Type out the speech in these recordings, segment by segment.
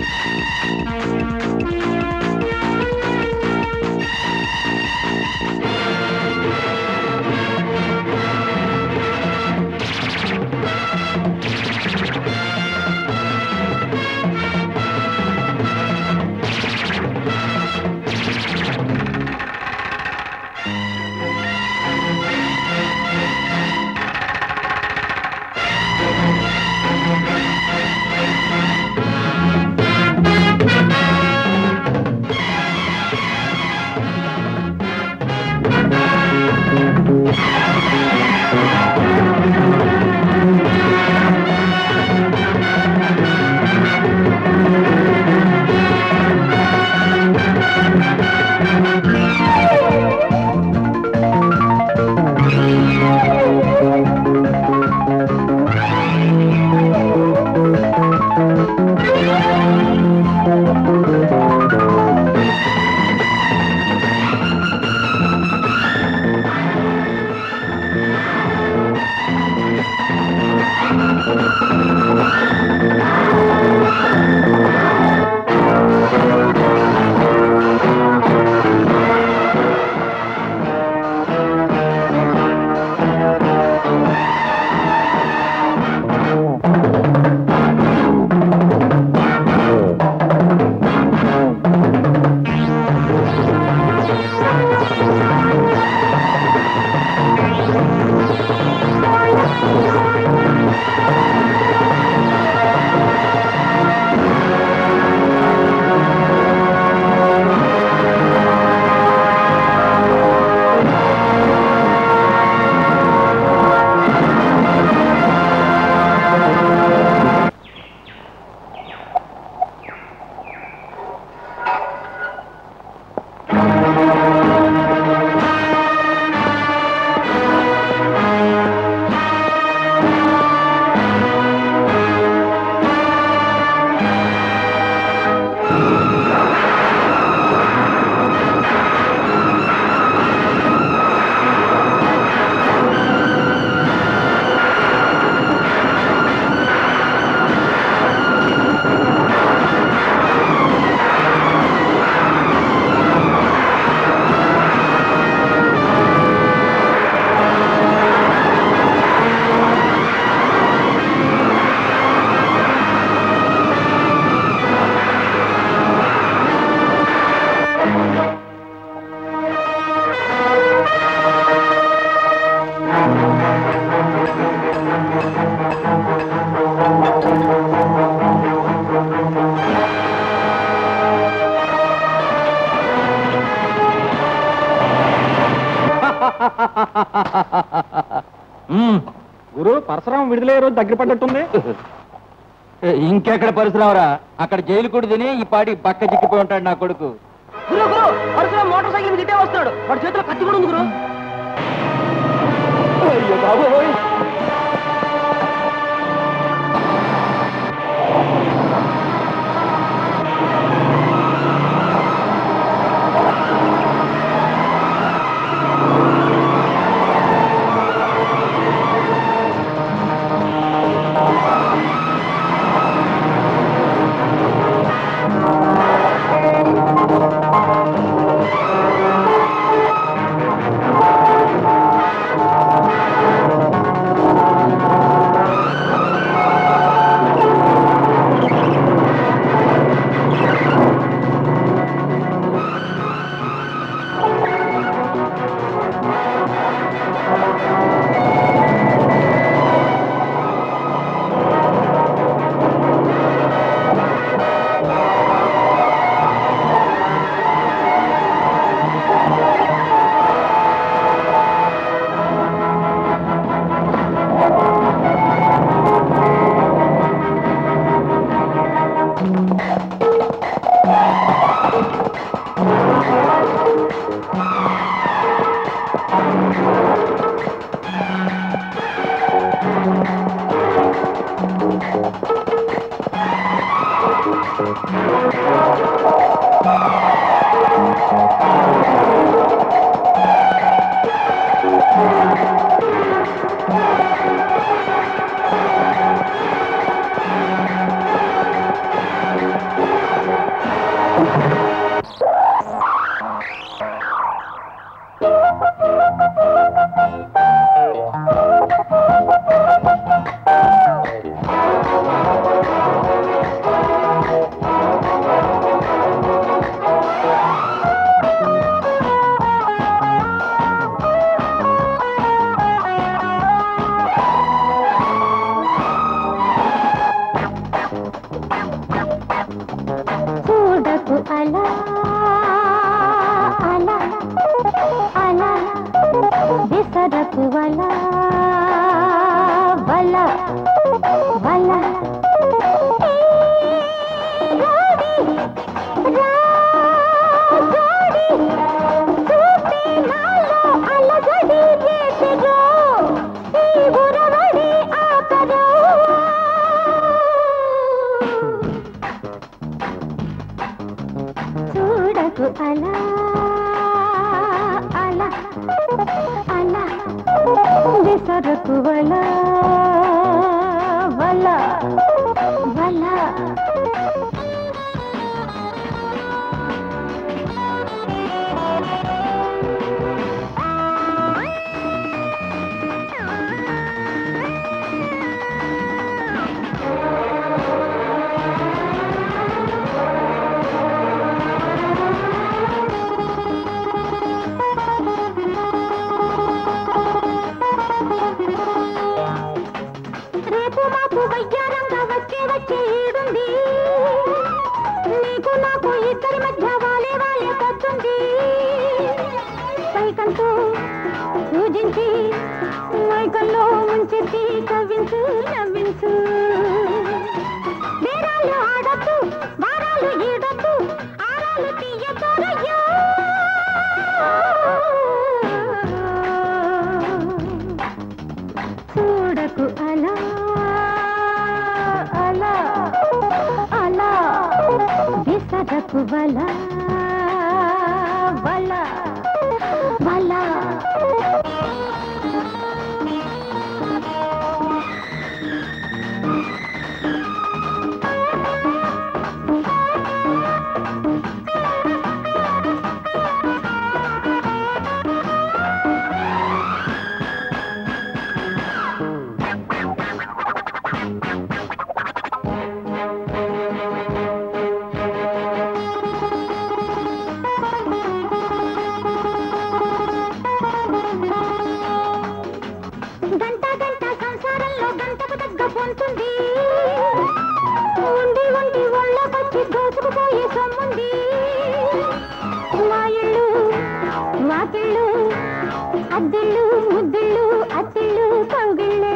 గురు పరశురాం విడుదలయ్యే రోజు దగ్గర పడ్డట్టుంది ఇంకెక్కడ పరిశ్రమరా అక్కడ జైలు కూడా తిని ఈ పాటి పక్క చిక్కిపోయి ఉంటాడు నా కొడుకు గురు గురు పరశురాం మోటార్ సైకిల్ మీద ఇటే వస్తున్నాడు వాడి చేతిలో కత్తి కూడా ఉంది గురు అయ్యో బాబోయ్ అలా అలా అలా విసరకు వల వల వల చూడకు అలా అలా అలా విసరకు వల వల వల రేపు మాకు వయ్యారంగా వచ్చే వచ్చే ఈడుంది నీకు నాకు ఇద్దరి మధ్య వాలే వాలే పొద్దుంది సైకంతో పూజించి మైకల్లో ముంచెత్తి కవ్వించు నవ్వించు బేరాలు ఆడద్దు వారాలు ఈడద్దు ఆరాలు తీయచోరయ్యా చూడకు అలా అలా అలా విసరకు వల వల వల గంట గంట సంసారంలో గంటకు తగ్గ పొంతుంది ఉండి ఉండి ఒళ్ళకొచ్చి దోచుకుపోయే సొమ్ముంది మా ఇళ్ళు వాకిళ్ళు అద్దిళ్ళు ముద్దిళ్ళు అత్తిళ్ళు కౌగిళ్ళే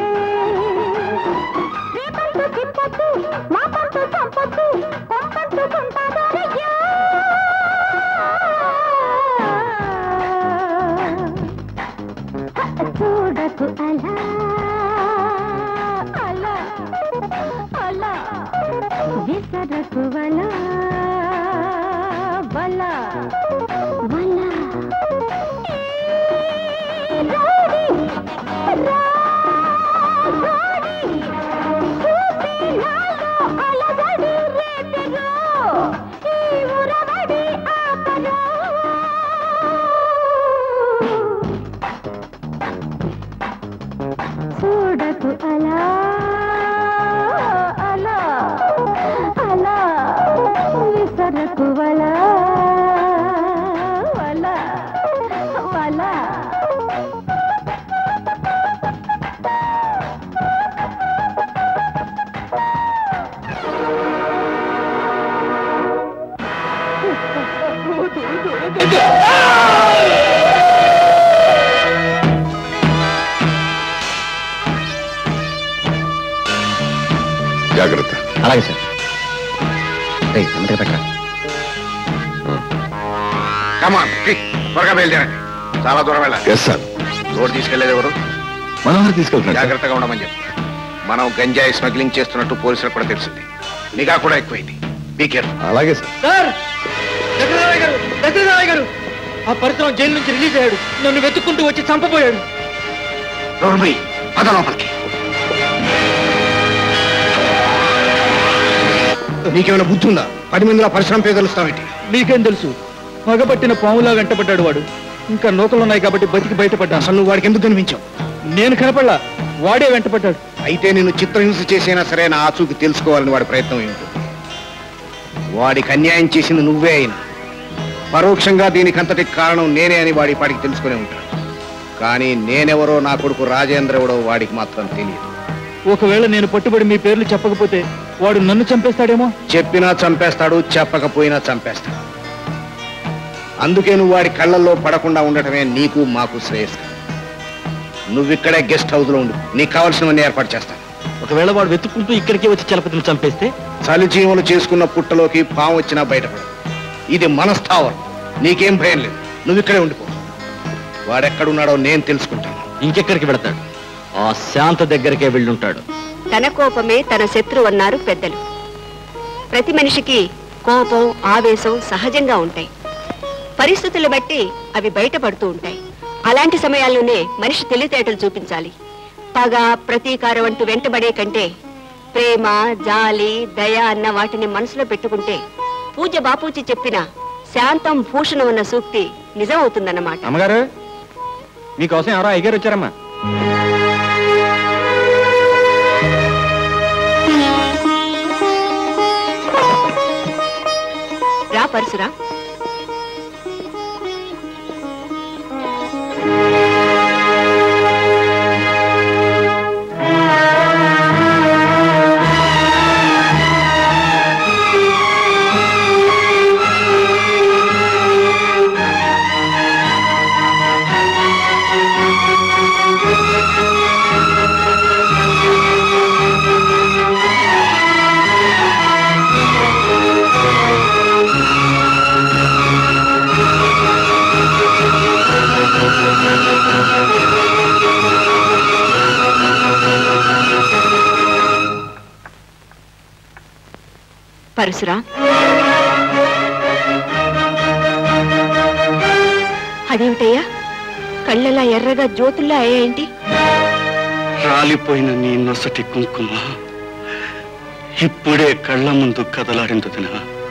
రేపంటూ తిప్పొద్దు మా పంటూ చంపొద్దు కొంపట్టుకుంటాదోరయ్యా చూడకు అలా అలా అలా విసరకు వల వల వల రాడి, రా, రాడి, చూపి నాలో అలజడి రేపెరో, ఈ ఉరవడి ఆపరో. చూడకు అలా అలా అలా విసరకు వల వల వల జాగ్రత్త అలాగే సార్ రేయ్, నెమ్మదిగా పెట్టరా కమాన్ త్వరగా బయలుదేరండి చాలా దూరం వెళ్ళాలి ఎస్ సార్ రోడ్ తీసుకెళ్లేది ఎవరు మనోహర్ తీసుకెళ్తున్నాడు సార్. జాగ్రత్తగా ఉండమని చెప్పు మనం గంజాయి స్మగ్లింగ్ చేస్తున్నట్టు పోలీసులకు కూడా తెలిసింది నిఘా కూడా ఎక్కువైంది బీ కేర్ఫుల్ అలాగే సార్ సార్ దశరథరాయ్ గారు దశరథరాయ్ గారు ఆ పరిశ్రమ జైలు నుంచి రిలీజ్ అయ్యాడు నన్ను వెతుక్కుంటూ వచ్చి చంపబోయాడు రోడ్డు పద లోపలికి నీకేమైనా బుద్ధి ఉందా పది మందిలో పరిశ్రమ పేరు తెలుస్తావేంటి నీకేం తెలుసు పగబట్టిన పాములా వెంటబడ్డాడు వాడు ఇంకా నూకలు ఉన్నాయి కాబట్టి బతికి బయటపడ్డాను అసలు నువ్వు వాడికి ఎందుకు కనిపించావు నేను కనపడలా వాడే వెంటపడ్డాడు అయితే నేను చిత్రహింస చేసైనా సరే నా ఆచూకి తెలుసుకోవాలని వాడి ప్రయత్నం ఏమిటి వాడికి అన్యాయం చేసింది నువ్వే అయినా పరోక్షంగా దీనికంతటికి కారణం నేనే అని వాడి పాడికి తెలుసుకునే ఉంటాడు కానీ నేనెవరో నా కొడుకు రాజేంద్ర ఎవడో వాడికి మాత్రం తెలియదు ఒకవేళ నేను పట్టుబడి మీ పేర్లు చెప్పకపోతే వాడు నన్ను చంపేస్తాడేమో చెప్పినా చంపేస్తాడు చెప్పకపోయినా చంపేస్తాడు అందుకే నువ్వు వాడి కళ్ళల్లో పడకుండా ఉండటమే నీకు మాకు శ్రేయస్కరం నువ్విక్కడే గెస్ట్ హౌస్ లో ఉండు నీకు కావాల్సినవన్నీ ఏర్పాటు చేస్తాను ఒకవేళ వాడు వెతుక్కుంటూ ఇక్కడికే వచ్చి చలపతిని చంపేస్తే చలిజీవులు చేసుకున్న పుట్టలోకి పాము వచ్చినా బయటపడదు ఇది మన స్థావరం నీకేం భయం లేదు నువ్వు ఇక్కడే ఉండిపో వాడెక్కడున్నాడో నేను తెలుసుకుంటాను ఇంకెక్కడికి వెళతాడు ఆ శాంత దగ్గరికే వెళ్ళుంటాడు తన కోపమే తన శత్రువు అన్నారు పెద్దలు ప్రతి మనిషికి కోపం ఆవేశం సహజంగా ఉంటాయి పరిస్థితులు బట్టి అవి బయటపడుతూ ఉంటాయి అలాంటి సమయాల్లోనే మనిషి తెలివితేటలు చూపించాలి పగ ప్రతీకారం అంటూ వెంటబడే కంటే ప్రేమ జాలి దయ అన్న వాటిని మనసులో పెట్టుకుంటే పూజ బాపూజీ చెప్పిన శాంతం భూషణం అన్న సూక్తి నిజం అవుతుందన్నమాట అమ్మగారు మీకోసం ఎవరో అయ్యగారు వచ్చారమ్మా రా పరశురా పరశురా అదేమిటయ్యా కళ్ళలా ఎర్రగా జ్యోతుల్లా అయ్యాయేంటి రాలిపోయిన నీ నొసటి కుంకుమ ఇప్పుడే కళ్ళ ముందు కదలాడిందుదిన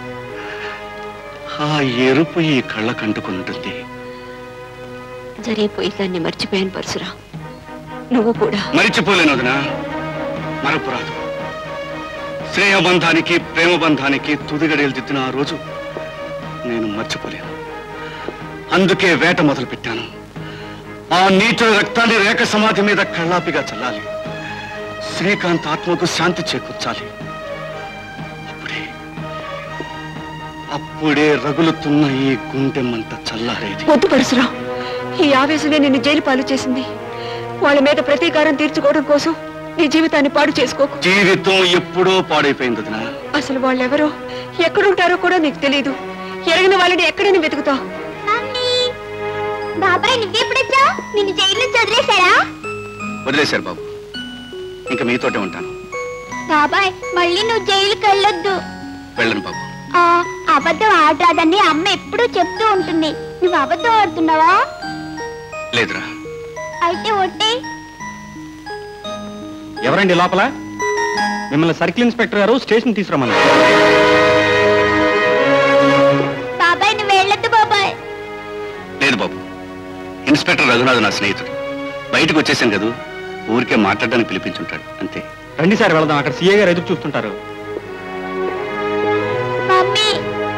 ఆ ఎరుపు ఈ కళ్ళ కంటుకుంటుంది జరిగిపోయి దాన్ని మర్చిపోయాను పరశురా నువ్వు కూడా మరిచిపోలేను వదినా మరపురాదు శ్రేయబంధానికి ప్రేమ బంధానికి తుదిగడేలు దిద్దిన ఆ రోజు నేను మర్చిపోలేను అందుకే వేట మొదలు పెట్టాను ఆ నీచుల రక్తాన్ని రేఖ సమాధి మీద కళ్ళాపిగా చల్లాలి శ్రీకాంత్ ఆత్మకు శాంతి చేకూర్చాలి అప్పుడే అప్పుడే రగులుతున్న ఈ గుండెమ్మంత చల్లారేది వద్దు పరశురా ఈ ఆవేశమే నిన్ను జైలు పాలు చేసింది వాళ్ళ మీద ప్రతీకారం తీర్చుకోవడం కోసం నీ జీవితాన్ని పాడు చేసుకోకు జీవితం ఎప్పుడో పాడైపోయింది వదినా అసలు వాళ్ళెవరో ఎక్కడుంటారో కూడా నీకు తెలియదు ఎరగిన వాళ్ళని ఎక్కడని వెతుకుతావు మమ్మీ బాబాయ్ నువ్వెప్పుడొచ్చా నిన్ను జైలు నుంచి వదిలేశారా వదిలేశారు బాబు ఇంకా మీతోటే ఉంటాను బాబాయ్ మళ్ళీ నువ్వు జైలుకి వెళ్ళొద్దు వెళ్ళను బాబు ఆ, అబద్ధం ఆడరాదని అమ్మ ఎప్పుడూ చెప్తూ ఉంటుంది నువ్వు అబద్ధం ఆడుతున్నావా లేదురా అయితే ఒట్టే ఎవరండి లోపల మిమ్మల్ని సర్కిల్ ఇన్స్పెక్టర్ గారు స్టేషన్ తీసుకురమ్మన్నారు బాబాయ్ నువ్వు వెళ్ళొద్దు బాబాయ్ లేదు బాబు ఇన్స్పెక్టర్ రఘునాథ్ నా స్నేహితుడు బయటకు వచ్చేసాను కదూ ఊరికే మాట్లాడడానికి పిలిపించుంటాడు అంతే రండి సార్ వెళదాం అక్కడ సీఏ గారు ఎదురు చూస్తుంటారు మమ్మీ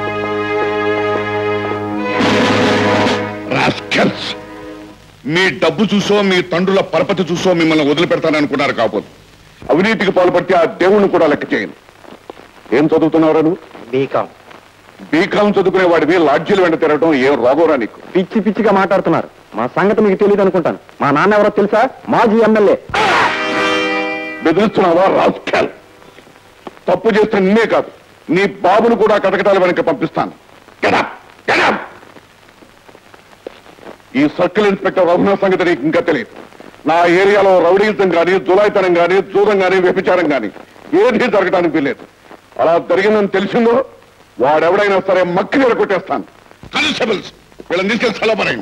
రాస్కల్స్ మీ డబ్బు చూసో మీ తండ్రుల పరపతి చూసో మిమ్మల్ని వదిలిపెడతాననుకున్నారు కాకపోతే అవినీతికి పాల్పడితే ఆ దేవుణ్ణి కూడా లెక్క చేయను ఏం చదువుతున్నావురా నువ్వు బీకాం బీకాం చదువుకునే వాడివి లాడ్జీలు వెంట తిరగడం ఏం రోగంరా నీకు పిచ్చి పిచ్చిగా మాట్లాడుతున్నారు మా సంగతి మీకు తెలియదు అనుకుంటాను మా నాన్న ఎవరో తెలుసా మాజీ ఎమ్మెల్యే బెదిరిస్తున్నావా రాస్కల్ తప్పు చేస్తే నిన్నే కాదు నీ బాబును కూడా కటకటాల వెనక పంపిస్తాను Get up! Get up! ఈ సర్కిల్ ఇన్స్పెక్టర్ రఘునాథ్ సంగతి నీకు ఇంకా తెలియదు నా ఏరియాలో రౌడీజం కానీ జులాయితనం కానీ జూదం కానీ వ్యభిచారం కానీ ఏది జరగడానికి వీల్లేదు అలా జరిగిందని తెలిసిందో వాడెవడైనా సరే మక్కి కొట్టేస్తాను కానిస్టేబుల్స్ వీళ్ళని తీసుకెళ్ళి చల్లబడండి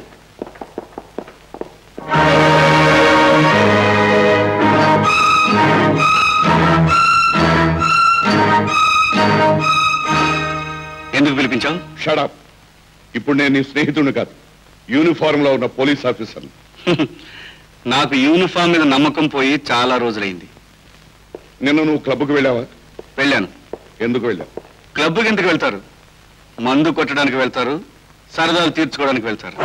ఎందుకు పిలిపించావు షడప్ ఇప్పుడు నేను నీ స్నేహితుడిని కాదు యూనిఫారం లో ఉన్న పోలీస్ ఆఫీసర్ నాకు యూనిఫామ్ మీద నమ్మకం పోయి చాలా రోజులైంది నిన్న నువ్వు క్లబ్కు వెళ్ళావా వెళ్ళాను ఎందుకు వెళ్ళావు క్లబ్కి ఎందుకు వెళ్తారు మందు కొట్టడానికి వెళ్తారు సరదాలు తీర్చుకోవడానికి వెళ్తారు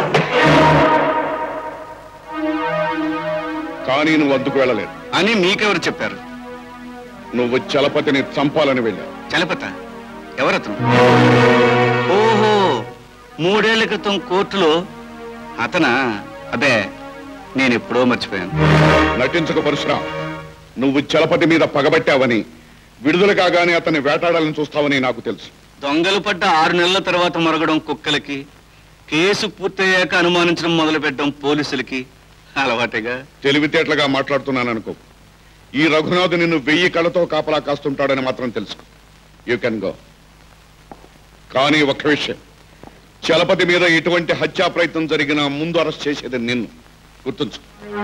కానీ నువ్వు అందుకు వెళ్ళలేదు అని మీకెవరు చెప్పారు నువ్వు చలపతిని చంపాలని వెళ్ళావు చలపత ఎవరతను ఓహో మూడేళ్ల క్రితం కోర్టులో అతనా అదే నేను ఎప్పుడో మర్చిపోయాను నటించక పరశురాం నువ్వు చలపతి మీద పగబట్టావని విడుదల కాగానే అతన్ని వేటాడాలని చూస్తావని నాకు తెలుసు దొంగలు పడ్డ ఆరు నెలల తర్వాత మరగడం కుక్కలకి కేసు పూర్తయ్యాక అనుమానించడం మొదలుపెట్టడం పోలీసులకి అలవాటేగా తెలివితేటలుగా మాట్లాడుతున్నాను అనుకో ఈ రఘునాథ్ నిన్ను వెయ్యి కళ్ళతో కాపలా కాస్తుంటాడని మాత్రం తెలుసు యూ కెన్ గో కానీ ఒక్క విషయం చలపతి మీద ఎటువంటి హత్యా ప్రయత్నం జరిగినా ముందు అరెస్ట్ చేసేది నిన్ను గుర్తుంచు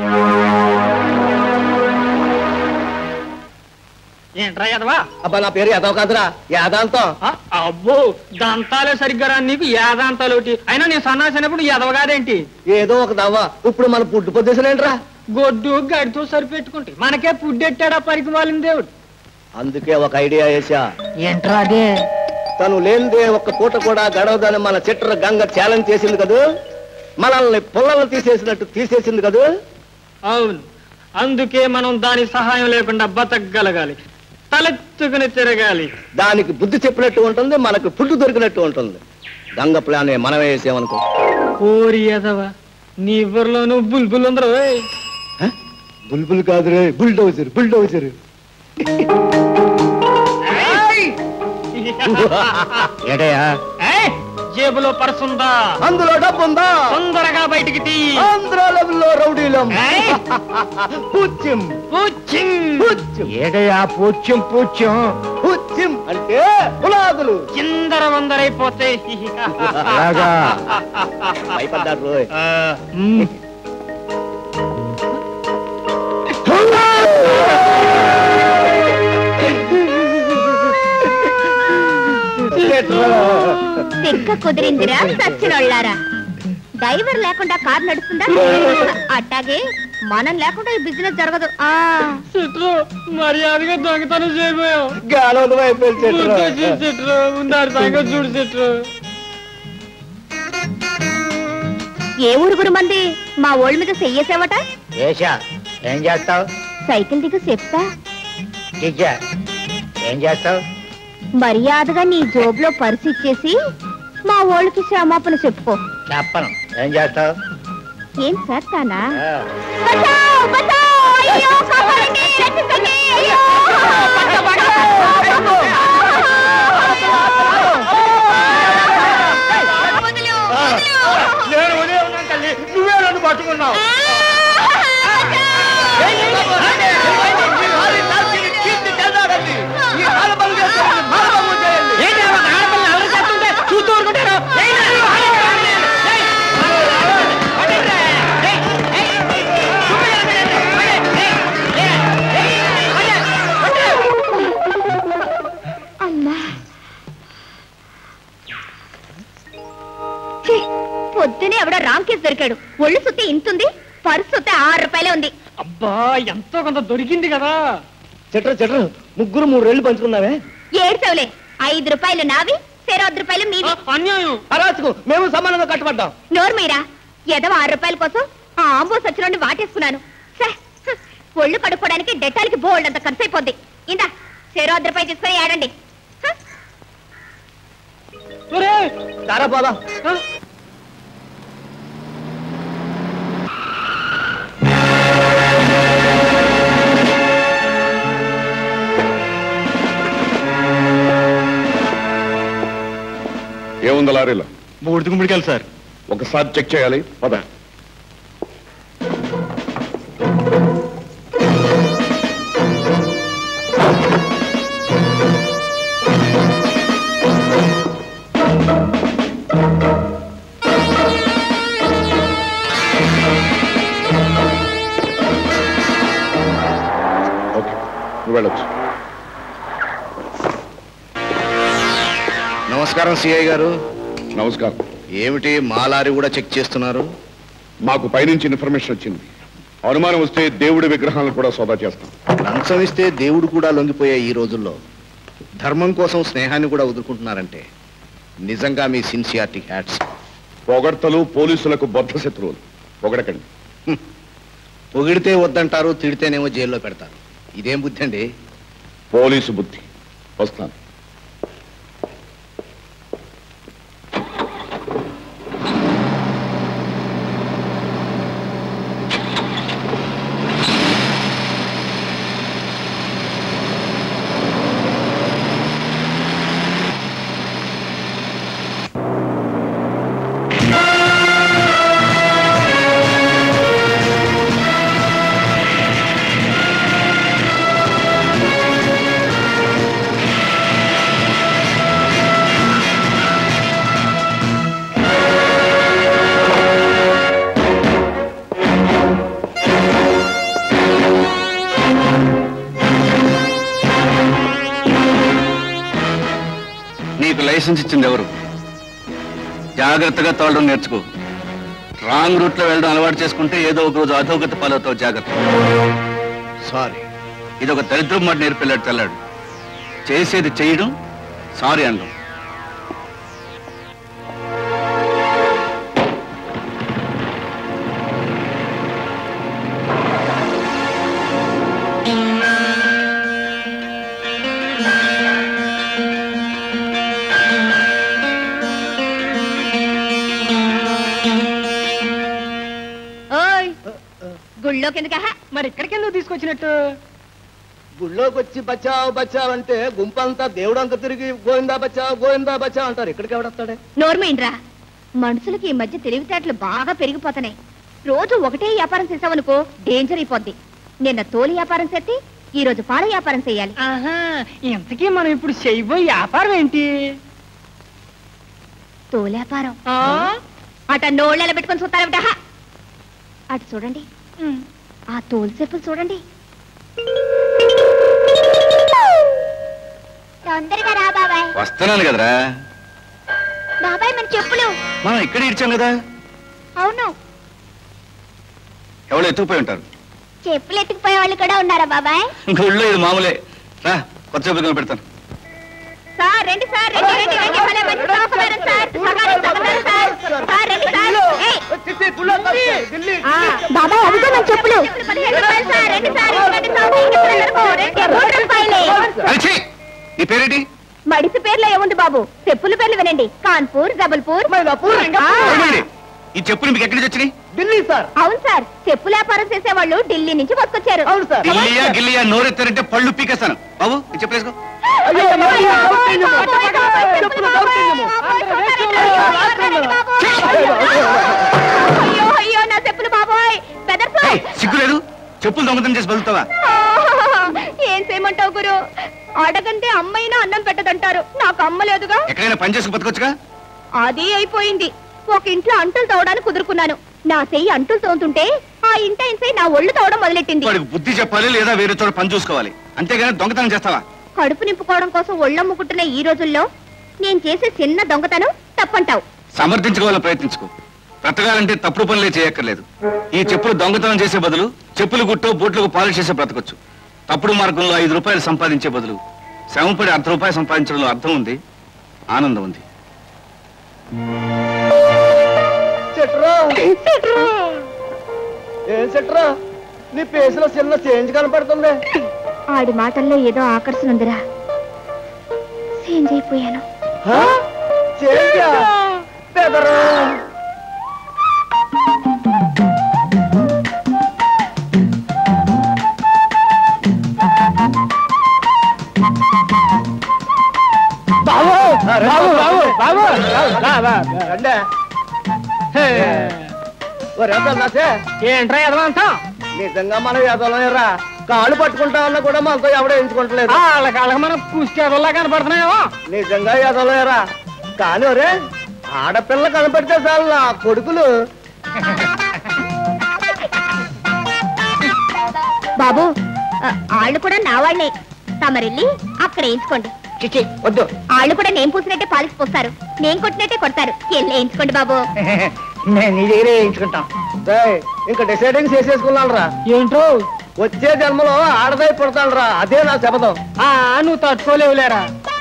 ఏంట్రా యదవా అబ్బా నా పేరు యాదవ్ కాదురా యాదాంతం ఆ, అబ్బో దంతాలే సరిగ్గా రాని నీకు యాదాంతాలు ఒకటి అయినా నేను సన్నాసినప్పుడు ఎదవగాదేంటి ఏదో ఒక దవ్వ ఇప్పుడు మన పుట్టు పొద్దుసలేంట్రా గొడ్డు గడితో సరిపెట్టుకుంటే మనకే పుడ్డెట్టాడా పరికి మాలిన దేవుడు అందుకే ఒక ఐడియా వేసా ఏంట్రా అదే తను లేనిదే ఒక్క పూట కూడా గడవదని మన చిట్ర గంగ ఛాలెంజ్ చేసింది కదూ మనల్ని పుల్లలు తీసేసినట్టు తీసేసింది కదూ అవును అందుకే మనం దాని సహాయం లేకుండా బతకగలగాలి తలెత్తుకుని తిరగాలి దానికి బుద్ధి చెప్పినట్టు ఉంటుంది మనకు ఫుడ్ దొరికినట్టు ఉంటుంది గంగ ప్లాన్ మనమే వేసామనుకో ఓరి ఎదవ నీ ఊర్లోనూ బుల్బుల్ ఉందరు బుల్బుల్ కాదురే బుల్డోజర్ బుల్డోజర్ ఏటయ్యా జేబులో పర్సుందా అందులో డబ్బు ఉందా తొందరగా బయటికి తీ ఆంధ్ర లెవెల్లో రౌడీలం ఏయ్! పూచ్యం పూచిం. పూచ్యం ఏటయ్యా పూచ్యం పూచ్యం పూచ్యం అంటే పునాదులు చిందర వందరైపోతే అలాగా భయపడ్డారు రోయ్ మ్. తిక్క కుదిరిందిరా సచ్చినోళ్ళారా డ్రైవర్ లేకుండా కార్ నడుస్తుందా అట్టాగే మనం లేకుండా ఈ బిజినెస్ జరగదు ఆ సిట్రు మర్యాదగా దొంగతనం చేయబోయావు గాలం అయిపోయింది గుర్తొచ్చింది సిట్రు ముందారి సంగతి చూడు సిట్రు ఏ ఊరుగురు మంది మా ఓళ్ళ మీద చెయ్యేసావట ఏషా ఏం చేస్తావు సైకిల్ దిగు చెప్తా టీచా ఏం చేస్తావు మర్యాదగా నీ జోబులో పర్సు ఇచ్చేసి మా ఓళ్ళకి క్షమాపణ చెప్పుకో చెప్పను ఏం చేస్తావు ఏం చేస్తానా బచావ్! బచావ్! అయ్యో, కాపాడండి! రక్షించండి! అయ్యో! వదిలు! వదిలు! నేను ఉదయం ఉన్నాను తల్లి నువ్వే నన్ను పట్టుకున్నావు ఏంటి ఆ ఆడపిల్ల అల్లరి చేస్తుంటే చూస్తూ ఊరుకుంటారు? ఏంటి అది? ఏయ్! పట్టండిరా! ఏయ్! ఏయ్! చూపించండి, చూపించండి. ఏయ్! ఏయ్! ఏయ్! పట్టు! పట్టు! అమ్మా ఛీ, పొద్దునే ఎవడో రామ్ కేసు దొరికాడు ఒళ్ళు సుత్తే ఇంతుంది పర్సు సుత్తే ఆరు రూపాయలే ఉంది అబ్బా ఎంతో కొంత దొరికింది కదా చెట్ర చెట్ర ముగ్గురు మూడు రెళ్ళు పంచుకున్నావే ఏడ్చవులే ఐదు రూపాయలు నావి సెరవద్దు రూపాయలు మీవి అన్యాయం అరాచుకు మేము సమానంగా కట్టబడ్డాం నోర్మీరా ఎదవ ఆరు రూపాయల కోసం ఆ ఆంబో సచ్చిలోని వాటేసుకున్నాను ఛే, హ్, ఒళ్ళు కడుక్కోవడానికి డెటాల్కి బోల్డ్ అంత ఖర్చు అయిపోద్ది ఇందా సెరవద్దు రూపాయలు తీసుకొని ఆడండి హ, ఒరేయ్! దారా పోదా ఆ? ఏముంది లారీలో బూడిద గుమ్మడికాయలు సార్ ఒకసారి చెక్ చేయాలి పద ఓకే నువ్వు వెళ్ళొచ్చు నమస్కారం సిఐ గారు నమస్కారం ఏమిటి మా లారీ కూడా చెక్ చేస్తున్నారు మాకు పైనుంచి ఇన్ఫర్మేషన్ వచ్చింది అనుమానం వస్తే దేవుడి విగ్రహాలను కూడా సోదా చేస్తాం లంచం ఇస్తే దేవుడు కూడా లొంగిపోయే ఈ రోజుల్లో ధర్మం కోసం స్నేహాన్ని కూడా వదులుకుంటున్నారంటే నిజంగా మీ సిన్సియారిటీ హ్యాట్స్ పొగడ్తలు పోలీసులకు బద్ధ శత్రువులు పొగడకండి పొగిడితే వద్దంటారు తిడితేనేమో జైల్లో పెడతారు ఇదేం బుద్ధి అండి పోలీసు బుద్ధి వస్తాను నీకు లైసెన్స్ ఇచ్చింది ఎవరు జాగ్రత్తగా తోలడం నేర్చుకో రాంగ్ రూట్ లో వెళ్ళడం అలవాటు చేసుకుంటే ఏదో ఒక రోజు అధోగతి పాలవుతావు జాగ్రత్త సారీ ఇది ఒక దరిద్రం మాట నేర్పిల్లాడు తెల్లాడు చేసేది చేయడం సారీ అనడం ఓయ్ గుళ్ళో కిందకా మరి ఇక్కడికి ఎందుకు తీసుకొచ్చినట్టు గుళ్ళోకి వచ్చి బచావ్ బచావ్ అంటే గుంపంతా దేవుడంక తిరిగి గోవిందా బచావ్ గోవిందా బచావ్ అంటారు ఇక్కడికి ఎవడొస్తాడే నోర్మైండ్రా మనుషులకి ఈ మధ్య తెలివితేటలు బాగా పెరిగిపోతున్నాయి రోజు ఒకటే వ్యాపారం చేసావనుకో డేంజర్ అయిపోద్ది నిన్న తోలు వ్యాపారం చేసి ఈ రోజు పాల వ్యాపారం చేయాలి ఆహా ఇంతకీ మనం ఇప్పుడు చేయబోయే వ్యాపారం ఏంటి తోలు వ్యాపారం ఆ? అట నోళ్ళెల పెట్టుకొని చూస్తారట అటు చూడండి ఆ తోలు చెప్పులు చూడండి తొందరగా రా బాబాయ్ వస్తున్నాను కదరా బాబాయ్ మన చెప్పులు మనం ఇక్కడ ఇచ్చాం కదా అవును ఎవరో ఎత్తుకుపోయి ఉంటారు చెప్పులు ఎత్తుకుపోయే వాళ్ళు కూడా ఉన్నారా బాబాయ్ గుళ్ళో ఇది మామూలే రా కొత్త చెప్పులు పెడతాను సార్ రండి సార్ రండి రండి రండి భలే మంచి సౌకర్యం సార్ సగానికి సగం సార్ సార్ రండి సార్ ఏయ్, ఆ, బాబాయ్ అదిగో మన చెప్పులు పదిహేను రూపాయలు సార్ రండి సార్ రండి సార్ రండి మూడు రూపాయలే అరిచి నీ పేరేంటి మడిసి పేర్లో ఏముంది బాబు చెప్పుల పేర్లు వినండి కాన్పూర్ జబల్పూర్ ఆ, ఏమండి? ఈ చెప్పులు మీకు ఎక్కడి నుంచి వచ్చినాయి ఢిల్లీ సార్ అవును సార్ చెప్పుల వ్యాపారం చేసేవాళ్ళు ఢిల్లీ నుంచి పట్టుకొచ్చారు అవును సార్ గిల్లియా గిల్లియా నోరెత్తారంటే పళ్ళు పీకేస్తాను బాబు ఈ చెప్పు వేసుకో అయ్యో, బాబోయ్, బాబోయ్, బాబోయ్, బాబోయ్, బాబోయ్, బాబోయ్, చెప్పులు బాబోయ్, దొరుకుతాయేమో. బాబోయ్, చూస్తారండి, అయ్యో, బాబోయ్. అయ్యో అయ్యో నా చెప్పులు బాబోయ్ బెదర్సు ఏయ్, సిగ్గులేదు చెప్పులు దొంగతనం చేసి బతుకుతావా ఏం చేయమంటావు గురు అడగంటే అమ్మైనా అన్నం పెట్టదంటారు నాకు అమ్మ లేదుగా ఎక్కడైనా పని చేసుకు బతకొచ్చుగా అది అయిపోయింది ఒక ఇంట్లో అంటులు తోవడానికి కుదురుకున్నాను నా చెయ్యి అంటులు తోముతుంటే ఆ ఇంట ఇంసై నా ఒళ్ళు తోవడం మొదలెట్టింది వాడికి బుద్ధి చెప్పాలి లేదా వేరే చోట పని చూసుకోవాలి అంతేగాని దొంగతనం చేస్తావా కడుపు నింపుకోవడం కోసం ఒళ్ళమ్ముకుంటున్న ఈ రోజుల్లో నేను చేసే చిన్న దొంగతనం తప్పంటావు సమర్థించుకోవాలని ప్రయత్నించుకో బ్రతకాలంటే తప్పుడు పనులే చేయక్కర్లేదు ఈ చెప్పులు దొంగతనం చేసే బదులు చెప్పులు గుట్టో బూట్లకు పాలిష్ చేసే బ్రతకొచ్చు తప్పుడు మార్గంలో ఐదు రూపాయలు సంపాదించే బదులు శ్రమపడి అర్ధ రూపాయలు సంపాదించడంలో అర్థం ఉంది ఆనందం ఉంది చెట్రా ఏం చెట్రా నీ పేసులో చిన్న చేంజ్ కనపడుతుంది ఆడి మాటల్లో ఏదో ఆకర్షణ ఉందిరా చేంజ్ అయిపోయాను హా? చేంజా బెదరు బాబు బాబు బాబు బాబు రండే ఓ రేపటి నాసే ఏంట్రా ఎదవంతా నిజంగా మనం ఎదలనేరా కాళ్ళు పట్టుకుంటా ఉన్నా కూడా మనతో ఎవడో ఎంచుకుంటలేదు వాళ్ళకి వాళ్ళకి మనం కుష్టి ఎదల్లా కనపడుతున్నాయేమో నిజంగా ఎదలేరా కానీ ఒరే ఆడపిల్ల కనపడితే చాలు నా కొడుకులు బాబు ఆ, ఆళ్ళు కూడా నా వాళ్ళే తమరెళ్ళి అక్కడ వేయించుకోండి చిచి వద్దు ఆళ్ళు కూడా నేను పూసినట్టే పాలిసి పోస్తారు నేను కొట్టినట్టే కొడతారు వెళ్ళి వేయించుకోండి బాబు నేను నీ దగ్గరే వేయించుకుంటాం రేయ్, ఇంకా డిసైడింగ్ చేసేసుకున్నాను రా ఏంటో వచ్చే జన్మలో ఆడదై పుడతాను రా అదే నా శపథం ఆ నువ్వు తట్టుకోలేవులేరా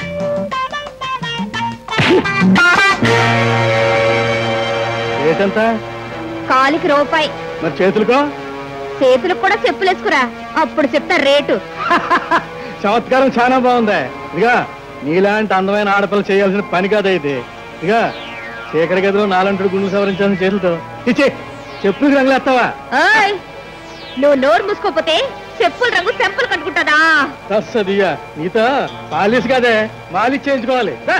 ఏటంత కాలికి రూపాయి మరి చేతులుకో చేతులకు కూడా చెప్పులేసుకురా అప్పుడు చెప్తా రేటు చమత్కారం చాలా బాగుంది ఇక నీలాంటి అందమైన ఆడపిల్ల చేయాల్సిన పని కాదు ఇది ఇక చీకటి గదిలో నాలంటుడు గుండెలు సవరించాల్సిన చేతులతో ఇచ్చే చెప్పులకు రంగులేస్తావా ఓయ్ నువ్వు నోరు మూసుకోపోతే చెప్పులు రంగు చెప్పులు కట్టుకుంటుందా సదియ్యా నీతో పాలిస్ కాదే మాలిష్ చేయించుకోవాలి రా.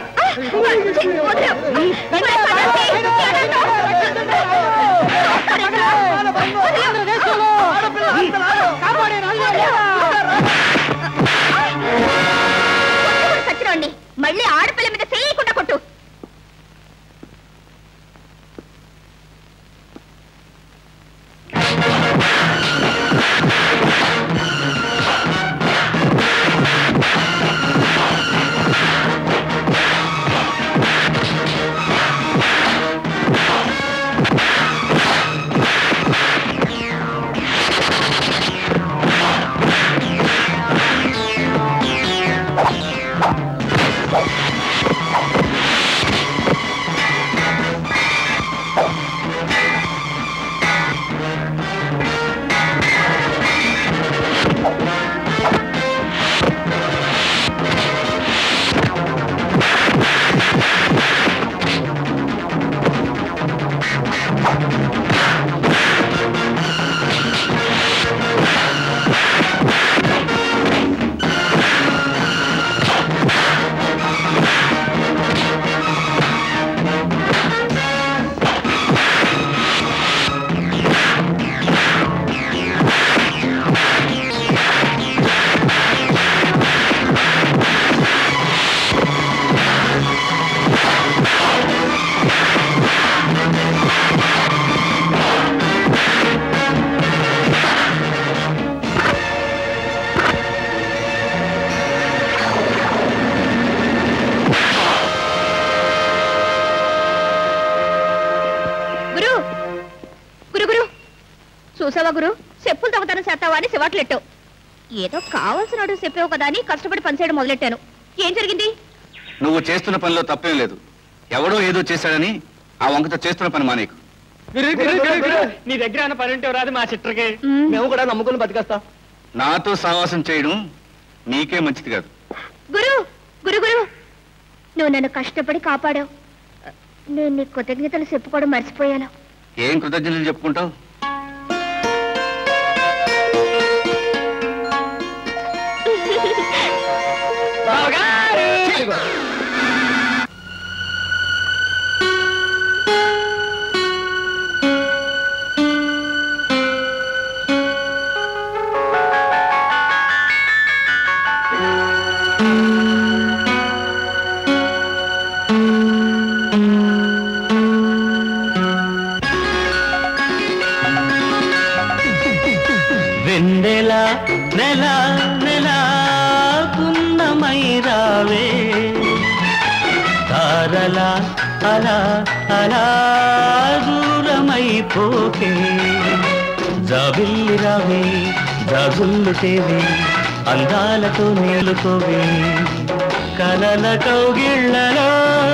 సచ్చినండి మళ్ళీ ఆడపిల్ల మీద చేయకుండా కొట్టు చూసావా గురు చెప్పులు దొంగతనం చేస్తావా అని శివాట్లెట్టావు ఏదో కావాల్సిన అడుగు చెప్పావు కదా అని కష్టపడి పనిచేయడం మొదలెట్టాను ఏం జరిగింది నువ్వు చేస్తున్న పనిలో తప్పేం లేదు ఎవడో ఏదో చేశాడని ఆ వంకతో చేస్తున్న పని మానేకు గురు, గురు, గురు, గురు. నీ దగ్గర ఏమైనా పని ఉంటే రాదు మా చిత్రకి మ్మ్. మేము కూడా నమ్ముకుని బతికేస్తాం నాతో సావాసం చేయడం నీకే మంచిది కాదు గురు గురు గురు నువ్వు నన్ను కష్టపడి కాపాడావు నేను నీ కృతజ్ఞతలు చెప్పుకోవడం మర్చిపోయాను ఏం కృతజ్ఞతలు చెప్పుకుంటావు వెన్నెల నెల నెల పున్నమై రావే తారల అలా అలా దూరమై పోకే జాబిల్లి రావే జాబుల్లు తేవే అందాలతో మేలుకోవే కలల కౌగిళ్ళలో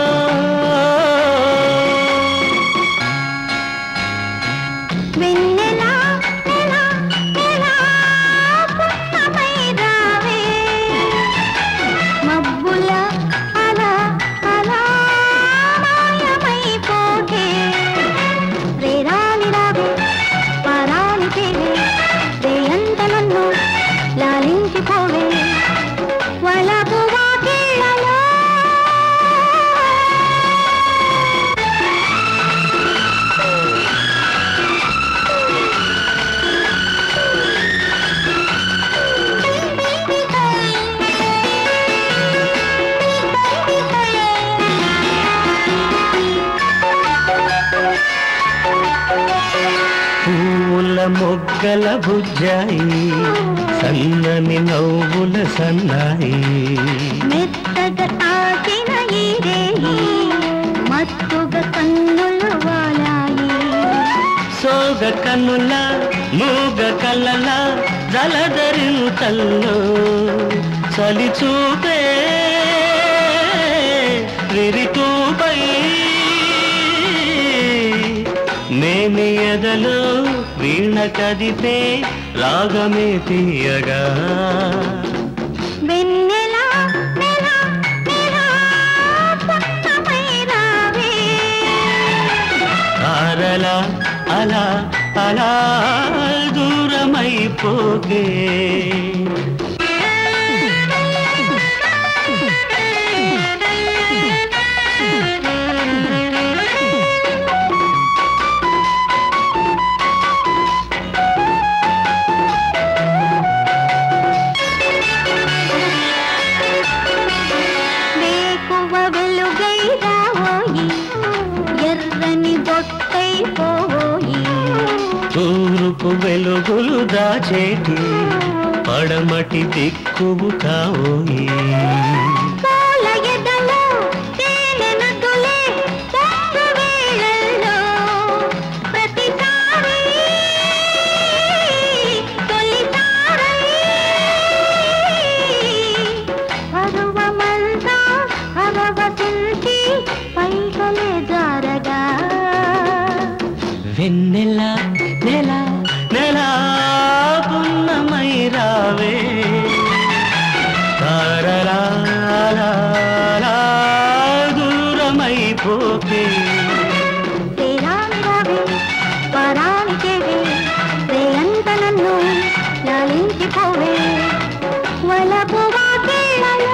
వెన్నెలా నెలా నెలా పున్నమై రావే మబ్బుల అలా అలా మాయమై పోకే రేరాని రావే పరాని తేవే రేయంత నన్ను లాలించిపోవే వలపు వాకిళ్ళలో పూల మొగ్గల బుజ్జాయి సన్నని నవ్వుల సన్నాయి మెత్తగా తాకిన ఈ రేయి మత్తుగా కన్నులు వాలాయి సోగ కన్నుల మూగ కళ్ళల జలధరింతల్లో చలి చూపే విరితూపై మేమి ఎదలో వీణ కదిపే రాగమే తీయగా వెన్నెలా నెలా నెలా పున్నమై రావే తారల అలా అలా దూరమైపోకే వేకువ వెలుగై రావోయి ఎర్రని బొట్టై పోవోయి తూర్పు వెలుగులు దాచేటి పడమటి దిక్కువు కావోయి పూల ఎదలో తేనె నదులే పొంగు వేళల్లో ప్రతిసారి తొలిసారై పరువమంతా అరవసించి పైకలే జారగా వెన్నెల నెల నెల పున్నమై రావే తారలా దూరమైపోకే శ్రీరామి రావే పరాని చేవే రేయంత నన్ను లాలించిపోవే వలపు వాకిళ్ళలో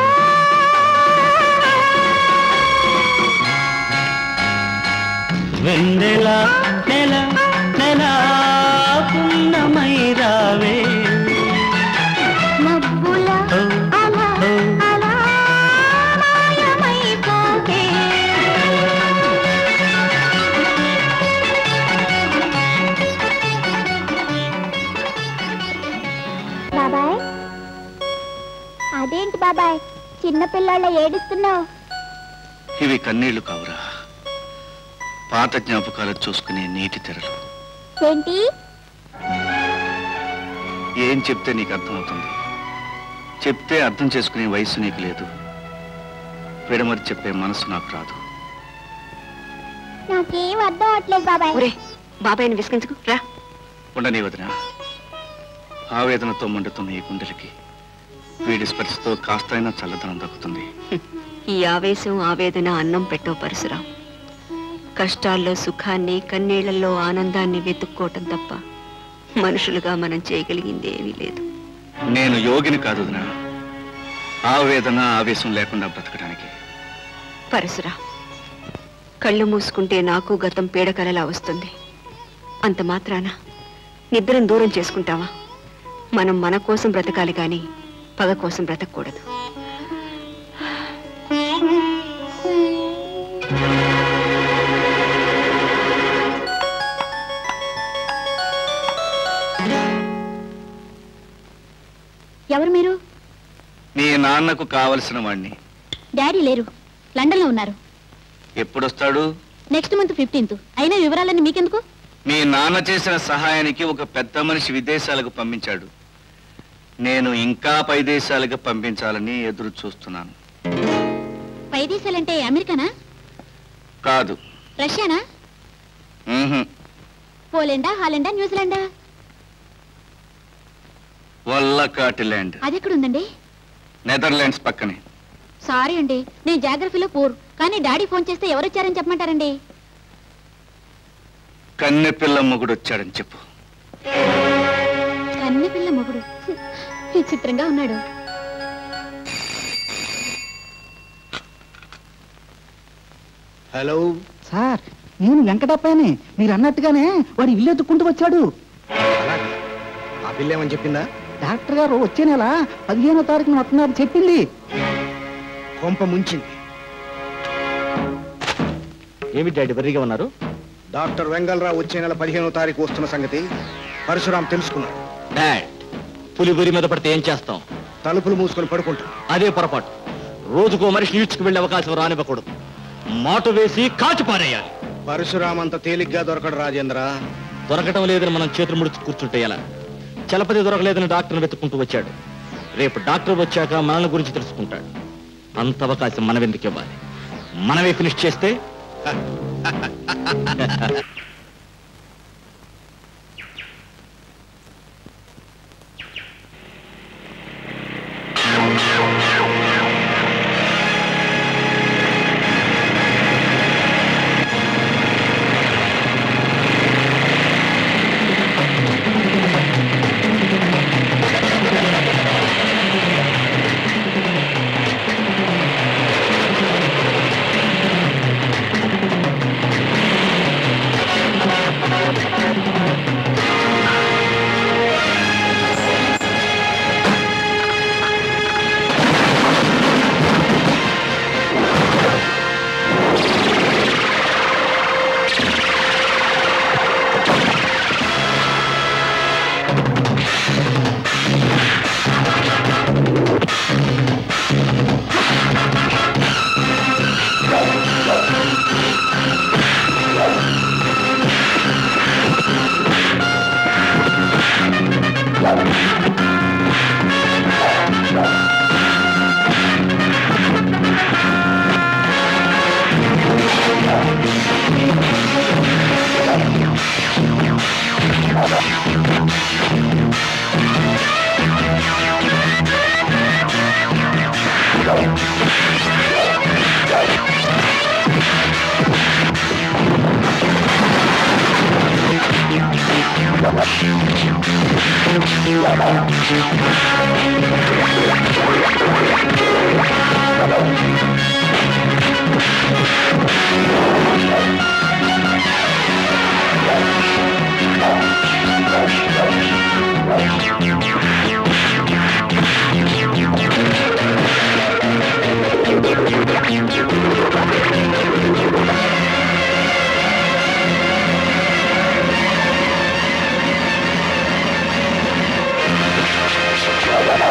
వెన్నెల నెల నెల పున్నమై రావే మబ్బుల ఓ, అలా ఓ. అలా మాయమైపోకే బాబాయ్ అదేంటి బాబాయ్ చిన్న పిల్లల ఏడుస్తున్నావు ఇవి కన్నీళ్లు కావురా పాత జ్ఞాపకాలు చూసుకునే నీటి తెరలు ఏంటి ఏం చెప్తే నీకు అర్థమవుతుంది చెప్తే అర్థం చేసుకునే వయసు నీకు లేదు విడమరి చెప్పే మనసు నాకు రాదు నాకేం అర్థం అవట్లేదు బాబాయ్ ఒరే బాబాయ్ని విసిగించుకు రా ఉండని వదిన ఆవేదనతో మండుతున్న ఈ గుండెలకి వీడి స్పర్శతో కాస్తైనా చల్లదనం దక్కుతుంది ఈ ఆవేశం ఆవేదన అన్నం పెట్టో పరశురాం కష్టాల్లో సుఖాన్ని కన్నీళ్లలో ఆనందాన్ని వెతుక్కోవటం తప్ప మనుషులుగా మనం చేయగలిగింది ఏమీ లేదు నేను యోగిని కాదు వదినా ఆవేదన ఆవేశం లేకుండా బ్రతకడానికి పరశురా కళ్ళు మూసుకుంటే నాకు గతం పీడకలలా వస్తుంది అంత మాత్రాన నిద్రం దూరం చేసుకుంటావా మనం మన కోసం బ్రతకాలి కానీ పగ కోసం బ్రతకూడదు ఎవరు మీరు నీ నాన్నకు కావలసిన వాణ్ణి డాడీ లేరు లండన్ లో ఉన్నారు ఎప్పుడొస్తాడు నెక్స్ట్ మంత్ ఫిఫ్టీన్త్ అయినా వివరాలన్నీ మీకెందుకు మీ నాన్న చేసిన సహాయానికి ఒక పెద్ద మనిషి విదేశాలకు పంపించాడు నేను ఇంకా పై దేశాలకు పంపించాలని ఎదురు చూస్తున్నాను పై దేశాలంటే అమెరికానా కాదు రష్యానా మ్మ్హ్. పోలెండా హాలెండా న్యూజిలాండా వల్లకాటిలాండ్ అది ఎక్కడుందండి నెదర్లాండ్స్ పక్కనే సారీ అండి నేను జాగ్రఫీలో పూర్ కానీ డాడీ ఫోన్ చేస్తే ఎవరు వచ్చారని చెప్పమంటారండి కన్నె పిల్ల మొగుడు వచ్చాడని చెప్పు కన్నె పిల్ల మొగుడు విచిత్రంగా ఉన్నాడు హలో సార్ నేను వెంకటప్పని మీరు అన్నట్టుగానే వాడి ఇల్లు ఎత్తుకుంటూ వచ్చాడు ఆ పిల్ల ఏమని చెప్పిందా డాక్టర్ గారు వచ్చే నెల పదిహేనో తారీఖున వస్తున్నారు చెప్పింది కొంప ముంచింది ఏమి డాడీ బర్రీగా ఉన్నారు డాక్టర్ వెంగళరావు వచ్చే నెల పదిహేనో తారీఖు వస్తున్న సంగతి పరశురాం తెలుసుకున్నాడు డాడ్ పులి బురి మీద పడితే ఏం చేస్తాం తలుపులు మూసుకొని పడుకుంటాం అదే పొరపాటు రోజుకో మనిషి ఈడ్చుకు వెళ్ళే అవకాశం రానివ్వకూడదు మాటు వేసి కాచి పారేయాలి పరశురాం అంత తేలిగ్గా దొరకడు రాజేంద్ర దొరకటం లేదని మనం చేతులు ముడిచి కూర్చుంటే ఎలా చలపతి దొరకలేదని డాక్టర్ని వెతుక్కుంటూ వచ్చాడు రేపు డాక్టర్ వచ్చాక మనల్ని గురించి తెలుసుకుంటాడు అంత అవకాశం మనం ఎందుకు ఇవ్వాలి మనమే ఫినిష్ చేస్తే Thank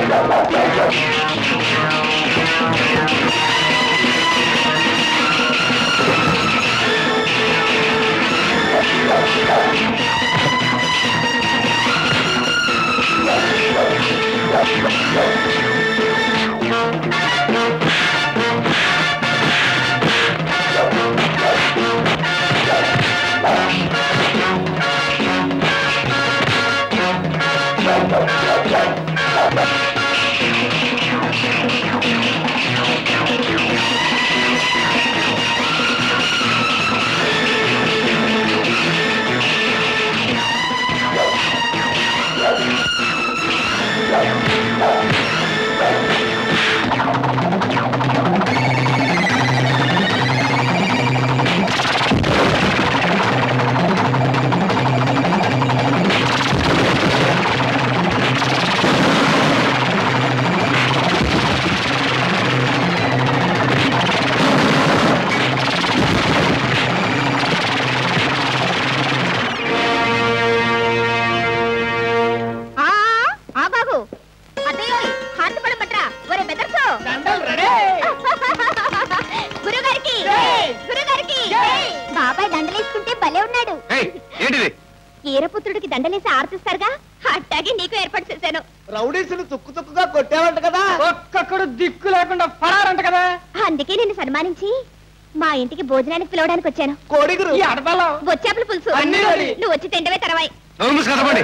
ఆ ఆగాగు అత్తయ్య హారతి పడం పట్రా ఒరే బెదర్సు గురుగారికి గురుగారికి బాబాయ్ దండలేసుకుంటే భలే ఉన్నాడు ఏయ్, ఏంటిది ఈరపుత్రుడికి దండలేసి ఆర్తిస్తారుగా అట్టాగే నీకు ఏర్పాటు చేశాను రౌడీసులు తుక్కు తుక్కుగా కొట్టావంట కదా ఒక్కొక్కడు దిక్కు లేకుండా పడారంట కదా అందుకే నిన్ను సన్మానించి మా ఇంటికి భోజనానికి పిలవడానికి వచ్చాను కోడిగురు ఈ అడపలో బొచ్చాపుల పులుసు అన్నీ రెడీ. నువ్వు వచ్చి తిండవే తర్వాయి నోరు మూసి కదపండి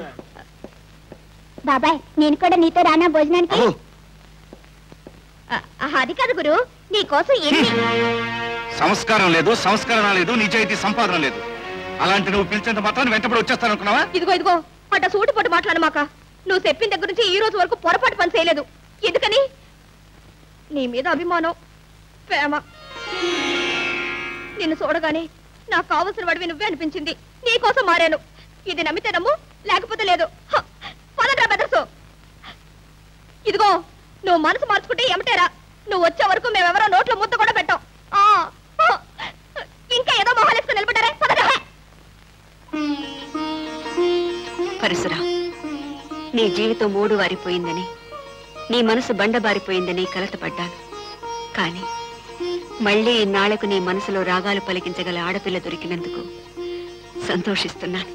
బాబాయ్ నేను కూడా నీతో రానా భోజనానికి అబ్బో, ఆ, అది కాదు గురు నీ కోసం ఎన్ని సంస్కారం లేదు సంస్కరణ లేదు నిజాయితీ సంపాదన లేదు అలాంటి నువ్వు పిలిచేంత మాత్రాన్ని వెంటబడి వచ్చేస్తాననుకున్నావా ఇదిగో ఇదిగో అట్ట సూటి పొట్టు మాట్లాడు మాక నువ్వు చెప్పిన దగ్గర నుంచి ఈ రోజు వరకు పొరపాటు పని చేయలేదు ఎందుకని నీ మీద అభిమానం ప్రేమ నిన్ను చూడగానే నాకు కావలసిన వాడివి నువ్వే అనిపించింది నీ కోసం మారాను ఇది నమ్మితే నమ్ము లేకపోతే లేదు హ, పదరా బెదర్సు ఇదిగో నువ్వు మనసు మార్చుకుంటే ఏమిటేరా నువ్వు వచ్చే వరకు మేమెవరో నోట్లో ముద్ద కూడా పెట్టాం ఆ, హ, ఇంకా ఏదో మొహాలేసుకుని నిలబడ్డారే పదరా పరశురా నీ జీవితం మూడు వారిపోయిందని నీ మనసు బండబారిపోయిందని కలతపడ్డాను కాని మళ్ళీ ఇన్నాళ్లకు నీ మనసులో రాగాలు పలికించగల ఆడపిల్ల దొరికినందుకు సంతోషిస్తున్నాను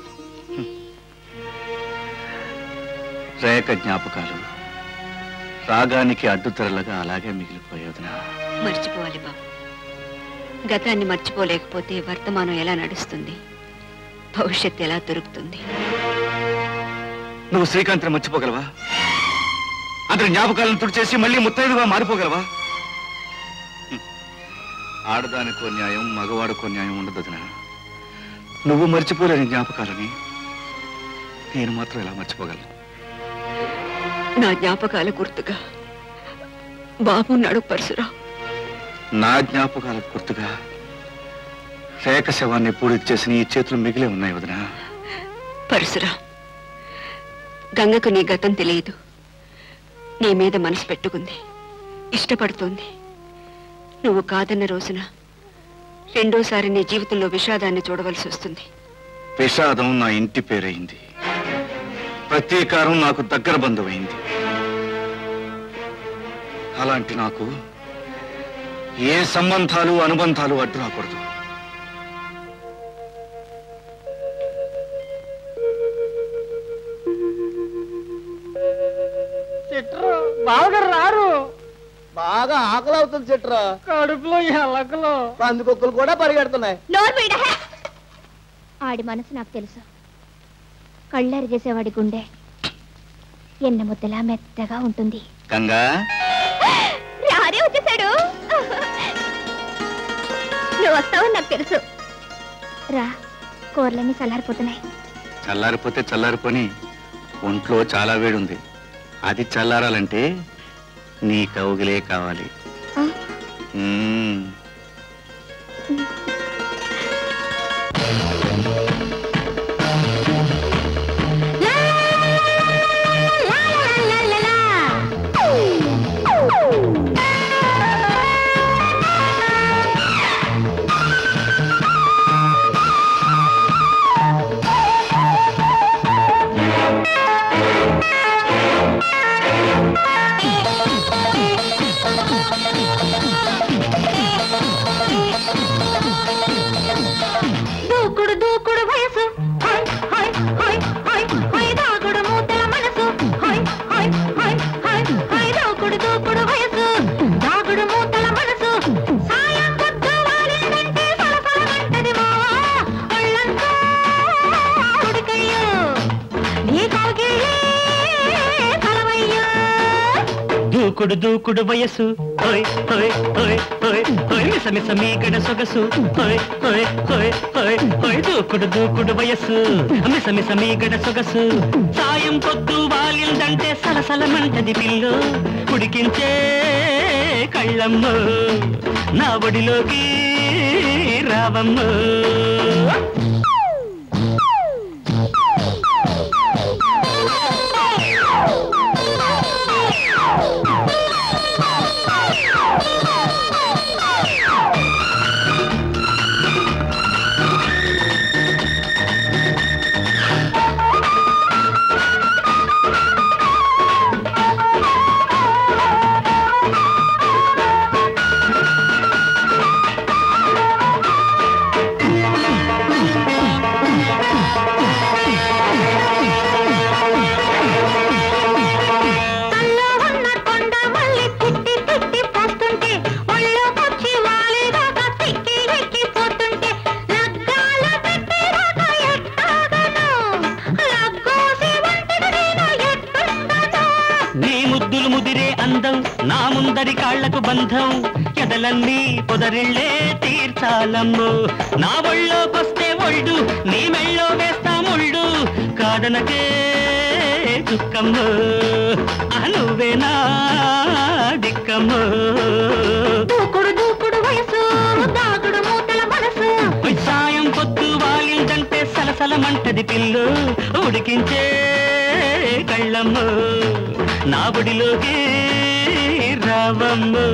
రేఖ జ్ఞాపకాలు రాగానికి అడ్డుతెరలుగా అలాగే మిగిలిపోయేదినా మర్చిపోవాలి బాబు గతాన్ని మర్చిపోలేకపోతే వర్తమానం ఎలా నడుస్తుంది భవిష్యత్తు ఎలా దొరుకుతుంది నువ్వు శ్రీకాంత్ని మర్చిపోగలవా అతని జ్ఞాపకాలను తుడిచేసి మళ్ళీ ముత్తైదుగా మారిపోగలవా హ్మ్. ఆడదానికో న్యాయం మగవాడికో న్యాయం ఉండదు వదినా. నువ్వు మర్చిపోలేని జ్ఞాపకాలని నేను మాత్రం ఎలా మర్చిపోగలను నా జ్ఞాపకాల గుర్తుగా బాబు నడు పరశురా నా జ్ఞాపకాలకు గుర్తుగా రేఖ శవాన్ని పూడికి చేసిన ఈ చేతులు మిగిలే ఉన్నాయి వదినా పరశురా గంగకు నీ గతం తెలియదు నీ మీద మనసు పెట్టుకుంది ఇష్టపడుతోంది నువ్వు కాదన్న రోజున రెండోసారి నీ జీవితంలో విషాదాన్ని చూడవలసి వస్తుంది విషాదం నా ఇంటి పేరైంది ప్రతీకారం నాకు దగ్గర బంధువైంది అలాంటి నాకు ఏ సంబంధాలు అనుబంధాలు అడ్డు రాకూడదు చిట్రు బావగారు రారు బాగా ఆకలి అవుతుంది చిట్రా కడుపులో ఎలకలు పందుకొక్కులు కూడా పరిగెడుతున్నాయి నోరు మీడ ఆడి మనసు నాకు తెలుసు కళ్ళారి చేసేవాడి గుండె ఎన్న ముద్దలా మెత్తగా ఉంటుంది గంగా రారే వచ్చేసాడు నువ్వు వస్తావని నాకు తెలుసు రా కూరలన్నీ చల్లారిపోతున్నాయి చల్లారిపోతే చల్లారిపోని ఒంట్లో చాలా వేడుంది అది చల్లారాలంటే నీ కౌగిలే కావాలి ఆ? మ్మ్. ఆ హాయ్ హాయ్ హాయ్ హాయ్ దూకుడు దూకుడు వయసు దాగుడు మూతల మనసు సాయం పొద్దు వాలిందంటే సలసలమంటది మావా ఒళ్ళంతా ఉడికయ్యో నీ కౌగిలే కలవయ్యో దూకుడు దూకుడు వయసు ఓయ్ ఓయ్ ఓయ్ ఓయ్ ఓయ్ మిస మిస మీగడ సొగసు ఓయ్ ఓయ్ ఓయ్ ఓయ్ ఓయ్ దూకుడు దూకుడు వయసు మిస మిస మీగడ సొగసు సాయం పొద్దు వాలిందంటే సలసలమంటది పిల్లు ఉడికించే కళ్ళమ్మ నా ఒడిలోకి రావమ్మ తల్లో ఉన్న కొండ మళ్ళీ తిట్టి తిట్టి పోస్తుంటే ఒళ్ళోకొచ్చి వాలిదాకా తిక్కి ఎక్కి పోతుంటే లగ్గాల పెట్టేదాకా ఎట్టాగను లగ్గోసి వంటిది నేను ఎట్టుండను నీ ముద్దులు ముదిరే అందం నా ముందరి కాళ్లకు బంధం ఎదలన్నీ పొదరిళ్ళే తీర్చాలమ్ము నా ఒళ్ళోకొస్తే ఒళ్ళు నీ మెళ్ళో వేస్తా ముళ్ళు కాదనకే చుక్కమ్ము ఆ నువ్వేనా దిక్కమ్ము దూకుడు దూకుడు వయసు దాగుడు మూతల మనసు ఓయ్ సాయం పొద్దు వాలిందంటే సలసలమంటది పిల్లు ఉడికించే కళ్ళమ్ము నా బుడిలోకి రావమ్ము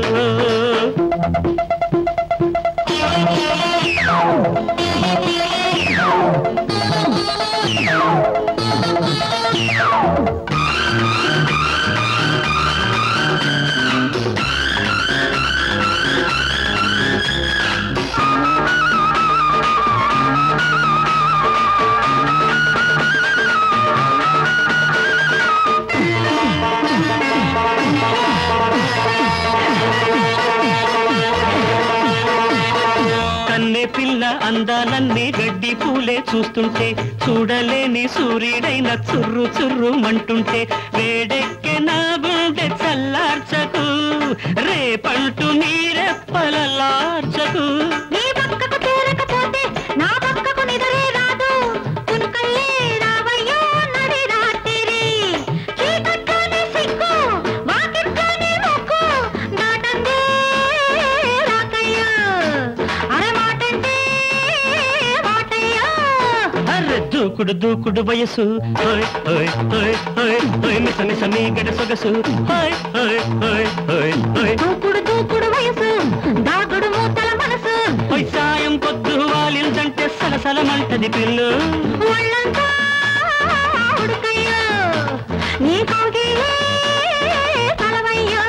కన్నె పిల్ల అందాలన్నీ గడ్డి పూలే చూస్తుంటే చూడలేని సూర్యుడైన చుర్రు చుర్రు మంటుంటే వేడెక్కే నా గుండె చల్లార్చకు రేపంటూ నీరెప్పలలార్చకు నీ పక్కకు చేరకపోతే నా పక్కకు నిదరే రాదు తునుకల్లే రావయ్యో నడి రాత్రి చీకట్లోనే సిగ్గు వాకిట్లోనే మొక్కు దాటందే రాకయ్యో అరే మాటంటే మాటయ్యో అర్రె దూకుడు దూకుడు వయసు ఓయ్ ఓయ్ ఓయ్ ఓయ్ ఓయ్ మిస మిస మీగడ సొగసు ఓయ్ ఓయ్ ఓయ్ ఓయ్ ఓయ్ దూకుడు దూకుడు వయసు దాగుడు మూతల మనసు ఓయ్ సాయం పొద్దు వాలిందంటే సలసలమంటది పిల్లు ఒళ్ళంతా ఉడుకయ్యో నీ కౌగిలే కలవయ్యో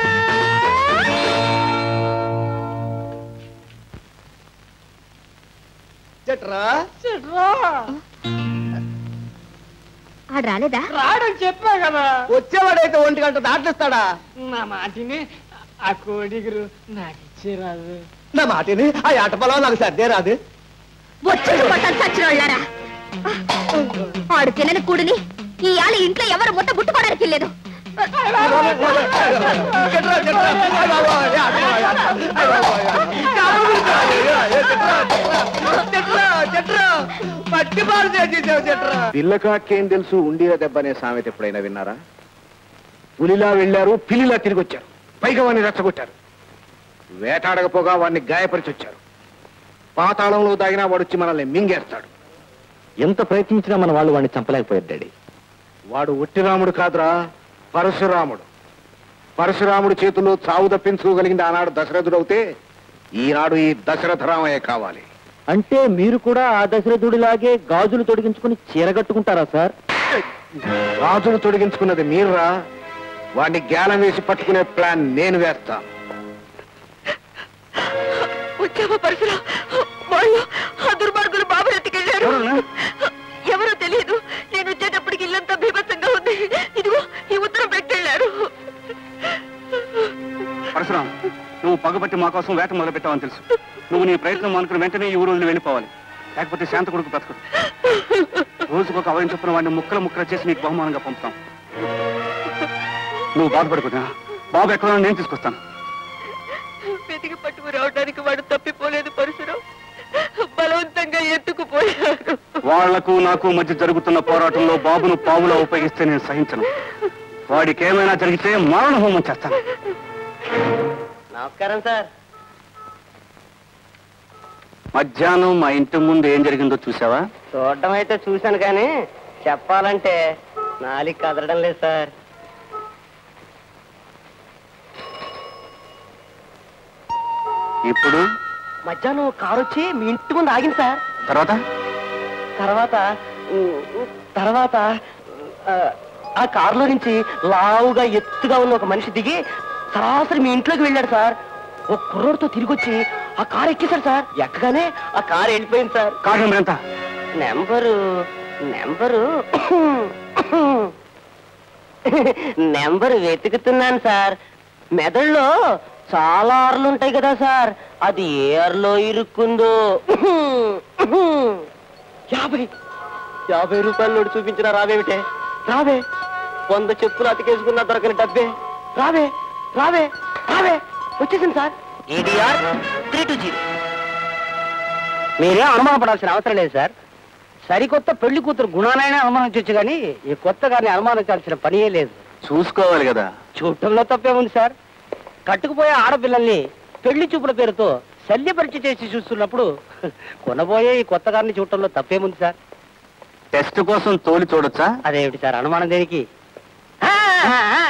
చెట్రా ఆడు రాలేదా రాడని చెప్పా కదా వచ్చేవాడైతే ఒంటి గంట దాటిస్తాడా నా మాటిని ఆ కోడిగురు నాకు ఇచ్చేరాదు నా మాటిని ఆ ఆట పొలం నాకు సర్దే రాదు వచ్చి పట్టాలి చచ్చినోళ్ళారా ఆడు తినని కూడిని ఈ ఆల ఇంట్లో ఎవరు ముట్ట ముట్టుకోవడానికి లేదు చెట్రా, చెట్రా. అయ్ బాబోయ్, ఏ ఆట పొలం, ఏ ఆట పొలం. అయ్ బాబోయ్, ఏ చెట్రా, చెట్రా, చెట్రా. పట్టి పాలు చేసేసావు చెట్రా పిల్లకాకేం తెలుసు ఉండిన దెబ్బ అనే సామెత ఎప్పుడైనా విన్నారా పులిలా వెళ్ళారు పిల్లిలా తిరిగి వచ్చారు పైగా వాడిని రెచ్చగొట్టారు వేటాడకపోగా వాడిని గాయపరిచి వచ్చారు పాతాళంలో దాగినా వాడొచ్చి మనల్ని మింగేస్తాడు ఎంత ప్రయత్నించినా మన వాళ్ళు వాడిని చంపలేకపోయారు డాడీ వాడు ఒట్టిరాముడు కాదురా పరశురాముడు పరశురాముడు చేతుల్లో చావు తప్పించుకోగలిగింది ఆనాడు దశరథుడవుతే ఈనాడు ఈ దశరథరామయ్య కావాలి అంటే మీరు కూడా ఆ దశరథుడిలాగే గాజులు తొడిగించుకుని చీర కట్టుకుంటారా సార్ రాజును తొడిగించుకున్నది మీరురా వాడిని గ్యాలం వేసి పట్టుకునే ప్లాన్ నేను వేస్తా వచ్చావా పరశురా వాళ్ళు ఆ దుర్మార్గులు బాబు ఎత్తుకెళ్ళారు ఎవరో తెలియదు నేను వచ్చేటప్పటికి ఇల్లంతా బీభత్సంగా ఉంది ఇదిగో ఈ ఉత్తరం పెట్టెళ్ళారు పరశురాం నువ్వు పగబట్టి మా కోసం వేట మొదలుపెట్టావని తెలుసు నువ్వు నీ ప్రయత్నం అనుకుని వెంటనే ఈ ఊరు వదిలి వెళ్ళిపోవాలి లేకపోతే శాంత కొడుకు బ్రతకడు రోజుకొక అవయం చొప్పున వాడిని ముక్కలు ముక్కలు చేసి నీకు బహుమానంగా పంపుతాం నువ్వు బాధపడుకున్నా బాబు ఎక్కడ నేను తీసుకొస్తాను వెతికి పట్టుకు రావడానికి వాడు తప్పిపోలేదు పరశురాం బలవంతంగా ఎత్తుకుపోయారు వాళ్లకు నాకు మధ్య జరుగుతున్న పోరాటంలో బాబును పావులా ఉపయోగిస్తే నేను సహించను వాడికి ఏమైనా జరిగితే మారణ హోమం చేస్తాను నమస్కారం సార్ మధ్యాహ్నం మా ఇంటి ముందు ఏం జరిగిందో చూసావా చూడడం అయితే చూశాను కానీ చెప్పాలంటే నాలిక కదలడం లేదు సార్ ఇప్పుడు మధ్యాహ్నం కారు వచ్చి మీ ఇంటి ముందు ఆగింది సార్ తర్వాత తర్వాత ఉమ్, తర్వాత ఆ, ఆ కారులో నుంచి లావుగా ఎత్తుగా ఉన్న ఒక మనిషి దిగి సరాసరి మీ ఇంట్లోకి వెళ్ళాడు సార్ ఒక కుర్రోడితో తిరిగి వచ్చి ఆ కారు ఎక్కేశాడు సార్ ఎక్కగానే ఆ కారు వెళ్ళిపోయింది సార్ కారు నెంబర్ ఎంత నెంబరు నెంబరు నెంబరు వెతుకుతున్నాను సార్ మెదడులో చాలా ఆర్లు ఉంటాయి కదా సార్ అది ఏ ఆర్లో ఇరుక్కుందో యాభై యాభై రూపాయల నోటు చూపించిన రావేమిటే రావే వంద చెప్పులు అతికేసుకున్నా దొరకని డబ్బే రావే రావే రావే వచ్చేసింది sir ADR three two zero మీరే అనుమానపడాల్సిన అవసరం లేదు సార్ సరికొత్త పెళ్లి కూతురు గుణానైనా అనుమానించవచ్చు కానీ ఈ కొత్త గారిని అనుమానించాల్సిన పనియే లేదు చూసుకోవాలి కదా చూడటంలో తప్పే ఉంది సార్ కట్టుకుపోయే ఆడపిల్లల్ని పెళ్లి చూపుల పేరుతో శల్యపరీక్ష చేసి చూస్తున్నప్పుడు కొనబోయే ఈ కొత్త గారిని చూడటంలో తప్పేముంది సార్ టెస్ట్ కోసం తోలి చూడొచ్చా అదేమిటి సార్ అనుమానం దేనికి ఆ, ఆ, ఆ.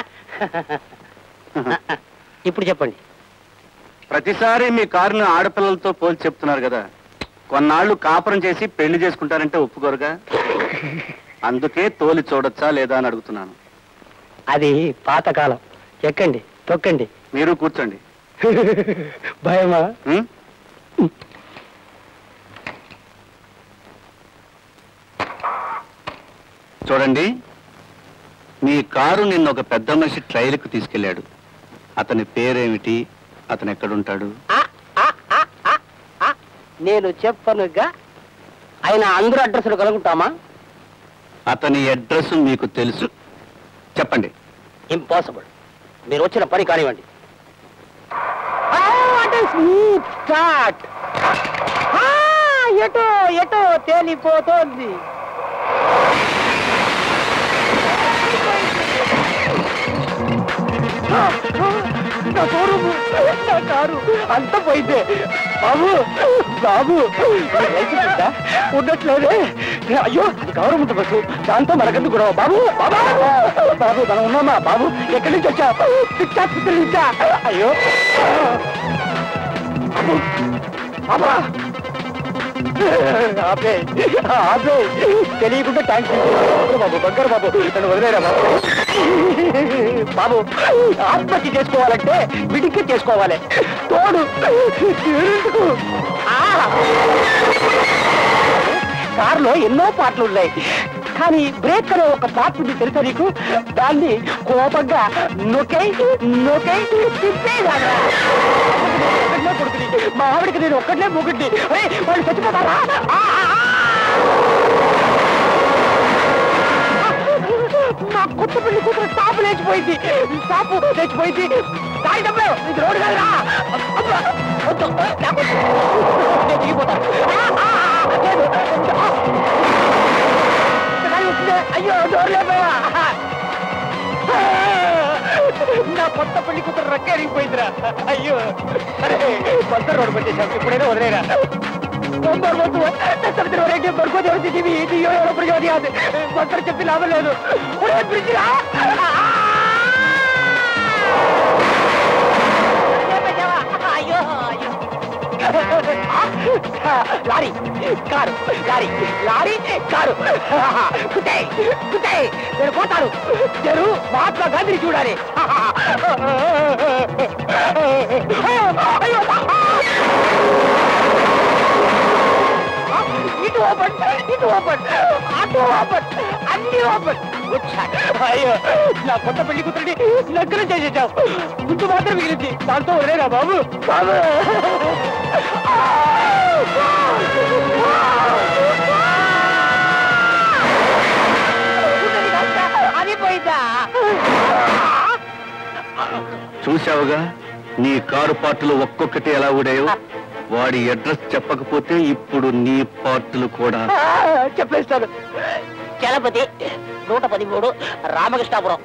ఇప్పుడు చెప్పండి ప్రతిసారి మీ కారును ఆడపిల్లలతో పోల్చి చెప్తున్నారు కదా కొన్నాళ్ళు కాపురం చేసి పెళ్లి చేసుకుంటారంటే ఒప్పుకోరుగా అందుకే తోలి చూడొచ్చా లేదా అని అడుగుతున్నాను అది పాతకాలం ఎక్కండి తొక్కండి మీరు కూర్చోండి భయమా ఉం? చూడండి మీ కారు నిన్న ఒక పెద్ద మనిషి ట్రైల్కి తీసుకెళ్ళాడు అతని పేరేమిటి అతను ఎక్కడుంటాడు ఆ, ఆ, ఆ, ఆ, ఆ. నేను చెప్పనుగా ఆయన అందరూ అడ్రస్లు కలుగుతామా అతని అడ్రస్ మీకు తెలుసు చెప్పండి ఇంపాసిబుల్ మీరు వచ్చిన పని కానివ్వండి స్మూత్ స్టార్ట్ ఎటో ఎటో తేలిపోతోంది ఆ, ఆ, నా షోరూము, నా కారు అంత పోయిందే బాబు బాబు లైసెన్స్ ఉందా? ఉండట్లేదే అయ్యో అది గవర్నమెంట్ బస్సు దాంతో మనకెందుకు గొడవ బాబు బాబా బాబు మనం ఉన్నామా బాబు ఎక్కడి నుంచి వచ్చా పిచ్చా పిచ్చల నుంచా అయ్యో బాబు బాబా ఆపే ఆపే తెలియకుండా ట్యాంక్స్ బాబు బంగారు బాబు నన్ను వదిలేరా బాబు బాబు ఆత్మహత్య చేసుకోవాలంటే విడికి చేసుకోవాలి తోడు ఎందుకు? ఆ! కారులో ఎన్నో పాటలు ఉన్నాయి కానీ బ్రేక్ అనే ఒక పార్ట్ ఉంది తెలుసా నీకు దాన్ని కోపంగా నొకై నొకై తిప్పేదాగా ఒక్కటే కొడుకుని మా ఆవిడకి నేను ఒక్కటే మొగుడిని అరే వాళ్ళు చచ్చిపోతారా ఆ, ఆ, ఆ! నా కొత్త పెళ్లి కూతురు టాపు లేచిపోయింది టాపు లేచిపోయింది దాని డబ్బే ఇది రోడ్డు కాదురా అబ్బా, వద్దు, నాకు వద్దు. నేను దిగిపోతాను ఆ, ఆ, ఆ, లేదు. ఆ. కానీ వచ్చిందే. అయ్యో డోర్ లేపోయా నా కొత్త పెళ్లి కూతురు రక్కే అరిగిపోయిందిరా అయ్యో అరే కొత్త రోడ్డు పెట్టేశాం ఇప్పుడైనా వదిలేరా Non dormo essere orecchie per quando ti divi io ero prima di ade quanto ti filava le ora brigila అయ్యో అయ్యో lorry car lorry lorry car కుటే కుటే నేను పోతాను నేను మహాత్మా గాంధీని చూడాలి అయ్యో ఇటు ఓపెన్ ఇటు ఓపెన్ అటు ఓపెన్ అన్ని ఓపెన్ అయ్యో నా కొత్త పెళ్లి కూతురిని నగ్గరం చేసేసావు ముందు మాత్రం మిగిలింది దాంతో వదిలేరా బాబు బాబు అది పోయిందా చూశావుగా నీ కారు పార్టులు ఒక్కొక్కటి ఎలా ఊడాయో వాడి అడ్రస్ చెప్పకపోతే ఇప్పుడు నీ పార్టులు కూడా చెప్పేస్తాను చలపతి నూట పదిమూడు రామకృష్ణాపురం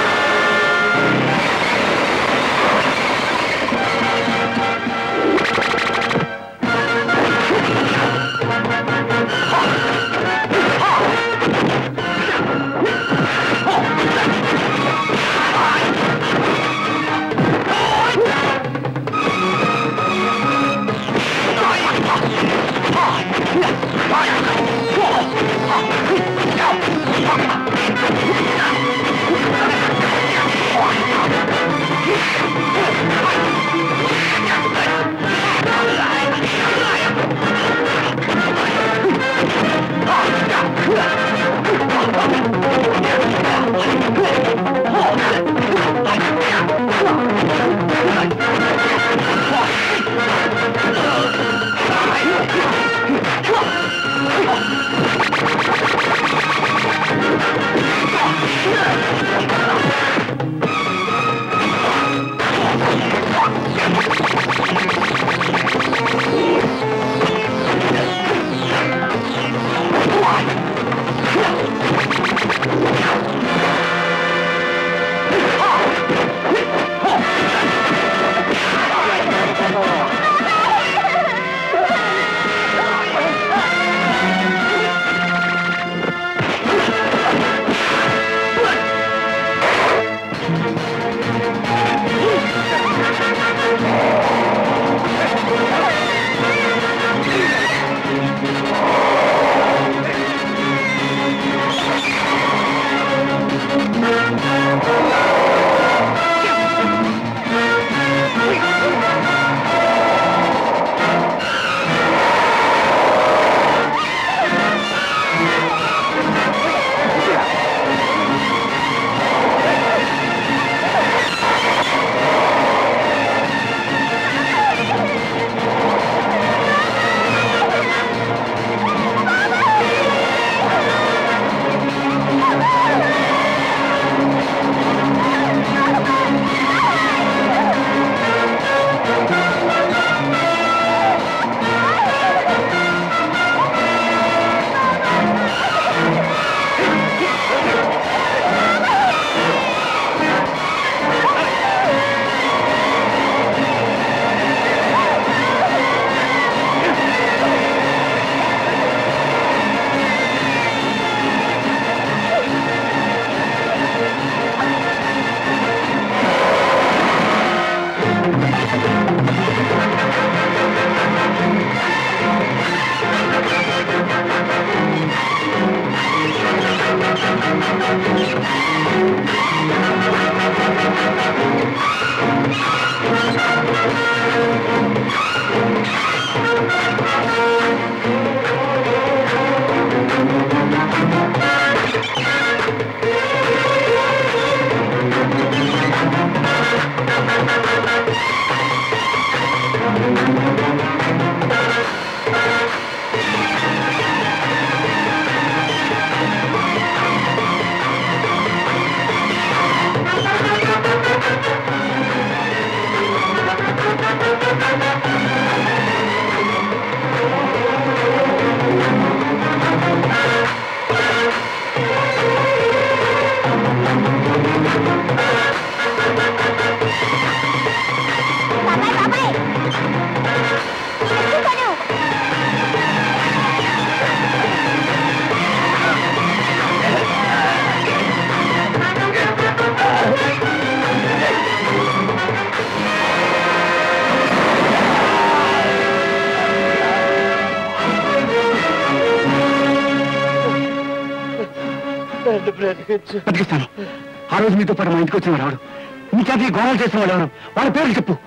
నన్ను బ్రతికించు బతికిస్తాను ఆ రోజు మీతో పాటు మా ఇంటికి వచ్చిన వాడు నీ చేత ఈ గోడలు చేసిన వాడు ఎవరు వాళ్ళ పేర్లు చెప్పు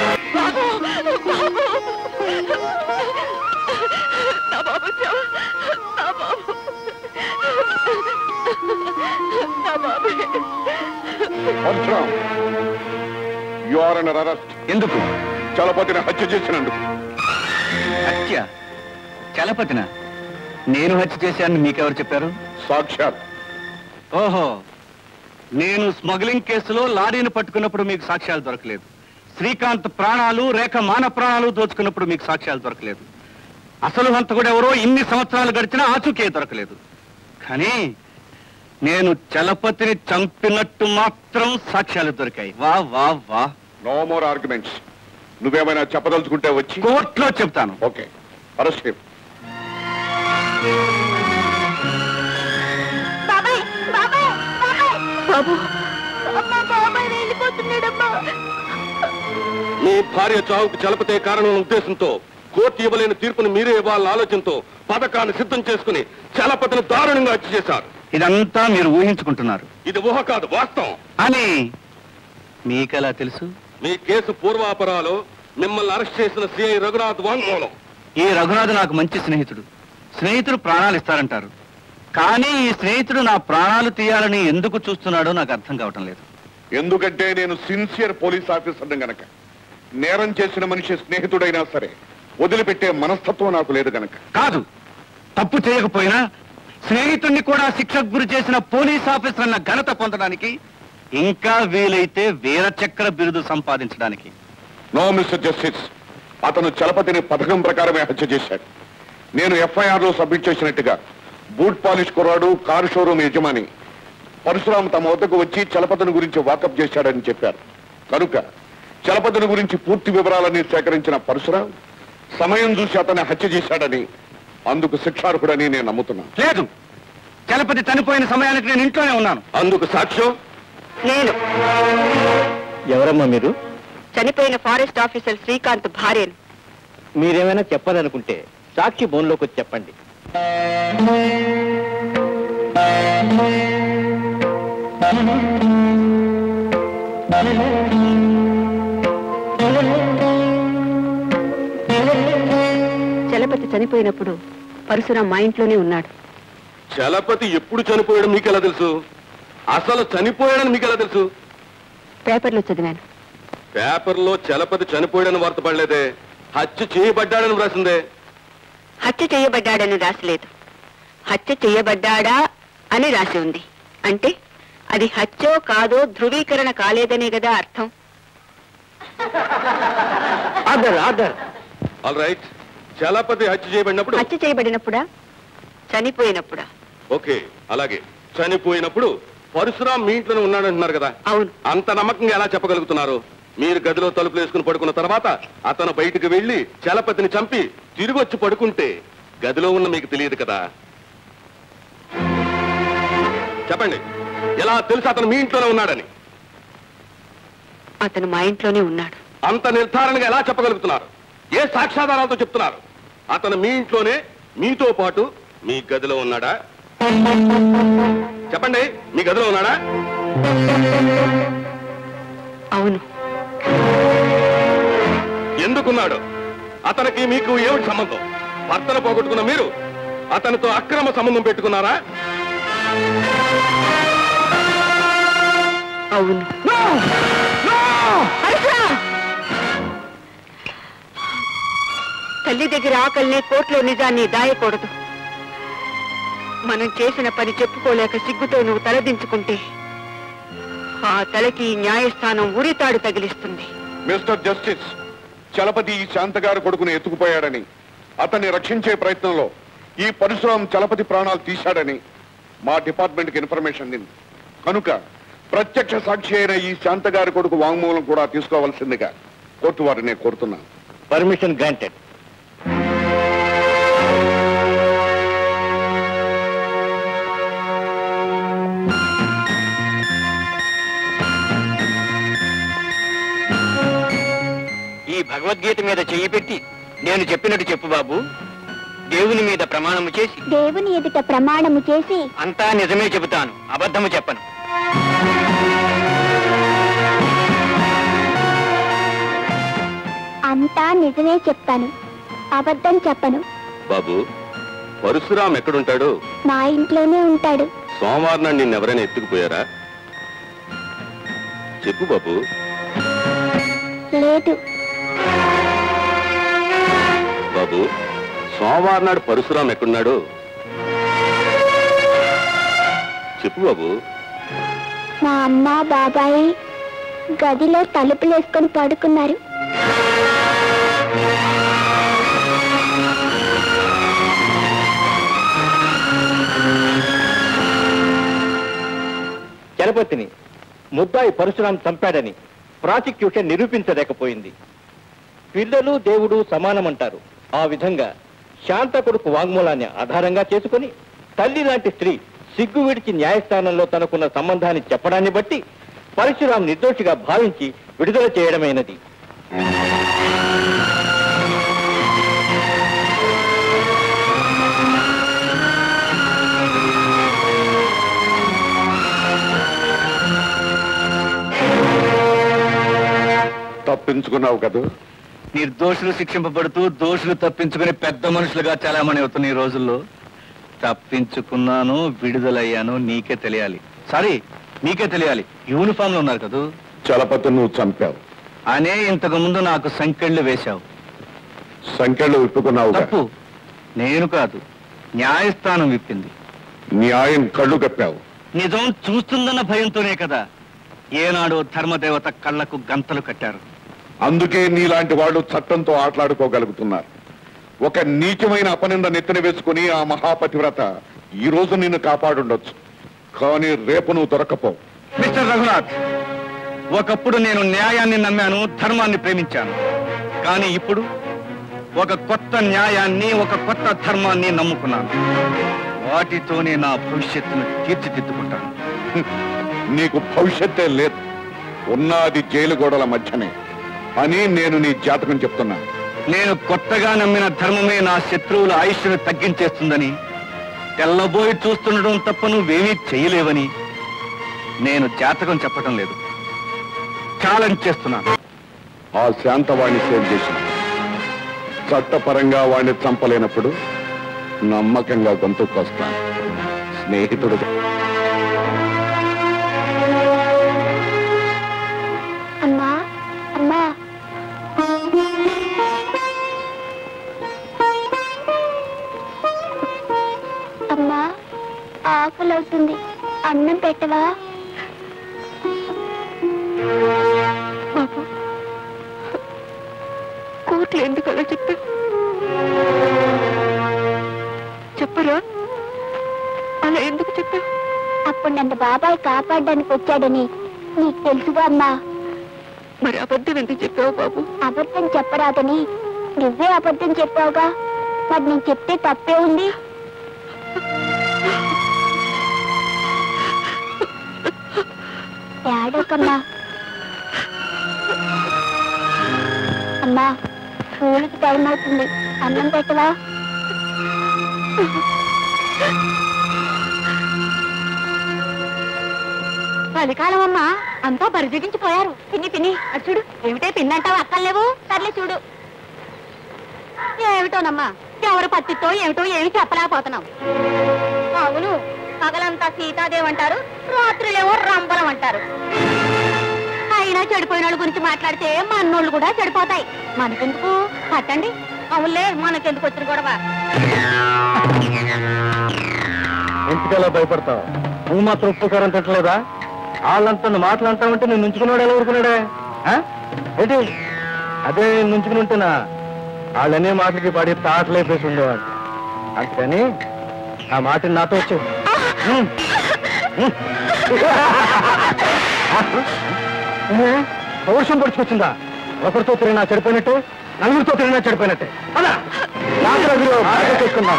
నా బాబు వచ్చావా నా బాబాయ్ Parashuram you are under arrest ఎందుకు చలపతిని హత్య చేసినందుకు హత్య చలపతిన నేను హత్య చేశానని మీకెవరు చెప్పారు సాక్షాత్ ఓహో నేను స్మగ్లింగ్ కేసులో లారీని పట్టుకున్నప్పుడు మీకు సాక్ష్యాలు దొరకలేదు శ్రీకాంత్ ప్రాణాలు రేఖ మాన ప్రాణాలు దోచుకున్నప్పుడు మీకు సాక్ష్యాలు దొరకలేదు అసలు హంతకుడు ఎవరో ఇన్ని సంవత్సరాలు గడిచినా ఆచూకే దొరకలేదు కానీ నేను చలపతిని చంపినట్టు మాత్రం సాక్ష్యాలు దొరికాయి వా వా వా నో మోర్ ఆర్గ్యుమెంట్స్ నువ్వేమైనా చెప్పదలుచుకుంటే వచ్చి కోర్టులో చెప్తాను ఓకే అరెస్ట్ హిమ్ బాబాయ్ బాబాయ్ బాబాయ్ బాబు అమ్మా బాబాయ్ వెళ్ళిపోతున్నాడమ్మా మీ భార్య చావుకు చలపతే కారణం ఉద్దేశంతో కోర్టు ఇవ్వలేని తీర్పును మీరే ఇవ్వాలన్న ఆలోచనతో పథకాన్ని సిద్ధం చేసుకుని చలపతిని దారుణంగా హత్య చేశారు ఇదంతా మీరు ఊహించుకుంటున్నారు ఇది ఊహ కాదు వాస్తవం అని మీకెలా తెలుసు మీ కేసు పూర్వాపరాలు మిమ్మల్ని అరెస్ట్ చేసిన సిఐ రఘునాథ్ వాంగ్మూలం ఈ రఘునాథ్ నాకు మంచి స్నేహితుడు స్నేహితుడు ప్రాణాలు ఇస్తారంటారు కానీ ఈ స్నేహితుడు నా ప్రాణాలు తీయాలని ఎందుకు చూస్తున్నాడో నాకు అర్థం కావటం లేదు ఎందుకంటే నేను సిన్సియర్ పోలీస్ ఆఫీసర్ని గనక నేరం చేసిన మనిషి స్నేహితుడైనా సరే వదిలిపెట్టే మనస్తత్వం నాకు లేదు గనక కాదు తప్పు చేయకపోయినా స్నేహితుణ్ణి కూడా శిక్షకు గురి చేసిన పోలీస్ ఆఫీసర్ అన్న ఘనత పొందడానికి ఇంకా వీలైతే వీర చక్ర బిరుదు సంపాదించడానికి నో మిస్టర్ జస్టిస్ అతను చలపతిని పథకం ప్రకారమే హత్య చేశాడు నేను ఎఫ్ఐఆర్ లో సబ్మిట్ చేసినట్టుగా బూట్ పాలిష్ కుర్రాడు కారు షోరూమ్ యజమాని పరశురామ్ తమ వద్దకు వచ్చి చలపతిని గురించి వాకప్ చేశాడని చెప్పారు కనుక చలపతిని గురించి పూర్తి వివరాలన్నీ సేకరించిన పరశురామ్ సమయం చూసి అతన్ని హత్య చేశాడని అందుకు శిక్షార్హుడని నేను నమ్ముతున్నాను లేదు చలపతి చనిపోయిన సమయానికి నేను ఇంట్లోనే ఉన్నాను అందుకు సాక్ష్యం నేను ఎవరమ్మా మీరు చనిపోయిన ఫారెస్ట్ ఆఫీసర్ శ్రీకాంత్ భార్యను మీరేమైనా చెప్పాలనుకుంటే సాక్షి బోన్లోకి వచ్చి చెప్పండి చలపతి చనిపోయినప్పుడు పరశురాం మా ఇంట్లోనే ఉన్నాడు చలపతి ఎప్పుడు చనిపోయాడు మీకెలా తెలుసు అసలు చనిపోయాడని మీకెలా తెలుసు పేపర్లో చదివాను పేపర్లో చలపతి చనిపోయాడని వార్త పడలేదే హత్య చేయబడ్డాడని వ్రాసిందే హత్య చేయబడ్డాడని రాసలేదు హత్య చేయబడ్డాడా అని రాసి ఉంది అంటే అది హత్యో కాదో ధృవీకరణ కాలేదనే కదా అర్థం order order all right Chalapathi హత్య చేయబడినప్పుడు హత్య చేయబడినప్పుడా చనిపోయినప్పుడా ఓకే అలాగే చనిపోయినప్పుడు పరశురాం మీ ఇంట్లోనే ఉన్నాడంటున్నారు కదా అవును అంత నమ్మకంగా ఎలా చెప్పగలుగుతున్నారు మీరు గదిలో తలుపులు వేసుకుని పడుకున్న తర్వాత అతను బయటికి వెళ్లి చలపతిని చంపి తిరిగి వచ్చి పడుకుంటే గదిలో ఉన్న మీకు తెలియదు కదా చెప్పండి ఎలా తెలుసు అతను మీ ఇంట్లోనే ఉన్నాడని అతను మా ఇంట్లోనే ఉన్నాడు అంత నిర్ధారణగా ఎలా చెప్పగలుగుతున్నారు ఏ సాక్ష్యాధారాలతో చెప్తున్నారు అతను మీ ఇంట్లోనే మీతో పాటు మీ గదిలో ఉన్నాడా చెప్పండి మీ గదిలో ఉన్నాడా అవును ఎందుకున్నాడు అతనికి మీకు ఏమిటి సంబంధం భర్తను పోగొట్టుకున్న మీరు అతనితో అక్రమ సంబంధం పెట్టుకున్నారా అవును పరశురాం! తల్లి దగ్గర ఆకలిని కోర్టులో నిజాన్ని దాయకూడదు మనం చేసిన పని చెప్పుకోలేక సిగ్గుతో నువ్వు తలదించుకుంటే ఆ తలకి ఈ న్యాయస్థానం ఉరితాడు తగిలిస్తుంది మిస్టర్ జస్టిస్ చలపతి ఈ శాంతగారు కొడుకుని ఎత్తుకుపోయాడని అతన్ని రక్షించే ప్రయత్నంలో ఈ పరశురాం చలపతి ప్రాణాలు తీశాడని మా డిపార్ట్మెంట్ కి ఇన్ఫర్మేషన్ అందింది కనుక ప్రత్యక్ష సాక్షి అయిన ఈ శాంతగారి కొడుకు వాంగ్మూలం కూడా తీసుకోవాల్సిందిగా కోర్టు వారిని కోరుతున్నాను పర్మిషన్ గ్రాంటెడ్ ఈ భగవద్గీత మీద చెయ్యి పెట్టి నేను చెప్పినట్టు చెప్పు బాబు దేవుని మీద ప్రమాణము చేసి దేవుని ఎదుట ప్రమాణము చేసి అంతా నిజమే చెబుతాను అబద్ధము చెప్పను అంతా నిజమే చెప్తాను అబద్ధం చెప్పను బాబు పరశురాం ఎక్కడుంటాడు మా ఇంట్లోనే ఉంటాడు సోమవారం నాడు నిన్ను ఎవరైనా ఎత్తుకుపోయారా చెప్పు బాబు లేదు బాబు సోమవారం నాడు పరశురాం ఎక్కడున్నాడు చెప్పు బాబు మా అమ్మ బాబాయి గదిలో తలుపులు వేసుకొని పడుకున్నారు చలపతిని ముద్దాయి పరశురాం చంపాడని ప్రాసిక్యూషన్ నిరూపించలేకపోయింది పిల్లలు దేవుడు సమానమంటారు ఆ విధంగా శాంత కొడుకు వాంగ్మూలాన్ని ఆధారంగా చేసుకొని తల్లి లాంటి స్త్రీ సిగ్గు విడిచి న్యాయస్థానంలో తనకున్న సంబంధాన్ని చెప్పడాన్ని బట్టి పరశురాం నిర్దోషిగా భావించి విడుదల చేయడమైనది తప్పించుకున్నావు కదా నిర్దోషులు శిక్షింపబడుతూ దోషులు తప్పించుకుని పెద్ద మనుషులుగా చాలామణి అవుతున్న ఈ రోజుల్లో తప్పించుకున్నాను విడుదలయ్యాను నీకే తెలియాలి సారీ నీకే తెలియాలి యూనిఫామ్ లో ఉన్నారు కదూ చలపతి నువ్వు చంపావు అనే ఇంతకు ముందు నాకు సంకెళ్ళు వేశావు సంఖ్యలు విప్పుకున్నావు తప్పు నేను కాదు న్యాయస్థానం విప్పింది న్యాయం కళ్ళు కప్పావు నిజం చూస్తుందన్న భయంతోనే కదా ఏనాడు ధర్మదేవత కళ్ళకు గంతలు కట్టారు అందుకే నీలాంటి వాళ్ళు చట్టంతో ఆటలాడుకోగలుగుతున్నారు ఒక నీచమైన అపనింద నెత్తిన వేసుకుని ఆ మహాపతివ్రత ఈ రోజు నిన్ను కాపాడుండొచ్చు కానీ రేపు నువ్వు దొరకపోవు మిస్టర్ రఘునాథ్ ఒకప్పుడు నేను న్యాయాన్ని నమ్మాను ధర్మాన్ని ప్రేమించాను కానీ ఇప్పుడు ఒక కొత్త న్యాయాన్ని ఒక కొత్త ధర్మాన్ని నమ్ముకున్నాను వాటితోనే నా భవిష్యత్తును తీర్చిదిద్దుకుంటాను నీకు భవిష్యత్తే లేదు ఉన్నది జైలు గోడల మధ్యనే అని నేను నీ జాతకం చెప్తున్నాను నేను కొత్తగా నమ్మిన ధర్మమే నా శత్రువుల ఆయుష్ను తగ్గించేస్తుందని తెల్లబోయి చూస్తుండడం తప్ప నువ్వేమీ చేయలేవని నేను జాతకం చెప్పటం లేదు ఛాలెంజ్ చేస్తున్నాను ఆ శాంతవాణ్ణి సేవ్ చేసిన చట్టపరంగా వాణ్ణి చంపలేనప్పుడు నమ్మకంగా గొంతుకొస్తాను స్నేహితుడు అమ్మా అమ్మా అమ్మా ఆకలి అవుతుంది అన్నం పెట్టవా బాబు కోర్టులో ఎందుకు అలా చెప్పా చెప్పరా అలా ఎందుకు చెప్పా అప్పుడు నన్ను బాబాయ్ కాపాడడానికి వచ్చాడని నీకు తెలుసుగా అమ్మా మరి అబద్ధం ఎందుకు చెప్పావు బాబు అబద్ధం చెప్పరాదని నువ్వే అబద్ధం చెప్పావుగా మరి నేను చెప్తే తప్పే ఉంది ఏడోకమ్మా అమ్మా స్కూల్కి టైం అవుతుంది అన్నం పెట్టవా చలికాలం అమ్మా అంతా బరిజగించిపోయారు పిన్ని పిన్ని అటు చూడు ఏమిటే పిన్ని అంటావు అక్కర్లేవు సర్లే చూడు ఏమిటోనమ్మా ఎవరు పత్తితో ఏమిటో ఏమి చెప్పలేకపోతున్నాం అవును పగలంతా సీతాదేవి అంటారు రాత్రులేమో రంబలం అంటారు అయినా చెడిపోయిన వాళ్ళ గురించి మాట్లాడితే మన్నోళ్ళు కూడా చెడిపోతాయి మనకెందుకు పట్టండి అవునులే మనకెందుకు వచ్చిన గొడవ ఎందుకలా భయపడతావు నువ్వు మాత్రం ఉప్పు కారం తిట్టలేదా వాళ్ళంతా నువ్వు మాటలు అంటావంటే నేను నుంచుకున్నాడు ఎలా ఊరుకున్నాడే ఆ? ఏంటి అదే నేను నుంచుకుని ఉంటేనా వాళ్ళనే మాటలకి పడి తాటలేపేసి ఉండేవాడు అందుకని ఆ మాటని నాతో వచ్చు పౌరుషం పడుచుకొచ్చిందా ఒకరితో తిరిగినా చెడిపోయినట్టు నలుగురితో తిరిగినా చెడిపోయినట్టే అలా చేసుకుందాం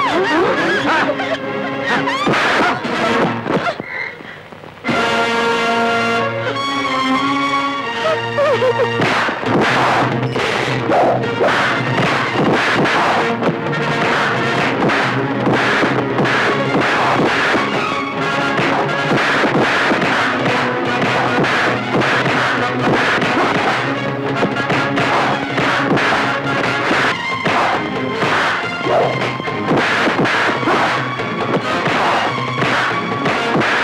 ఆ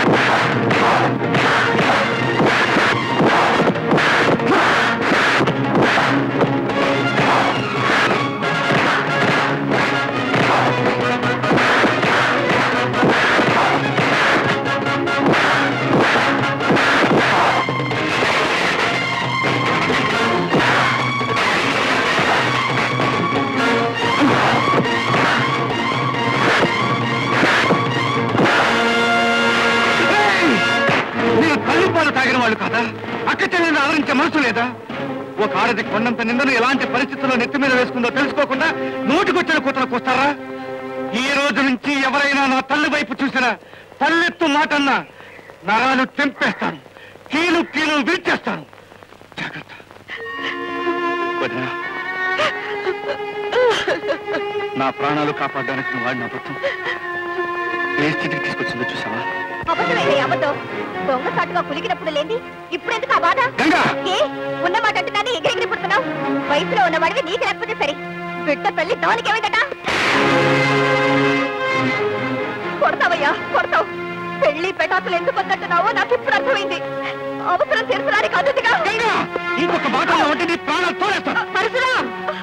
కాదా అక్క చెల్లెలను ఆదరించే మనసు లేదా ఒక ఆడది కొండంత నిందను ఎలాంటి పరిస్థితుల్లో నెత్తి మీద వేసుకుందో తెలుసుకోకుండా నోటికొచ్చిన కూతలకు వస్తారా ఈ రోజు నుంచి ఎవరైనా నా తల్లి వైపు చూసినా తల్లెత్తు మాటన్నా నరాలు తెంపేస్తాను కీలు కీలు విరిచేస్తాను జాగ్రత్త వదినా నా ప్రాణాలు కాపాడడానికి నువ్వు వాడిన అబద్ధం ఏ స్థితికి తీసుకొచ్చిందో చూసావా అబద్ధమైంది అబద్ధం దొంగ సాటుగా కులిగినప్పుడు లేండి ఇప్పుడు ఎందుకు ఆ బాధ గంగా ఏ ఉన్న మాట అంటున్నాను ఎగిరెగిరి పుడుతున్నావు వయసులో ఉన్నవాడివి నీకు లేకపోతే సరే బిడ్డ తల్లి దానికి ఏమైందట కొడతావయ్యా కొడతావు పెళ్లి పెటాకులు ఎందుకు వద్దంటున్నావో నాకు ఇప్పుడు అర్థమైంది అవసరం తీర్చడానికి అదుగా గంగా ఇంకొక మాట ఉంటే నీ ప్రాణాలు తోలేస్తాను పరశురాం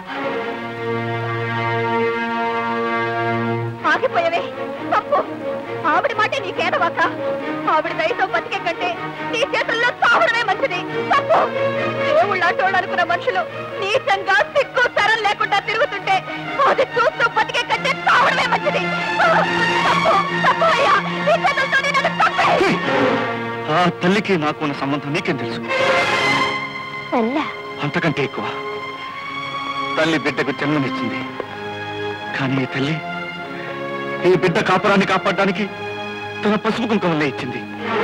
ఆగిపోయావే తప్పు ఆవిడ మాటే నీకేదవాక ఆవిడ దయతో బతికే కంటే నీ చేతుల్లో సావడమే మంచిది తప్పు దేవుళ్ళాటోళ్ళు అనుకున్న మనుషులు నీచంగా సిగ్గు తరం లేకుండా తిరుగుతుంటే అది చూస్తూ బతికే కంటే సావడమే మంచిది తప్పు తప్పు అయ్యా నీ చేతులతోనే నన్ను చంపేయ్. ఆ తల్లికి నాకు ఉన్న సంబంధం నీకేం తెలుసు అల్లా అంతకంటే ఎక్కువ తల్లి బిడ్డకు జన్మనిచ్చింది కానీ ఈ తల్లి ఈ బిడ్డ కాపురాన్ని కాపాడడానికి తన పసుపు కుంకుమలే ఇచ్చింది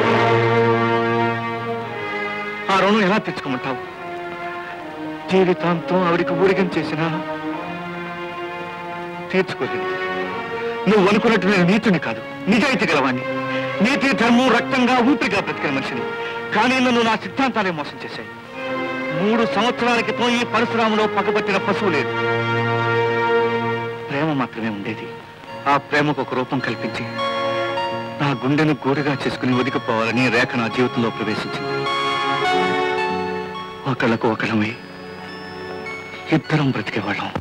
ఆ రుణం ఎలా తెచ్చుకోమంటావు జీవితాంతం ఆవిడికి ఊరికం చేసినా తీర్చుకోలేదు నువ్వు అనుకున్నట్టు నేను నీతుని కాదు నిజాయితీ గలవాణ్ణి నీతి ధర్మం రక్తంగా ఊపిరిగా బ్రతికిన మనిషిని కానీ నన్ను నా సిద్ధాంతాలే మోసం చేశాయి మూడు సంవత్సరాల క్రితం ఈ పరశురాములో పగబట్టిన పశువు లేదు ప్రేమ మాత్రమే ఉండేది ఆ ప్రేమకు ఒక రూపం కల్పించి నా గుండెను గూడుగా చేసుకుని ఒదిగిపోవాలని రేఖ నా జీవితంలో ప్రవేశించింది ఒకళ్ళకు ఒకళ్ళమై ఇద్దరం బ్రతికేవాళ్ళం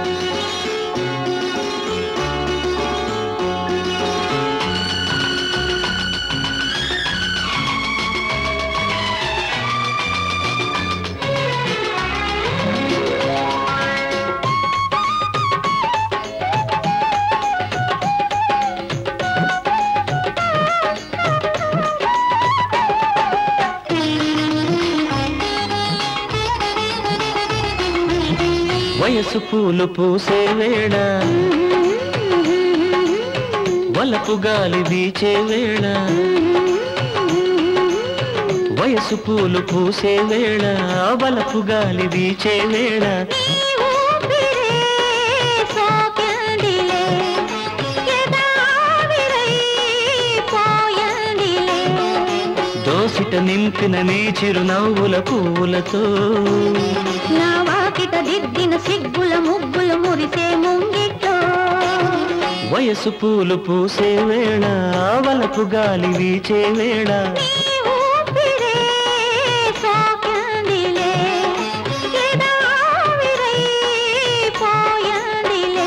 వయసు పూలు పూసే వేళ వలపు గాలి వీచే వేళ వయసు పూలు పూసే వేళ వలపు గాలి వీచే వేళ దోసిట నింపిన నీ చిరునవ్వుల పువ్వులతో నా వాకిట దిద్దిన సిగ్గుల ముగ్గులు మురిసే ముంగిట్లో వయసు పూలు పూసే వేళ వలపు గాలి వీచే వేళ నీ ఊపిరే సోకిందిలే, ఎడావిరై పోయిందిలే.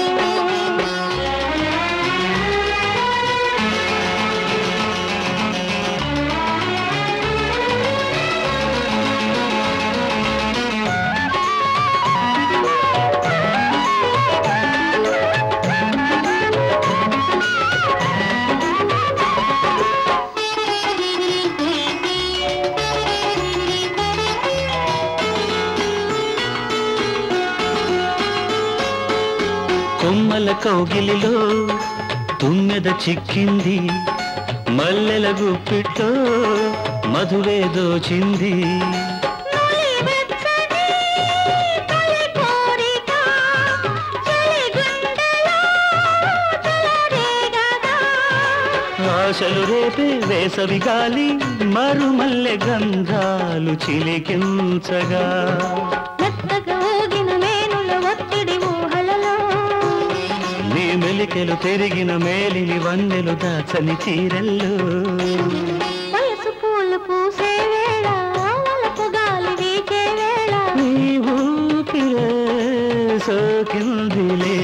కొమ్మల కౌగిలిలో తుమ్మెద చిక్కింది మల్లెల గుప్పిట్లో మధువే దోచింది నులివెచ్చని తొలి కోరిక, చలిగుండెలో చెలరేగగా. ఆశలు రేపే వేసవి గాలి మరుమల్లె గంధాలు చిలికించగా మెత్తగా ఊగిన మేనుల ఒత్తిడి ఊహలలో నీ మెలికెలు పెరిగిన మేలిని వన్నెలు దాచని చీరల్లో వయసు పూలు పూసే వేళ వలపు గాలి వీచే వేళ నీ ఊపిరే సోకిందిలే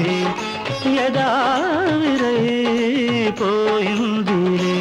యదావిరై పోయిందిలే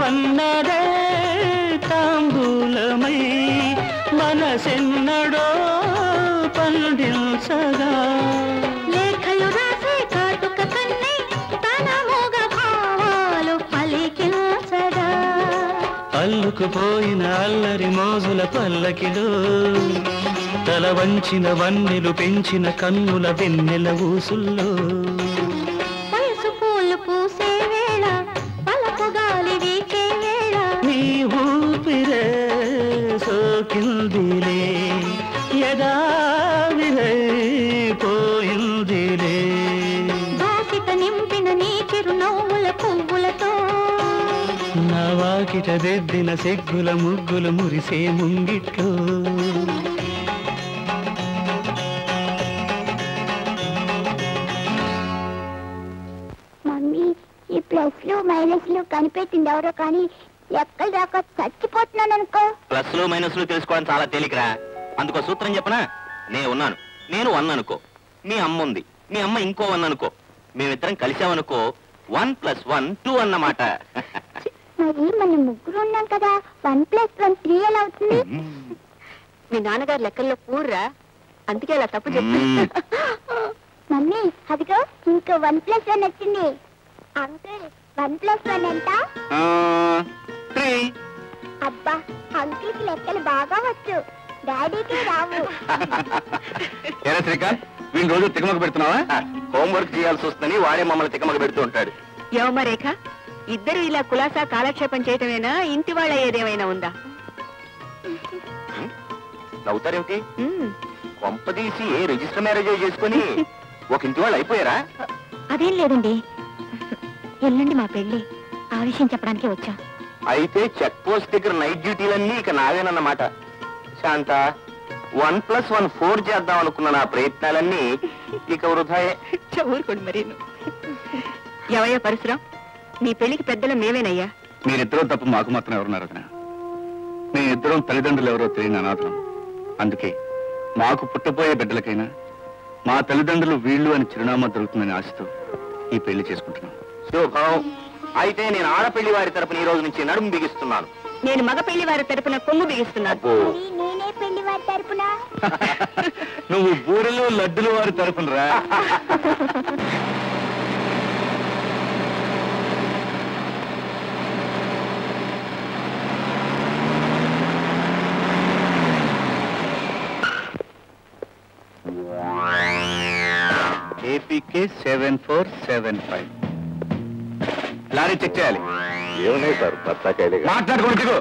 వన్నదే తాంబూలమై మనసెన్నడో పండించగా లేఖలు రాసే కాటుక కన్నే తన మోగ భావాలు పలికించగా అల్లుకుపోయిన అల్లరి మోజుల పల్లకిలో తల వంచిన వన్నెలు పెంచిన కన్నుల వెన్నెల ఊసుల్లో వయసు పూలు పూసే వేళ పలపు గాలి వీచే వేళ నీ ఊపిరే సోకిందిలే యదావిరై పోయిందిలే దోసిట నింపిన నీ చిరునవ్వుల పువ్వులతో నా వాకిట దిద్దిన సెగ్గుల ముగ్గులు మురిసే ముంగిట్లో మమ్మీ ఈ ప్లస్లు మైనస్లు కనిపెట్టింది ఎవరో కానీ ఎక్కడ దాకా చచ్చిపోతున్నాను అనుకో ప్లస్లు మైనస్లు తెలుసుకోవడం చాలా తేలికరా అందుకో సూత్రం చెప్పనా నేను ఉన్నాను నేను వన్ అనుకో మీ అమ్మ ఉంది మీ అమ్మ ఇంకో వన్ అనుకో మేమిద్దరం కలిసామనుకో వన్ ప్లస్ వన్ టూ అన్నమాట మరి మనం ముగ్గురు ఉన్నాం కదా వన్ ప్లస్ వన్ త్రీ ఎలా అవుతుంది మీ నాన్నగారు లెక్కల్లో పూర్రా అందుకే అలా తప్పు చెప్పి మ్మ్. మమ్మీ అదిగో ఇంకో వన్ ప్లస్ వన్ వచ్చింది అంకుల్ వన్ ప్లస్ వన్ ఎంత త్రీ అబ్బా అంకుల్ కి లెక్కలు బాగా వచ్చు డాడీకి రావు ఏరా శ్రీకాంత్ వీళ్ళు రోజు తికమక పెడుతున్నావా హోంవర్క్ చేయాల్సి వస్తుందని వాడే మమ్మల్ని తిక్కమక పెడుతూ ఉంటాడు యవమరేఖ ఇద్దరు ఇలా కులాసా కాలక్షేపం చేయటమేనా ఇంటి వాళ్ళ ఏదేమైనా ఉందా నవ్వుతారేమిటి మ్మ్. కొంపదీసి ఏ రిజిస్టర్ మ్యారేజ్ చేసుకుని ఒక ఇంటి వాళ్ళు అయిపోయారా అదేం లేదండి ఎల్లుండి మా పెళ్లి ఆ విషయం చెప్పడానికి వచ్చాం అయితే చెక్ పోస్ట్ దగ్గర నైట్ డ్యూటీలన్నీ ఇక నావేనన్నమాట Shantha one plus one four చేద్దాం అనుకున్న నా ప్రయత్నాలన్నీ ఇక వృధాయే ఊరుకోండి మరి ఎవయ్యా పరశురాం మీ పెళ్లికి పెద్దలు మేమేనయ్యా మీరిద్దరూ తప్ప మాకు మాత్రం ఎవరున్నారు అతను మేమిద్దరం తల్లిదండ్రులు ఎవరో తెలియని అనాథలం అందుకే మాకు పుట్టబోయే బిడ్డలకైనా మా తల్లిదండ్రులు వీళ్ళు అని చిరునామా దొరుకుతుందని ఆశతో ఈ పెళ్లి చేసుకుంటున్నాం శుభం అయితే నేను ఆడపెళ్లి వారి తరపున ఈ రోజు నుంచి నడుము బిగిస్తున్నాను నేను మగ పెళ్లి వారి తరపున కొమ్ము బిగిస్తున్నాను అబ్బో నేనే పెళ్లి వారి తరపున నువ్వు బూరెలు లడ్డులు వారి తరపున రా APK seven four seven five lorry check చేయాలి ఏమున్నాయి సార్ బత్తాకాయలే మాట్లాడుకోండి దిగు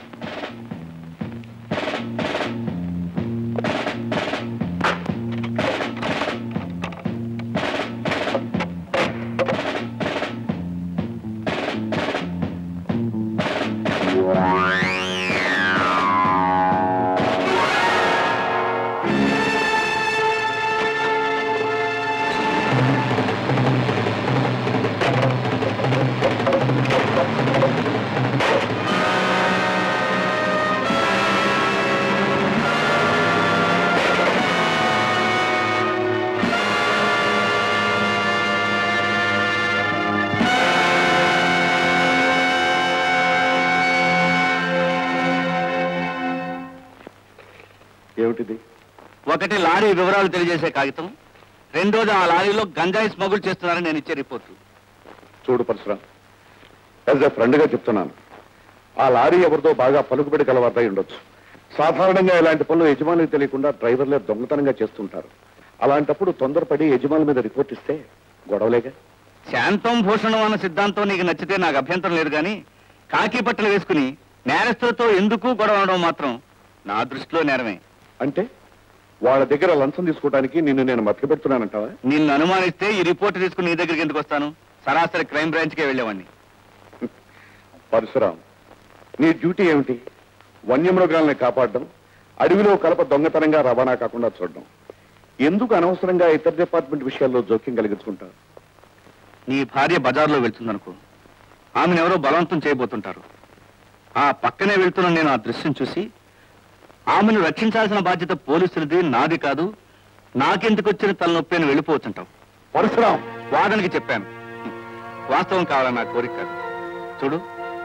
ఏమిటిది ఒకటి లారీ వివరాలు తెలియజేసే కాగితం రెండోది ఆ లారీలో గంజాయి స్మగుల్ చేస్తున్నారని నేను ఇచ్చే రిపోర్టు చూడు పరశురాం యాజ్ ఎ ఫ్రెండ్ గా చెప్తున్నాను ఆ లారీ ఎవరితో బాగా పలుకుబడి కలవారై ఉండొచ్చు సాధారణంగా ఇలాంటి పనులు యజమానికి తెలియకుండా డ్రైవర్లే దొంగతనంగా చేస్తుంటారు అలాంటప్పుడు తొందరపడి యజమాని మీద రిపోర్ట్ ఇస్తే గొడవలేగా శాంతం భూషణం అన్న సిద్ధాంతం నీకు నచ్చితే నాకు అభ్యంతరం లేదు కానీ కాకి బట్టలు వేసుకుని నేరస్తులతో ఎందుకు గొడవ అనడం మాత్రం నా దృష్టిలో నేరమే అంటే వాళ్ళ దగ్గర లంచం తీసుకోవడానికి నిన్ను నేను మతికి పెడుతున్నానంటావా నిన్ను అనుమానిస్తే ఈ రిపోర్ట్ తీసుకుని నీ దగ్గరికి ఎందుకు వస్తాను సరాసరి క్రైమ్ బ్రాంచ్కే వెళ్ళేవాడిని పరశురాం నీ డ్యూటీ ఏమిటి వన్యమృగాల్ని కాపాడడం అడవిలో కలప దొంగతనంగా రవాణా కాకుండా చూడడం ఎందుకు అనవసరంగా ఇతర డిపార్ట్మెంట్ విషయాల్లో జోక్యం కలిగించుకుంటావు నీ భార్య బజార్లో వెళ్తుందనుకో ఆమెను ఎవరో బలవంతం చేయబోతుంటారు ఆ పక్కనే వెళ్తున్న నేను ఆ దృశ్యం చూసి ఆమెను రక్షించాల్సిన బాధ్యత పోలీసులది నాది కాదు నాకెందుకు వచ్చిన తలనొప్పి అని వెళ్ళిపోవచ్చుంటావు పరశురాం వాదనకి చెప్పాను వాస్తవం కావాలని నా కోరిక కాదు చూడు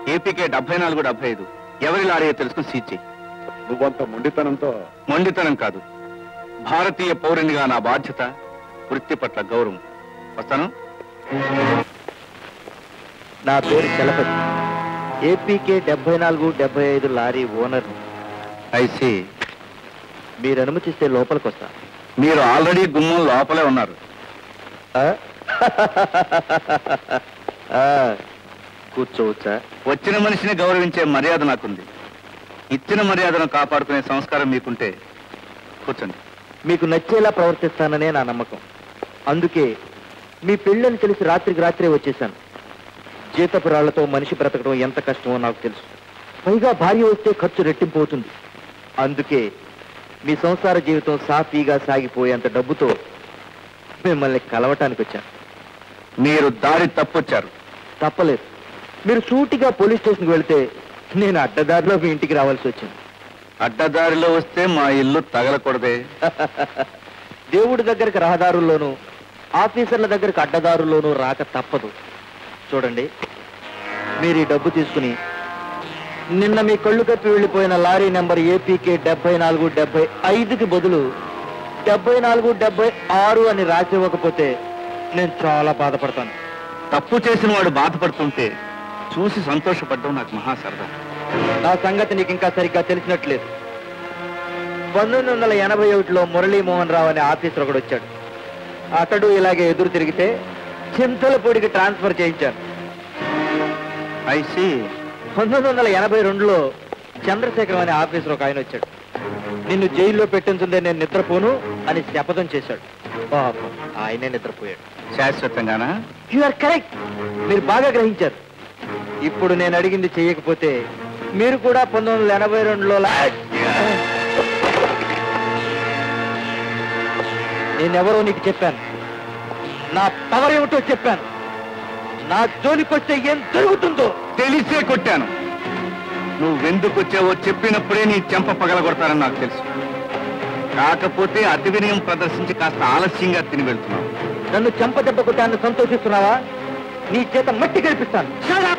ఏపీకే డెబ్బై నాలుగు డెబ్బై ఐదు ఎవరి లారీయో తెలుసుకుని సీజ్ చెయ్యి నువ్వంత మొండితనంతో మొండితనం కాదు భారతీయ పౌరునిగా నా బాధ్యత వృత్తి పట్ల గౌరవం వస్తాను నా పేరు చలపతి ఏపీకే డెబ్బై నాలుగు డెబ్బై ఐదు లారీ ఓనర్ ఐసి మీరు అనుమతిస్తే లోపలికి వస్తా మీరు ఆల్రెడీ గుమ్మం లోపలే ఉన్నారు ఆ? ఆ, కూర్చోవచ్చా వచ్చిన మనిషిని గౌరవించే మర్యాద నాకుంది ఇచ్చిన మర్యాదను కాపాడుకునే సంస్కారం మీకుంటే కూర్చోండి మీకు నచ్చేలా ప్రవర్తిస్తాననే నా నమ్మకం అందుకే మీ పెళ్ళని తెలిసి రాత్రికి రాత్రే వచ్చేసాను జీతపు రాళ్లతో మనిషి బ్రతకడం ఎంత కష్టమో నాకు తెలుసు పైగా భార్య వస్తే ఖర్చు రెట్టింపు అవుతుంది అందుకే మీ సంసార జీవితం సాఫీగా సాగిపోయేంత డబ్బుతో మిమ్మల్ని కలవటానికి వచ్చాను మీరు దారి తప్పొచ్చారు తప్పలేదు మీరు సూటిగా పోలీస్ స్టేషన్కి వెళ్తే నేను అడ్డదారిలో మీ ఇంటికి రావాల్సి వచ్చింది అడ్డదారిలో వస్తే మా ఇల్లు తగలకూడదే దేవుడి దగ్గరికి రహదారుల్లోనూ ఆఫీసర్ల దగ్గరికి అడ్డదారుల్లోనూ రాక తప్పదు చూడండి మీరు ఈ డబ్బు తీసుకుని నిన్న మీ కళ్ళు కప్పి వెళ్ళిపోయిన లారీ నెంబర్ ఏపీకే డెబ్బై నాలుగు డెబ్బై ఐదుకి బదులు డెబ్బై నాలుగు డెబ్బై ఆరు అని రాసి ఇవ్వకపోతే నేను చాలా బాధపడతాను తప్పు చేసిన వాడు బాధపడుతుంటే చూసి సంతోషపడడం నాకు మహా సరదా నా సంగతి నీకు ఇంకా సరిగ్గా తెలిసినట్లేదు పంతొమ్మిది వందల ఎనభై ఒకటిలో మురళీమోహన్ రావు అనే ఆఫీసర్ ఒకడు వచ్చాడు అతడు ఇలాగే ఎదురు తిరిగితే చింతలపూడికి ట్రాన్స్ఫర్ చేయించాను ఐసి పంతొమ్మిది వందల ఎనభై రెండులో చంద్రశేఖరం అనే ఆఫీసర్ ఒక ఆయన వచ్చాడు నిన్ను జైల్లో పెట్టించుందే నేను నిద్రపోను అని శపథం చేశాడు పాపం ఆయనే నిద్రపోయాడు శాశ్వతంగానా యు ఆర్ కరెక్ట్ మీరు బాగా గ్రహించారు ఇప్పుడు నేను అడిగింది చేయకపోతే మీరు కూడా పంతొమ్మిది వందల ఎనభై రెండులో లా- నేనెవరో నీకు చెప్పాను నా పవర్ ఏమిటో చెప్పాను నా జోలికొస్తే ఏం జరుగుతుందో తెలిసే కొట్టాను నువ్వెందుకు వచ్చావో చెప్పినప్పుడే నీ చెంప పగలగొడతానని నాకు తెలుసు కాకపోతే అతి వినయం ప్రదర్శించి కాస్త ఆలస్యంగా తిని వెళ్తున్నావు నన్ను చెంప దెబ్బ కొట్టాన్ని సంతోషిస్తున్నావా నీ చేత మట్టి గడిపిస్తాను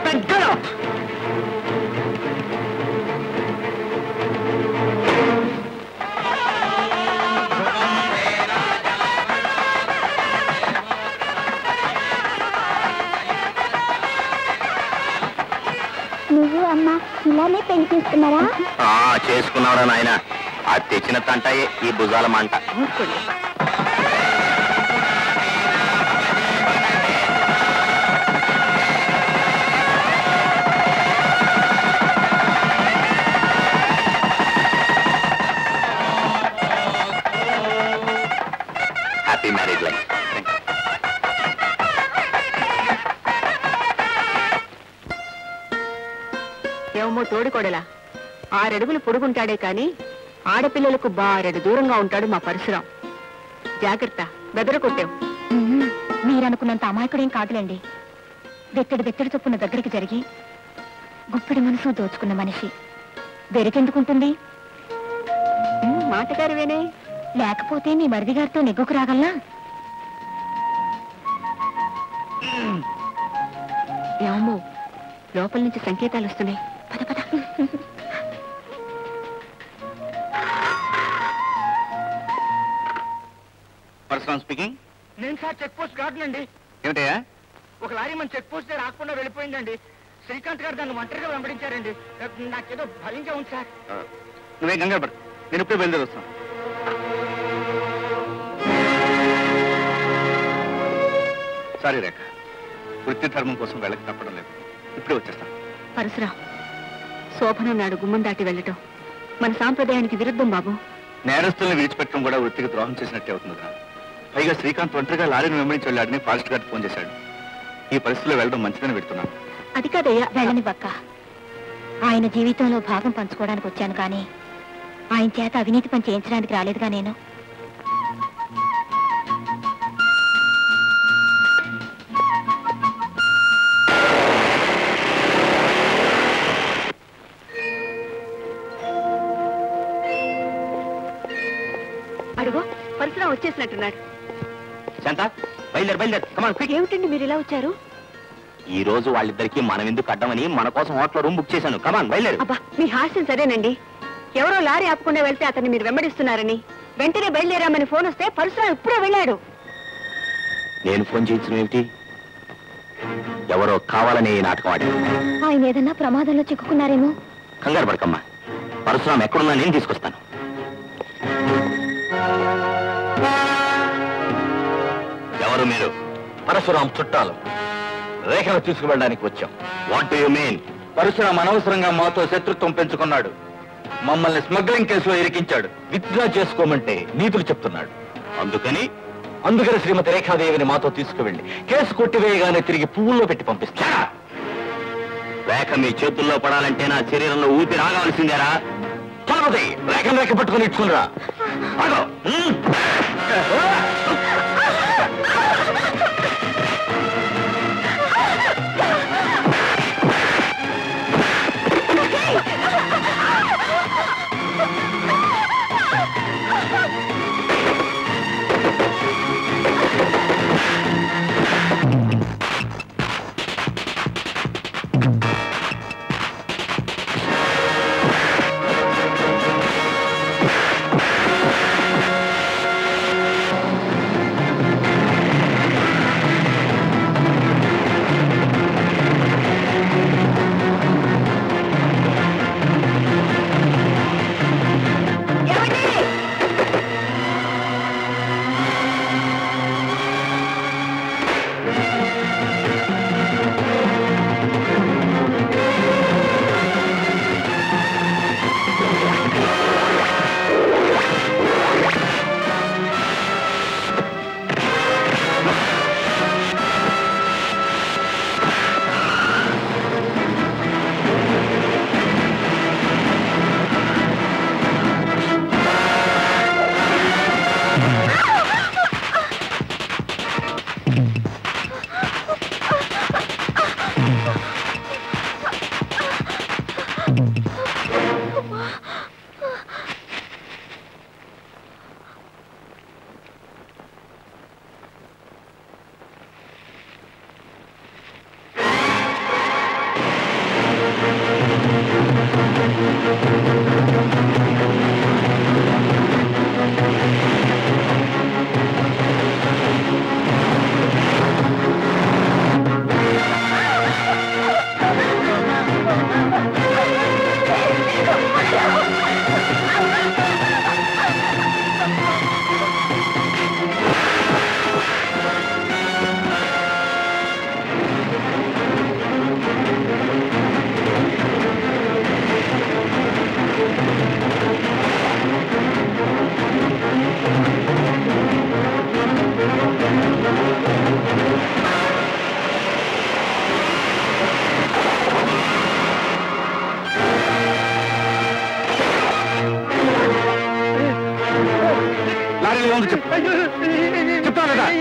నువ్వు అమ్మ ఇలానే పెళ్లి చేసుకున్నారా చేసుకున్నావురా నాయన అది తెచ్చిన తంటాయే ఈ భుజాల మంట హ్యాపీ మ్యారేజ్ లైఫ్ ఏమో తోడుకోడలా ఆరడుగులు పొడుగుంటాడే కాని ఆడపిల్లలకు బారెడు దూరంగా ఉంటాడు మా పరశురాం జాగ్రత్త బెదర కొట్టావు మీరనుకున్నంత అమాయకుడేం కాదులేండి వెత్తడి వెత్తడి చొప్పున దగ్గరికి జరిగి గుప్పిడి మనసు దోచుకున్న మనిషి వెరికెందుకుంటుంది మాటగారివేనే లేకపోతే మీ మరిది గారితో నెగ్గుకు రాగలనా ఏమో లోపల నుంచి సంకేతాలు వస్తున్నాయి పద పద పరశురామ్ స్పీకింగ్ నేను సార్ చెక్ పోస్ట్ కాదులండి ఏమిటయ్యా ఒక లారీ మన చెక్ పోస్ట్ రాకుండా వెళ్ళిపోయిందండి శ్రీకాంత్ గారు దాన్ని ఒంటరిగా వెంబడించారండి నాకేదో భయంగా ఉంది సార్ నువ్వేం కంగారు పడు నేను ఇప్పుడే బయలుదేరి వస్తాను సారీ రేఖ వృత్తి ధర్మం కోసం వెళ్ళక తప్పడం లేదు ఇప్పుడే వచ్చేస్తాను పరశురాం శోభనం నాడు గుమ్మం దాటి వెళ్ళటం మన సాంప్రదాయానికి విరుద్ధం బాబు నేరస్తుల్ని విడిచిపెట్టడం కూడా వృత్తికి ద్రోహం చేసినట్టే అవుతుంది కదా పైగా శ్రీకాంత్ ఒంటరిగా లారీని వెంబడించి వెళ్ళాడని ఫారెస్ట్ గార్డ్ ఫోన్ చేశాడు ఈ పరిస్థితిలో వెళ్ళడం మంచిదని పెడుతున్నాను అది కాదయ్యా వెళ్ళనివ్వక్క ఆయన జీవితంలో భాగం పంచుకోవడానికి వచ్చాను కానీ ఆయన చేత అవినీతి పని చేయించడానికి రాలేదుగా నేను అడుగు పరశురాం వచ్చేసినట్టున్నాడు శాంత బయలుదేరు బయలుదేరు కమాన్ క్విక్ ఏమిటండి మీరు ఇలా వచ్చారు ఈ రోజు వాళ్ళిద్దరికి మనం ఎందుకు అడ్డమని మన కోసం హోటల్ రూమ్ బుక్ చేశాను కమాన్ బయలుదేరు అబ్బా మీ హాస్యం సరేనండి ఎవరో లారీ ఆపకుండా వెళ్తే అతన్ని మీరు వెంబడిస్తున్నారని వెంటనే బయలుదేరామని ఫోన్ వస్తే పరశురాం ఇప్పుడే వెళ్ళాడు నేను ఫోన్ చేయించడం ఏమిటి ఎవరో కావాలనే ఈ నాటకం ఆడారు ఆయన ఏదన్నా ప్రమాదంలో చిక్కుకున్నారేమో కంగారు పడకమ్మా పరశురాం ఎక్కడున్నా నేను తీసుకొస్తాను ఎవరు మీరు పరశురాం చుట్టాలు రేఖను తీసుకువెళ్ళడానికి వచ్చాం వాట్ యు మీన్ పరశురాం అనవసరంగా మాతో శత్రుత్వం పెంచుకున్నాడు మమ్మల్ని స్మగ్లింగ్ కేసులో ఇరికించాడు విత్డ్రా చేసుకోమంటే నీతులు చెప్తున్నాడు అందుకని అందుకని శ్రీమతి రేఖాదేవిని మాతో తీసుకువెళ్ళి కేసు కొట్టివేయగానే తిరిగి పువ్వుల్లో పెట్టి పంపిస్తా రేఖ మీ చేతుల్లో పడాలంటే నా శరీరంలో ఊపిరి ఆగవలసిందేరా చలపతి రేఖ రేఖ పట్టుకుని ఇచ్చుకునిరా ఆగో. ఉమ్. లారీలో ఉంది చెప్పు చెప్తాను కదా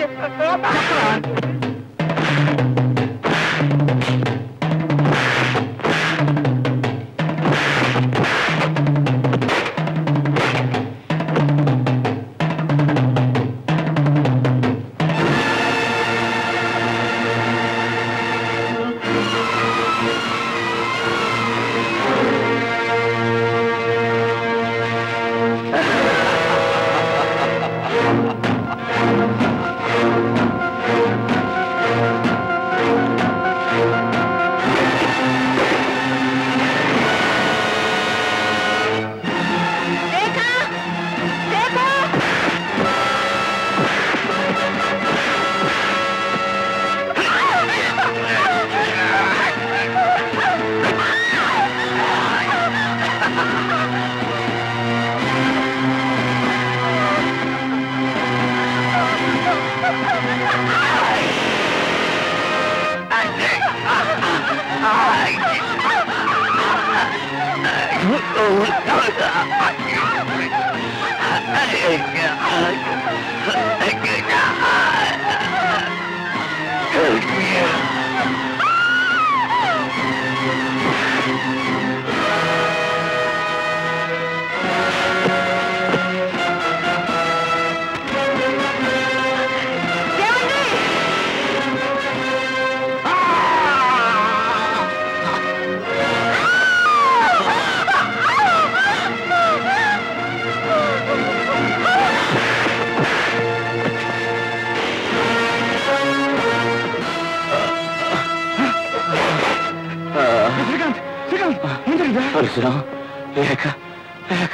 ఆ పరశురాం లేక లేక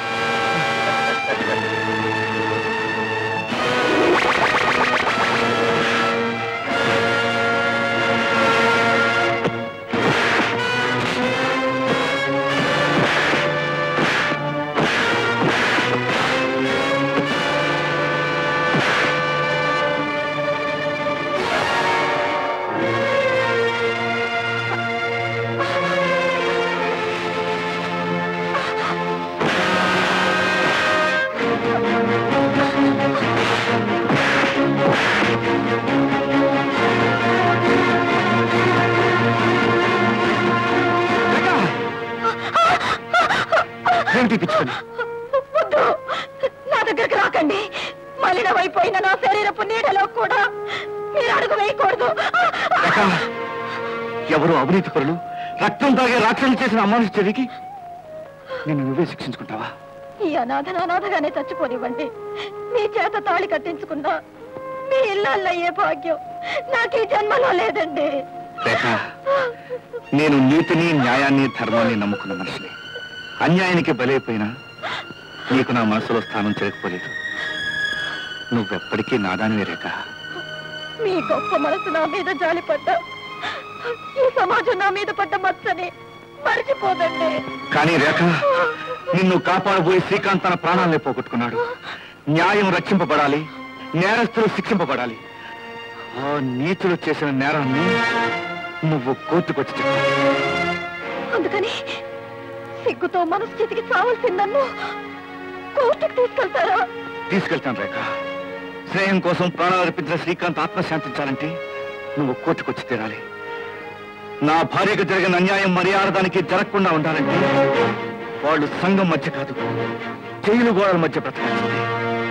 ఏమిటి పిచ్చి పని వద్దు నా దగ్గరికి రాకండి మలినమైపోయిన నా శరీరపు నీడలో కూడా మీరు అడుగు వేయకూడదు లత, ఎవరు అవినీతి పరులు రక్తం తాగే రాక్షసులు చేసిన అమ్మాయి చర్యకి నిన్ను నువ్వే శిక్షించుకుంటావా ఈ అనాథ అనాథగానే చచ్చిపోనివ్వండి మీ చేత తాళి కట్టించుకున్నా మీ ఇల్లయ్యే భాగ్యం నాకు ఈ జన్మలో లేదండి రేఖ నేను నీతిని న్యాయాన్ని ధర్మాన్ని నమ్ముకున్న మనిషిని అన్యాయానికి బలైపోయినా నీకు నా మనసులో స్థానం చేయకపోలేదు నువ్వెప్పటికీ నాదానివే రేఖ మీ గొప్ప మనసు నా మీద జాలిపడ్డా ఈ సమాజం నా మీద పడ్డ మచ్చని మర్చిపోదండి కానీ రేఖ నిన్ను కాపాడబోయి శ్రీకాంత్ తన ప్రాణాలనే పోగొట్టుకున్నాడు న్యాయం రక్షింపబడాలి నేరస్తులు శిక్షింపబడాలి ఆ నీచులు చేసిన నేరాన్ని నువ్వు కోర్టుకొచ్చి చెప్పాలి అందుకని సిగ్గుతో మనస్థితికి చావాల్సిన నన్ను కోర్టుకు తీసుకెళ్తారా తీసుకెళ్తాను రేఖ స్నేహం కోసం ప్రాణాలు అర్పించిన శ్రీకాంత్ ఆత్మ శాంతించాలంటే నువ్వు కోర్టుకొచ్చి తీరాలి నా భార్యకు జరిగిన అన్యాయం మర్యాదానికి జరగకుండా ఉండాలంటే వాళ్ళు సంఘం మధ్య కాదు జైలు గోడల మధ్య బ్రతకాల్సింది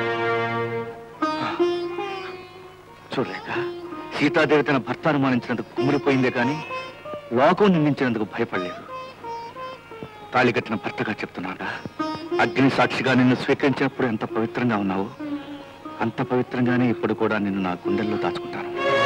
చూడలేక సీతాదేవి తన భర్త అనుమానించినందుకు కుమిలిపోయిందే కానీ లోకం నిందించినందుకు భయపడలేదు తాళి కట్టిన భర్తగా చెప్తున్నాడా అగ్ని సాక్షిగా నిన్ను స్వీకరించినప్పుడు ఎంత పవిత్రంగా ఉన్నావు అంత పవిత్రంగానే ఇప్పుడు కూడా నిన్ను నా గుండెల్లో దాచుకుంటాను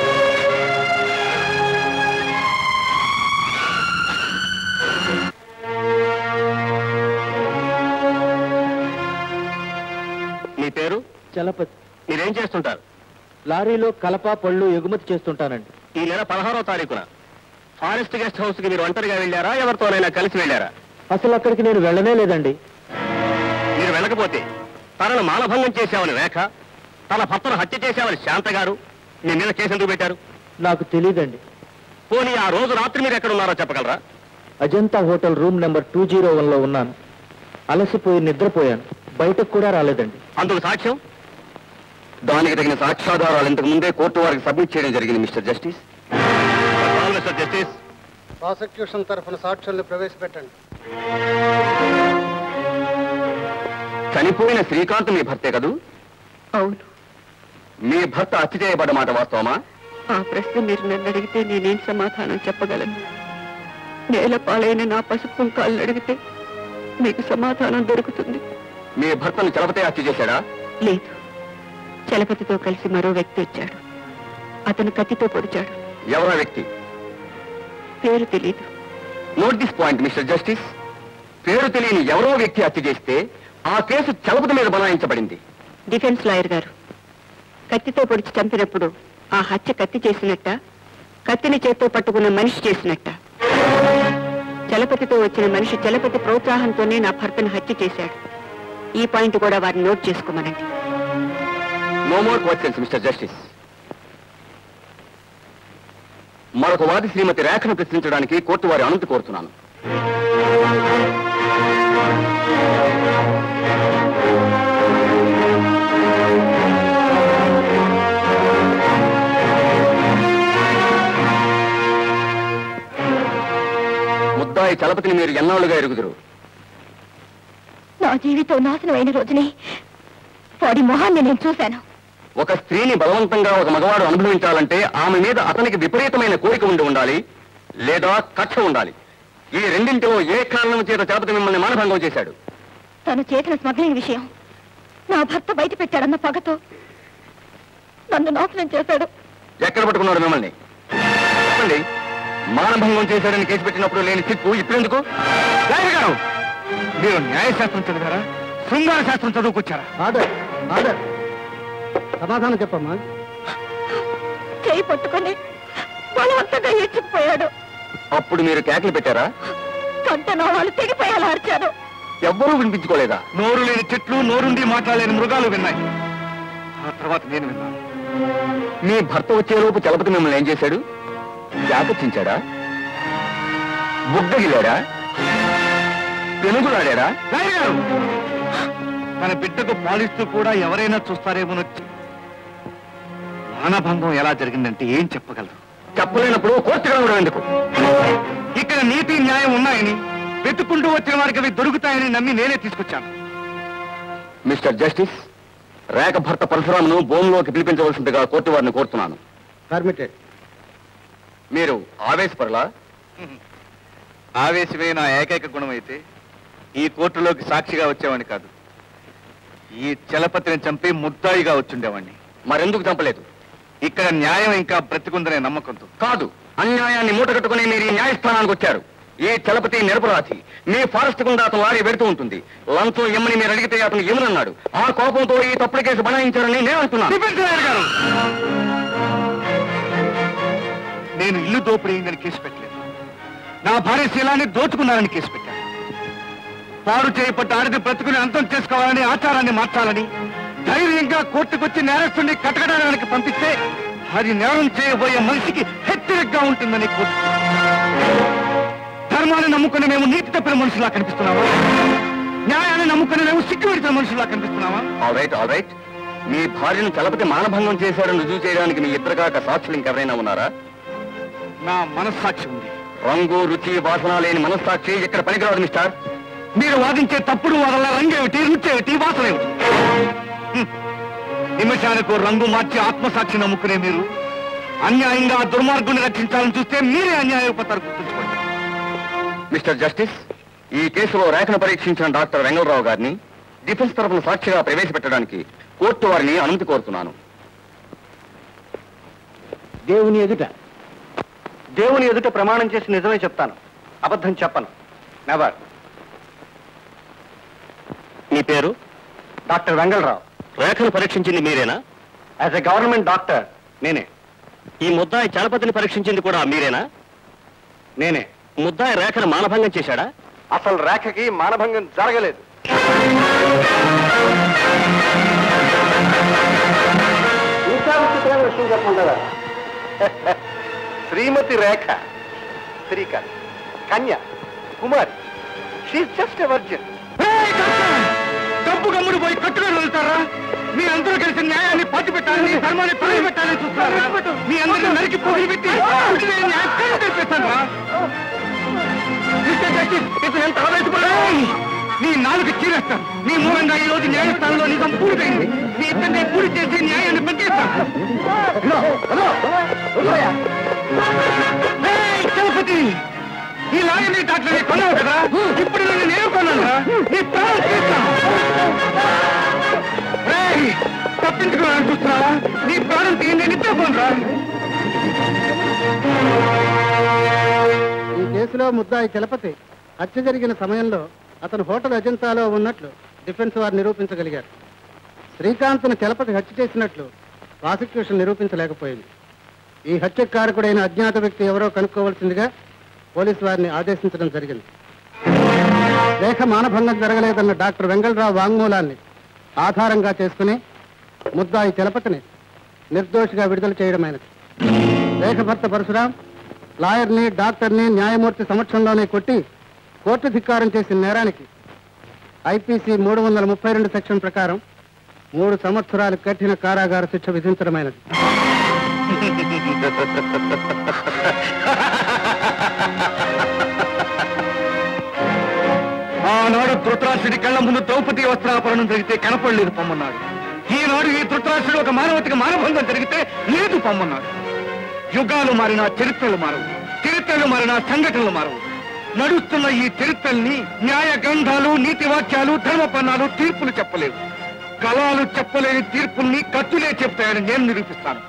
మీ పేరు చలపతి మీరేం చేస్తుంటారు లారీలో కలప పళ్ళు ఎగుమతి చేస్తుంటానండి ఈ నెల పదహారో తారీఖున ఫారెస్ట్ గెస్ట్ హౌస్ కి మీరు ఒంటరిగా వెళ్ళారా ఎవరితోనైనా కలిసి వెళ్ళారా అసలు అక్కడికి నేను వెళ్ళనే లేదండి మీరు వెళ్ళకపోతే తనను మానభంగం చేశామని రేఖ తన భర్తను హత్య చేశామని శాంత గారు మీ మీద కేసు ఎందుకు పెట్టారు నాకు తెలియదండి పోనీ ఆ రోజు రాత్రి మీరు ఎక్కడ ఉన్నారో చెప్పగలరా Ajanta hotel room number two zero one లో ఉన్నాను అలసిపోయి నిద్రపోయాను బయటకు కూడా రాలేదండి అందుకు సాక్ష్యం దానికి తగిన సాక్ష్యాధారాలు ఇంతకు ముందే కోర్టు వారికి సబ్మిట్ చేయడం జరిగింది mister justice mister justice prosecution తరఫున సాక్ష్యాలను ప్రవేశపెట్టండి చనిపోయిన శ్రీకాంత్ మీ భర్తే కదూ అవును మీ భర్త హత్య చేయబడ్డ మాట వాస్తవమా ఆ ప్రశ్న మీరు నన్ను అడిగితే నేనేం సమాధానం చెప్పగలను నేల పాలైన నా పసుపు కుంకాలను అడిగితే మీకు సమాధానం దొరుకుతుంది మీ భర్తను చలపతే హత్య చేశాడా లేదు చలపతితో కలిసి మరో వ్యక్తి వచ్చాడు అతను కత్తితో పొడిచాడు ఎవరా వ్యక్తి పేరు తెలియదు note this point mister justice పేరు తెలియని ఎవరో వ్యక్తి హత్య చేస్తే ఆ కేసు చలపతి మీద బనాయించబడింది డిఫెన్స్ లాయర్ గారు కత్తితో పొడిచి చంపినప్పుడు ఆ హత్య కత్తి చేసినట్ట కత్తిని చేత్తో పట్టుకున్న మనిషి చేసినట్ట చలపతితో వచ్చిన మనిషి చలపతి ప్రోత్సాహంతోనే నా భర్తను హత్య చేశాడు ఈ పాయింట్ కూడా వారిని నోట్ చేసుకోమనండి no more questions mister justice మరొక వాది శ్రీమతి రేఖను ప్రశ్నించడానికి కోర్టు వారి అనుమతి కోరుతున్నాను ముద్దాయి చలపతిని మీరు ఎన్నాళ్ళుగా ఎరుగుదురు నా జీవితం నాశనం అయిన రోజుని వాడి మొహాన్ని నేను చూశాను ఒక స్త్రీని బలవంతంగా ఒక మగవాడు అనుభవించాలంటే ఆమె మీద అతనికి విపరీతమైన కోరిక ఉండి ఉండాలి లేదా కక్ష ఉండాలి ఈ రెండింటిలో ఏ కారణం చేత చలపతి మిమ్మల్ని మానభంగం చేశాడు తను చేసిన స్మగ్లింగ్ విషయం నా భర్త బయట పెట్టాడన్న పగతో నన్ను నాశనం చేశాడు ఎక్కడ పట్టుకున్నాడు మిమ్మల్ని చెప్పండి మానభంగం చేశాడని కేసు పెట్టినప్పుడు లేని సిక్కు ఇప్పుడెందుకు లాయర్ గారు మీరు న్యాయశాస్త్రం చదివారా శృంగార శాస్త్రం చదువుకొచ్చారా ఆర్డర్ ఆర్డర్ సమాధానం చెప్పమ్మా చేయి పట్టుకొని బలవంతంగా ఈడ్చుకుపోయాడు అప్పుడు మీరు కేకలు పెట్టారా కంట వాళ్ళు తెగిపోయేలా అరిచాను ఎవ్వరూ వినిపించుకోలేదా నోరు లేని చెట్లు నోరుండి మాట్లాడలేని మృగాలు విన్నాయి ఆ తర్వాత నేను విన్నాను మీ భర్త వచ్చేలోపు చలపతి మిమ్మల్ని ఏం చేశాడు జాకర్చించాడా బుగ్గగిలాడా పెనుగులాడా లాయర్ గారు తన బిడ్డకు పాలిస్తూ కూడా ఎవరైనా చూస్తారేమోనొచ్చి మానభంగం ఎలా జరిగిందంటే ఏం చెప్పగలరు చెప్పలేనప్పుడు కోర్టు కలవడం ఎందుకు ఇక్కడ నీతి న్యాయం ఉన్నాయని వెతుక్కుంటూ వచ్చిన వారికి అవి దొరుకుతాయని నమ్మి నేనే తీసుకొచ్చాను మిస్టర్ జస్టిస్ రేఖ భర్త పరశురామును భూమిలోకి పిలిపించవలసిందిగా కోర్టు వారిని కోరుతున్నాను పర్మిటెడ్ మీరు ఆవేశపడలా ఆవేశమే నా ఏకైక గుణం అయితే ఈ కోర్టులోకి సాక్షిగా వచ్చేవాడిని కాదు ఈ చలపతిని చంపి ముద్దాయిగా వచ్చుండేవాడిని మరెందుకు చంపలేదు ఇక్కడ న్యాయం ఇంకా బ్రతికుందనే నమ్మకంతో కాదు అన్యాయాన్ని మూటగట్టుకుని మీరు ఈ న్యాయస్థానానికి వచ్చారు ఈ చలపతి నిరపరాధి మీ ఫారెస్ట్ గుండా అతను లారీ పెడుతూ ఉంటుంది లంచం ఎమ్మని మీరు అడిగితే అతను ఏమనన్నాడు ఆ కోపంతో ఈ తప్పుడు కేసు బనాయించారని నేను అంటున్నాను డిఫెన్స్ గారు నేను ఇల్లు దోపిడీ అయిందని కేసు పెట్టలేదు నా భార్య శీలాన్ని దోచుకున్నారని కేసు పెట్టాను పాడు చేయబడ్డ ఆడది బ్రతుకుని అంతం చేసుకోవాలని ఆచారాన్ని మార్చాలని ధైర్యంగా కోర్టుకొచ్చి నేరస్తుని కటకడానికి పంపిస్తే అది నేరం చేయబోయే మనిషికి హెచ్చరికగా ఉంటుందని కోర్టు ధర్మాన్ని నమ్ముకుని మేము నీతి తప్పిన మనుషులా కనిపిస్తున్నావా న్యాయాన్ని నమ్ముకుని మేము సిగ్గుపెడిన మనుషులా కనిపిస్తున్నావా ఆల్ రైట్ ఆల్ రైట్ మీ భార్యను చలపతి మానభంగం చేశారని రుజువు చేయడానికి మీ ఇద్దరు కాక సాక్షులు ఇంకెవరైనా ఉన్నారా నా మనస్సాక్షి ఉంది రంగు రుచి వాసన లేని మనస్సాక్షి ఇక్కడ పనికిరాదు మిస్టర్ మీరు వాదించే తప్పుడు వాదన రంగేమిటి రుచేమిటి వాసన ఏమిటి హ్మ్. నిమిషానికి రంగు మార్చి ఆత్మసాక్షి నమ్ముకునే మీరు అన్యాయంగా ఆ దుర్మార్గుని రక్షించాలని చూస్తే మీరే అన్యాయపోతారు గుర్తుంచుకోండి మిస్టర్ జస్టిస్ ఈ కేసులో రేఖను పరీక్షించిన డాక్టర్ వెంగళరావు గారిని డిఫెన్స్ తరఫున సాక్షిగా ప్రవేశపెట్టడానికి కోర్టు వారిని అనుమతి కోరుతున్నాను దేవుని ఎదుట దేవుని ఎదుట ప్రమాణం చేసి నిజమే చెప్తాను అబద్ధం చెప్పను నెవర్ మీ పేరు డాక్టర్ వెంగళరావు రేఖను పరీక్షించింది మీరేనా యాజ్ ఎ గవర్నమెంట్ డాక్టర్ నేనే ఈ ముద్దాయి చలపతిని పరీక్షించింది కూడా మీరేనా నేనే ముద్దాయి రేఖను మానభంగం చేశాడా అసలు రేఖకి మానభంగం జరగలేదు ఇంకా విచిత్రమైన విషయం చెప్పమంటారా శ్రీమతి రేఖ శ్రీకాంత్ కన్య కుమారి షీఈ్ జస్ట్ ఎ వర్జిన్ డబ్బు గమ్ముడు పోయి కట్టుగా వెళ్తారా మీ అందరూ కలిసి న్యాయాన్ని పట్టు పెట్టాలని ధర్మాన్ని పని పెట్టాలని చూస్తారా మీ అందరినీ నరికి పొగిలి పెట్టి పుట్టిన న్యాయం కళ్ళు తెరిపిస్తారా? మిస్టర్ జస్టిస్, ఇతను ఎంత ఆవేశపడ్డాడు? నీ నాలుగు చీరేస్తాను నీ మూలంగా ఈ రోజు న్యాయస్థానంలో నిజం పూర్తయింది నీ ఇద్దరిని పూర్తి చేసి న్యాయాన్ని పెంచేస్తాను ఏయ్, చలపతి ఈ లాయర్ని డాక్టర్ని కొన్నావు కదా ఇప్పుడు నేను నేను కొన్నాను నీ ప్రాణం తీస్తాను ఏయ్, తప్పించుకోవాలని చూస్తున్నావా నీ ప్రాణం తీయండి నిద్రపోనరా ఈ కేసులో ముద్దాయి చలపతి హత్య జరిగిన సమయంలో అతను హోటల్ అజంతాలో ఉన్నట్లు డిఫెన్స్ వారు నిరూపించగలిగారు శ్రీకాంత్ను చలపతి హత్య చేసినట్లు ప్రాసిక్యూషన్ నిరూపించలేకపోయింది ఈ హత్య కారకుడైన అజ్ఞాత వ్యక్తి ఎవరో కనుక్కోవలసిందిగా పోలీసు వారిని ఆదేశించడం జరిగింది లేఖ మానభంగం జరగలేదన్న డాక్టర్ వెంగళరావు వాంగ్మూలాన్ని ఆధారంగా చేసుకుని ముద్దాయి చలపతిని నిర్దోషిగా విడుదల చేయడమైనది లేఖ భర్త పరశురాం లాయర్ని డాక్టర్ని న్యాయమూర్తి సమక్షంలోనే కొట్టి కోర్టు ధిక్కారం చేసిన నేరానికి ఐపీసీ మూడు వందల ముప్పై రెండు సెక్షన్ ప్రకారం మూడు సంవత్సరాలు కఠిన కారాగార శిక్ష విధించడమైనది ఆనాడు ధృతరాష్ట్రుడి కళ్ళ ముందు ద్రౌపది వస్త్రాపరణం జరిగితే కనపడలేదు పొమ్మన్నాడు ఈనాడు ఈ ధృతరాష్ట్రుడు ఒక మానవతికి మానభంగం జరిగితే లేదు పొమ్మన్నాడు యుగాలు మారినా చరిత్రలు మారవు చరిత్రలు మారినా సంఘటనలు మారవు నడుస్తున్న ఈ చరిత్రల్ని న్యాయ గ్రంథాలు నీతి వాక్యాలు ధర్మపన్నాలు తీర్పులు చెప్పలేవు కళాలు చెప్పలేని తీర్పుల్ని కత్తులే చెప్తాయని నేను నిరూపిస్తాను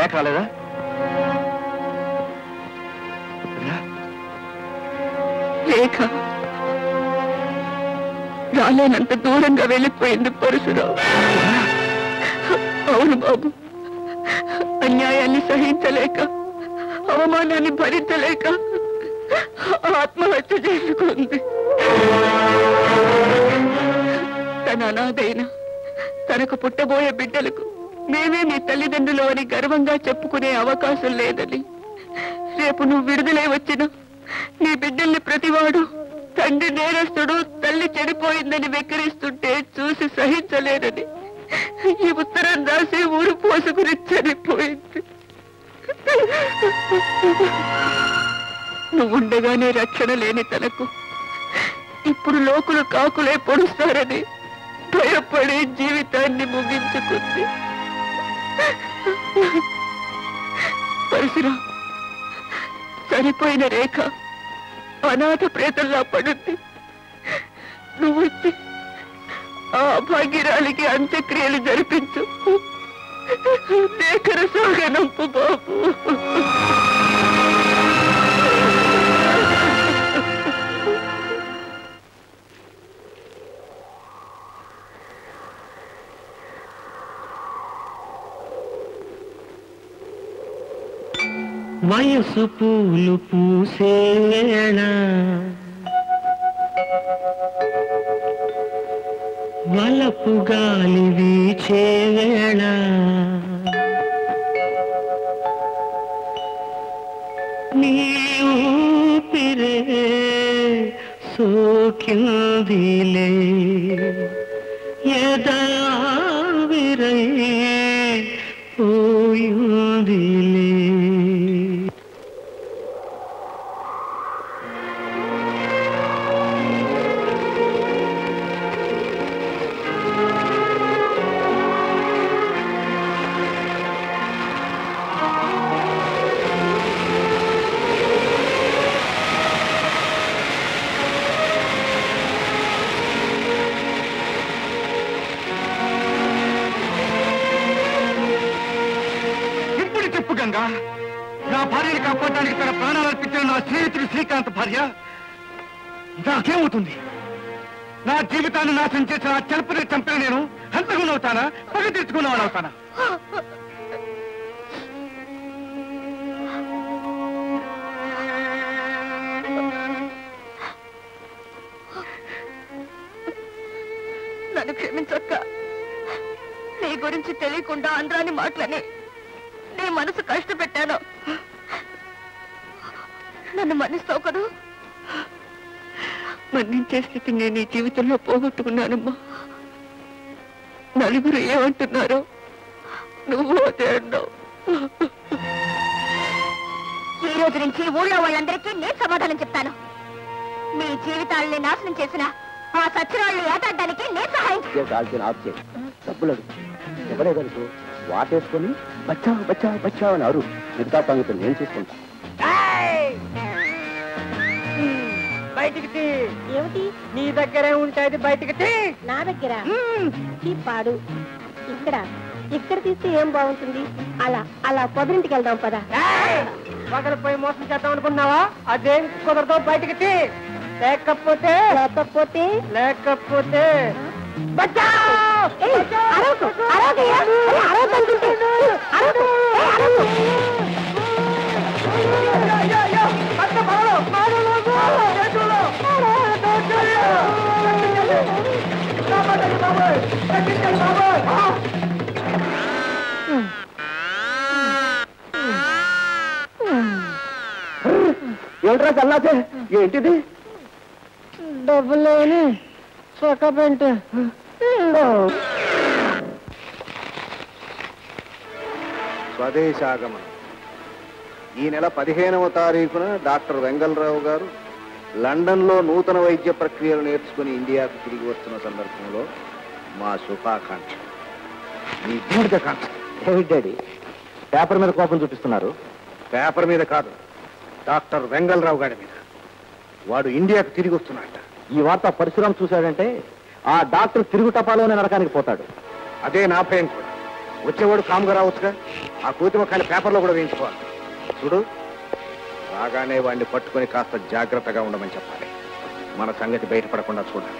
రేఖ రాలేదా రేఖ రాలేనంత దూరంగా వెళ్ళిపోయింది పరశురావు అవును బాబు అన్యాయాన్ని సహించలేక అవమానాన్ని భరించలేక ఆత్మహత్య చేసుకుంది తన అనాథైన తనకు పుట్టబోయే బిడ్డలకు మేమే మీ తల్లిదండ్రులు అని గర్వంగా చెప్పుకునే అవకాశం లేదని రేపు నువ్వు విడుదలై వచ్చిన నీ బిడ్డల్ని ప్రతివాడు తండ్రి నేరస్తుడు తల్లి చెడిపోయిందని వెక్కిరిస్తుంటే చూసి సహించలేనని ఈ ఉత్తరం రాసి ఊరు పోసుకుని చనిపోయింది నువ్వుండగానే రక్షణ లేని తనకు ఇప్పుడు లోకులు కాకులే పొడుస్తారని భయపడి జీవితాన్ని ముగించుకుంది పరశురా చనిపోయిన రేఖ అనాథ ప్రేతల్లా పడుద్ది నువ్వు వచ్చి ఆ భాగ్యరాలికి అంత్యక్రియలు జరిపించు దేకర సాగనంపు బాబు వయసు పూలు పూసేణ వలపు గాలి వీచేవేళ నీ ఊపిరే సోకిందిలే ఎదావిరై పోయిందిలే ఇప్పుడు చెప్పు గంగా నా భార్యని కాపాడడానికి తన ప్రాణాలు అర్పించిన నా స్నేహితుడు శ్రీకాంత్ భార్య నాకేమవుతుంది నా జీవితాన్ని నాశనం చేసిన ఆ చెల్పని చంపిన నేను హంతకునవుతానా పగ తెచ్చుకున్నవాడవుతానా నన్ను క్షమించక్క నీ గురించి తెలియకుండా అంద్రాని మాటలని నీ మనసు కష్టపెట్టాను నన్ను మన్నిస్తావు కదూ మన్నించే స్థితి నేను నీ జీవితంలో పోగొట్టుకున్నానమ్మా నలుగురు ఏమంటున్నారో నువ్వు అదే అన్నావు ఈ రోజు నుంచి ఊళ్ళో వాళ్ళందరికీ నేను సమాధానం చెప్తాను మీ జీవితాలని నాశనం చేసిన ఆ సచ్చిరాళ్ళు ఏటాడడానికి నేను సహాయం కాల్చిన ఆఫ్ చేయి డబ్బులు అడుగు ఇవ్వలేదనుకో వాటేసుకొని బచ్చా బచ్చా బచ్చా అని అరు మిగతా సంగతులు నేను చూసుకుంటా బయటికి తీ ఏమిటి నీ దగ్గరే ఉంటాయి బయటికి తీ నా దగ్గర ఈ పాడు ఇక్కడ ఇక్కడ తీస్తే ఏం బాగుంటుంది అలా అలా పొదరింటికి వెళ్దాం పదా ఒకరు పోయి మోసం చేద్దాం అనుకున్నావా అదేం కుదరదో బయటికి తీ లేకపోతే లేకపోతే లేకపోతే ఏయ్, అరవకు, అరవకయ్యా. అరే, అరవకు అనుకుంటే. అరవకు, ఏయ్, అరవకు. ఏమిట్రా చల్లాసే ఏంటిది డబ్బులేని చొక్క పెంట స్వదేశాగమనం ఈ నెల పదిహేనవ తారీఖున డాక్టర్ వెంగళరావు గారు లండన్లో నూతన వైద్య ప్రక్రియలు నేర్చుకుని ఇండియాకు తిరిగి వస్తున్న సందర్భంలో మా శుభాకాంక్ష మీ దీర్ఘకాంక్ష ఏమిటి డాడీ పేపర్ మీద కోపం చూపిస్తున్నారు పేపర్ మీద కాదు డాక్టర్ వెంగళరావు గారి మీద వాడు ఇండియాకు తిరిగి వస్తున్నట్ట ఈ వార్త పరశురాం చూశాడంటే ఆ డాక్టర్ తిరుగు టపాలోనే నరకానికి పోతాడు అదే నా భయం కూడా వచ్చేవాడు కాముగా రావచ్చుగా ఆ కోతి మొక్కని పేపర్లో కూడా వేయించుకోవాలి చూడు రాగానే వాడిని పట్టుకొని కాస్త జాగ్రత్తగా ఉండమని చెప్పాలి మన సంగతి బయటపడకుండా చూడాలి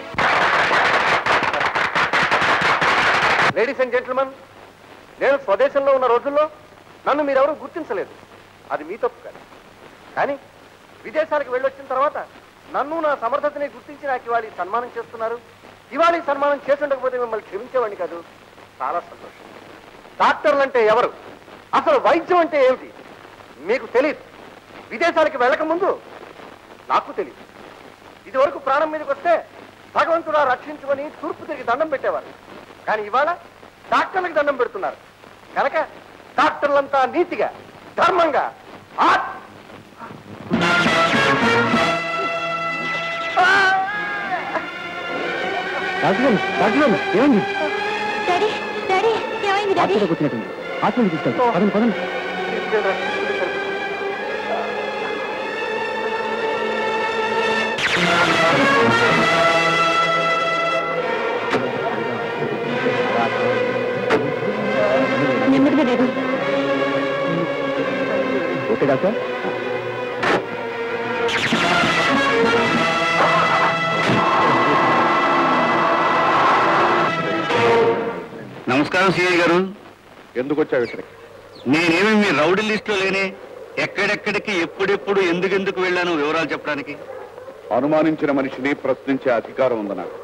లేడీస్ అండ్ జెంటిల్మెన్ నేను స్వదేశంలో ఉన్న రోజుల్లో నన్ను మీరెవరూ గుర్తించలేదు అది మీ తప్పు కాదు కానీ విదేశాలకు వెళ్ళొచ్చిన తర్వాత నన్ను నా సమర్థతని గుర్తించి నాకు ఇవాళ ఈ సన్మానం చేస్తున్నారు ఇవాళ ఈ సన్మానం చేసి ఉండకపోతే మిమ్మల్ని క్షమించేవాడిని కాదు చాలా సంతోషం డాక్టర్లు అంటే ఎవరు అసలు వైద్యం అంటే ఏమిటి మీకు తెలియదు విదేశాలకు వెళ్ళక ముందు నాకు తెలియదు ఇది వరకు ప్రాణం మీదకి వస్తే భగవంతుడా రక్షించుకొని తూర్పు తిరిగి దండం పెట్టేవారు కానీ ఇవాళ డాక్టర్లకు దండం పెడుతున్నారు కనుక డాక్టర్లంతా నీతిగా ధర్మంగా ఆ- డాక్టర్ గారు డాక్టర్ గారు ఏమైంది డాడీ డాడీ ఏమైంది డాడీ హాస్పిటల్ కూర్చున్నట్టుంది హాస్పిటల్ తీసుకెళ్తాం పదండి పదండి నెమ్మదిగా డాడీ ఓకే డాక్టర్ నమస్కారం సిఐ గారు ఎందుకు వచ్చావు ఇక్కడికి నేనేమి మీ రౌడీ లిస్టులో లేనే ఎక్కడెక్కడికి ఎప్పుడెప్పుడు ఎందుకెందుకు వెళ్ళాను వివరాలు చెప్పడానికి అనుమానించిన మనిషిని ప్రశ్నించే అధికారం ఉంది నాకు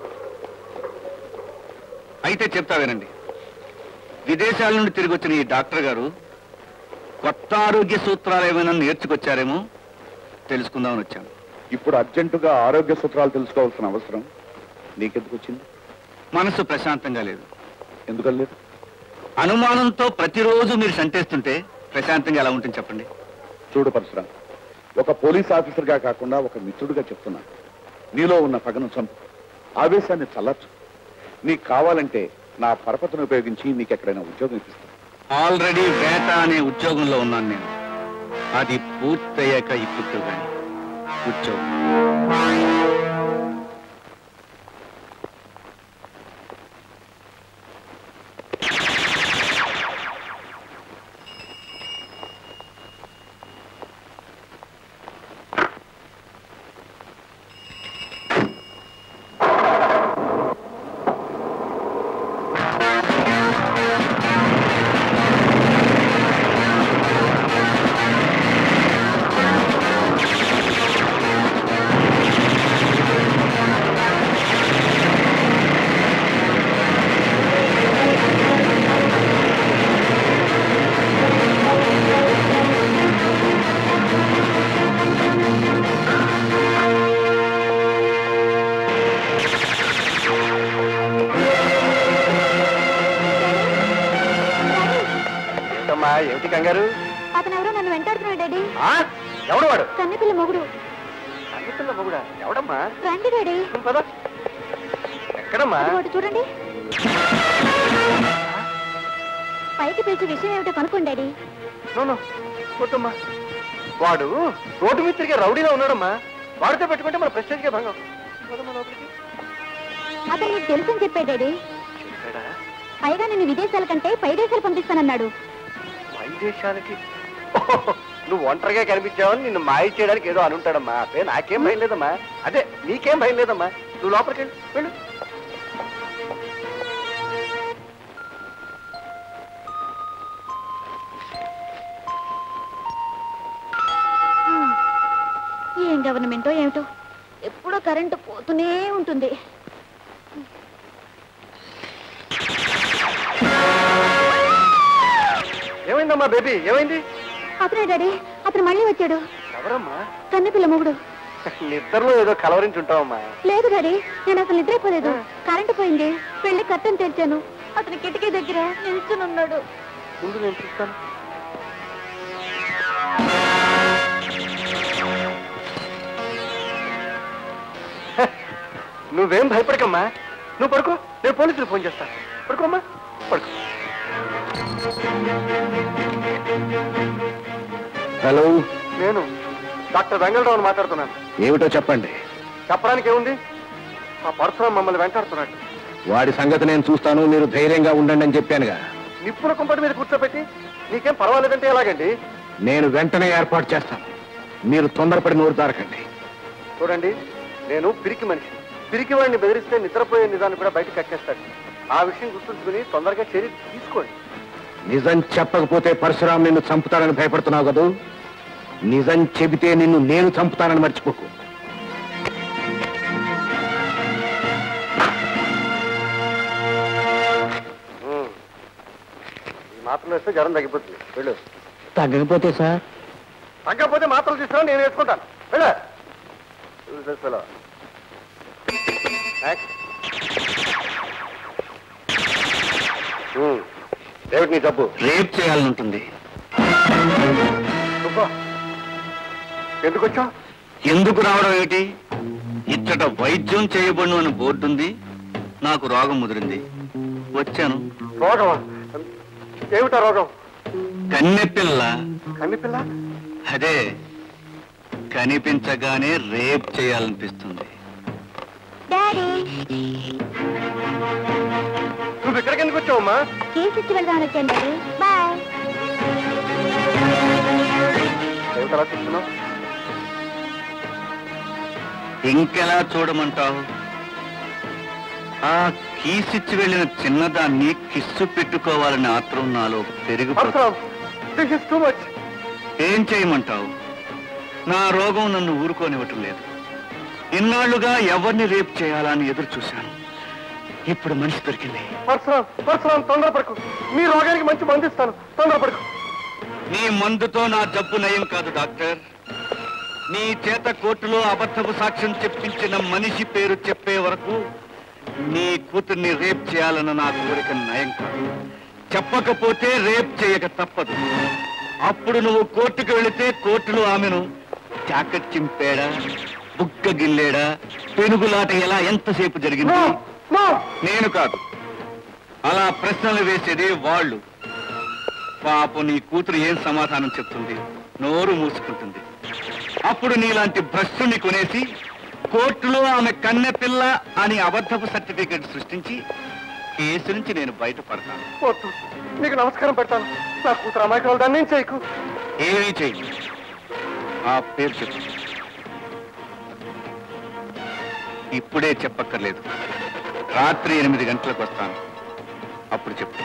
అయితే చెప్తా వినండి విదేశాల నుండి తిరిగి వచ్చిన ఈ డాక్టర్ గారు కొత్త ఆరోగ్య సూత్రాలు ఏమైనా నేర్చుకొచ్చారేమో తెలుసుకుందామని వచ్చాను ఇప్పుడు అర్జెంటుగా ఆరోగ్య సూత్రాలు తెలుసుకోవాల్సిన అవసరం నీకెందుకు వచ్చింది మనసు ప్రశాంతంగా లేదు ఎందుకని లేదు అనుమానంతో ప్రతిరోజు మీరు సంటేస్తుంటే ప్రశాంతంగా ఎలా ఉంటుంది చెప్పండి చూడు పరశురాం ఒక పోలీస్ ఆఫీసర్గా కాకుండా ఒక మిత్రుడిగా చెప్తున్నాను నీలో ఉన్న పగను చంపు ఆవేశాన్ని చల్లచ్చు నీకు కావాలంటే నా పరపతిని ఉపయోగించి నీకు ఎక్కడైనా ఉద్యోగం ఇప్పిస్తాను ఆల్రెడీ వేట అనే ఉద్యోగంలో ఉన్నాను నేను అది పూర్తయ్యాక ఇప్పుడు కానీ ఉద్యోగం ఏంటమ్మా ఏమిటి కంగారు అతను ఎవరో నన్ను వెంటాడుతున్నాడు డాడీ ఆ? ఎవడు వాడు కన్నెపిల్ల మొగుడు సంగీతంలో మొగుడా ఎవడమ్మా రండి డాడీ పద ఎక్కడమ్మా ఒకటి చూడండి పైకి పిలిచి విషయం ఏమిటో కనుక్కోండి డాడీ నోను కొట్టమ్మా వాడు రోడ్డు మీద తిరిగే రౌడీలో ఉన్నాడమ్మా వాడితో పెట్టుకుంటే మన ప్రెస్టేజ్కే భంగం పదమ్మా లోపలికి. అతను నీకు తెలుసని చెప్పాడు డాడీ చెప్పాడా? పైగా నిన్ను విదేశాల కంటే పై దేశాలు పంపిస్తానన్నాడు వైదేశాలకి ఓహో, నువ్వు ఒంటరిగా కనిపించావని నిన్ను మాయ చేయడానికి ఏదో అనుంటాడమ్మా అదే నాకేం భయం లేదమ్మా అదే నీకేం భయం లేదమ్మా నువ్వు లోపలికి వెళ్ళు వెళ్ళు ఏం గవర్నమెంటో ఏమిటో ఎప్పుడో కరెంటు పోతూనే ఉంటుంది ఏమైందమ్మా బేబీ ఏమైంది అతనే డాడీ అతను మళ్ళీ వచ్చాడు ఎవరమ్మా కన్నెపిల్ల మొగుడు నిద్రలో ఏదో కలవరించి ఉంటావమ్మా లేదు డాడీ నేను అసలు నిద్రపోలేదు కరెంటు పోయింది పెళ్లి కట్టని తెరిచాను అతని కిటికీ దగ్గర నిల్చుని ఉన్నాడు ముందు నేను చూస్తాను హ, నువ్వేం భయపడకమ్మా నువ్వు పడుకో నేను పోలీసులు ఫోన్ చేస్తా పడుకోమ్మా పడుకో హలో నేను డాక్టర్ వెంగళరావుని మాట్లాడుతున్నాను ఏమిటో చెప్పండి చెప్పడానికి ఏముంది ఆ పరశురాం మమ్మల్ని వెంటాడుతున్నాడు వాడి సంగతి నేను చూస్తాను మీరు ధైర్యంగా ఉండండి అని చెప్పానుగా నిప్పుల కుంపటి మీద కూర్చోబెట్టి నీకేం పర్వాలేదంటే ఎలాగండి నేను వెంటనే ఏర్పాటు చేస్తాను మీరు తొందరపడి నోరు దారకండి చూడండి నేను పిరికి మనిషి పిరికి వాడిని బెదిరిస్తే నిద్రపోయే నిజాన్ని కూడా బయటకు కక్కేస్తాడు ఆ విషయం గుర్తుంచుకుని తొందరగా చర్య తీసుకోండి నిజం చెప్పకపోతే పరశురాం నిన్ను చంపుతానని భయపడుతున్నావు కదూ నిజం చెబితే నిన్ను నేను చంపుతానని మర్చిపోకు ఉమ్. ఈ మాత్రలు వేస్తే జ్వరం తగ్గిపోతుంది వెళ్ళు తగ్గకపోతే సార్ తగ్గకపోతే మాత్రలు తీసుకురా నేను వేసుకుంటాను వెళ్ళు Useless fellow. Next. ఉమ్. ఏమిటి నీ జబ్బు రేప్ చేయాలని ఉంటుంది నువ్వా? ఎందుకు వచ్చా ఎందుకు రావడం ఏమిటి ఇచ్చట వైద్యం చేయబడును అని బోర్డు ఉంది నాకు రోగం ముదిరింది వచ్చాను రోగమా ఏమిటా రోగం కన్నెపిల్ల కన్నిపిల్ల అదే కనిపించగానే రేప్ చేయాలనిపిస్తుంది నువ్వు ఇక్కడికి ఎందుకు వచ్చావమ్మా కేసు ఇచ్చి వెళ్దామని వచ్చాను డాడీ బాయ్ ఏమిటలా చూస్తున్నావు ఇంకెలా చూడమంటావు ఆ కీసిచ్చి వెళ్ళిన చిన్నదాన్ని కిస్సు పెట్టుకోవాలని ఆత్రం నాలో పెరిగిపోతుంది దిస్ ఇస్ టూ మచ్ ఏం చేయమంటావు నా రోగం నన్ను ఊరుకోనివ్వటం లేదు ఇన్నాళ్లుగా ఎవరిని రేప్ చేయాలని ఎదురు చూశాను ఇప్పుడు మనిషి దొరికింది పరశురాం పరశురాం తొందరపడకు నీ రోగానికి మంచి మందు ఇస్తాను తొందరపడకు నీ మందుతో నా జబ్బు నయం కాదు డాక్టర్ నీ చేత కోర్టులో అబద్ధపు సాక్ష్యం చెప్పించిన మనిషి పేరు చెప్పే వరకు నీ కూతుర్ని రేప్ చేయాలన్న నా కోరిక నయం కాదు చెప్పకపోతే రేప్ చేయక తప్పదు అప్పుడు నువ్వు కోర్టుకు వెళితే కోర్టులో ఆమెను చాకట్ చింపేడా బుగ్గ గిల్లేడా పెనుగులాట ఎలా ఎంతసేపు జరిగింది నేను కాదు అలా ప్రశ్నలు వేసేది వాళ్ళు పాపం నీ కూతురు ఏం సమాధానం చెప్తుంది నోరు మూసుకుంటుంది అప్పుడు నీలాంటి భ్రష్టుని కొనేసి కోర్టులో ఆమె కన్నె పిల్ల అని అబద్ధపు సర్టిఫికెట్ సృష్టించి కేసు నుంచి నేను బయటపడతాను వద్దు నీకు నమస్కారం పెడతాను నా కూతురు అమాయకురాలు దాన్ని ఏం చేయకు ఏమీ చెయ్యి ఆ పేరు చెప్పు ఇప్పుడే చెప్పక్కర్లేదు రాత్రి ఎనిమిది గంటలకు వస్తాను అప్పుడు చెప్పు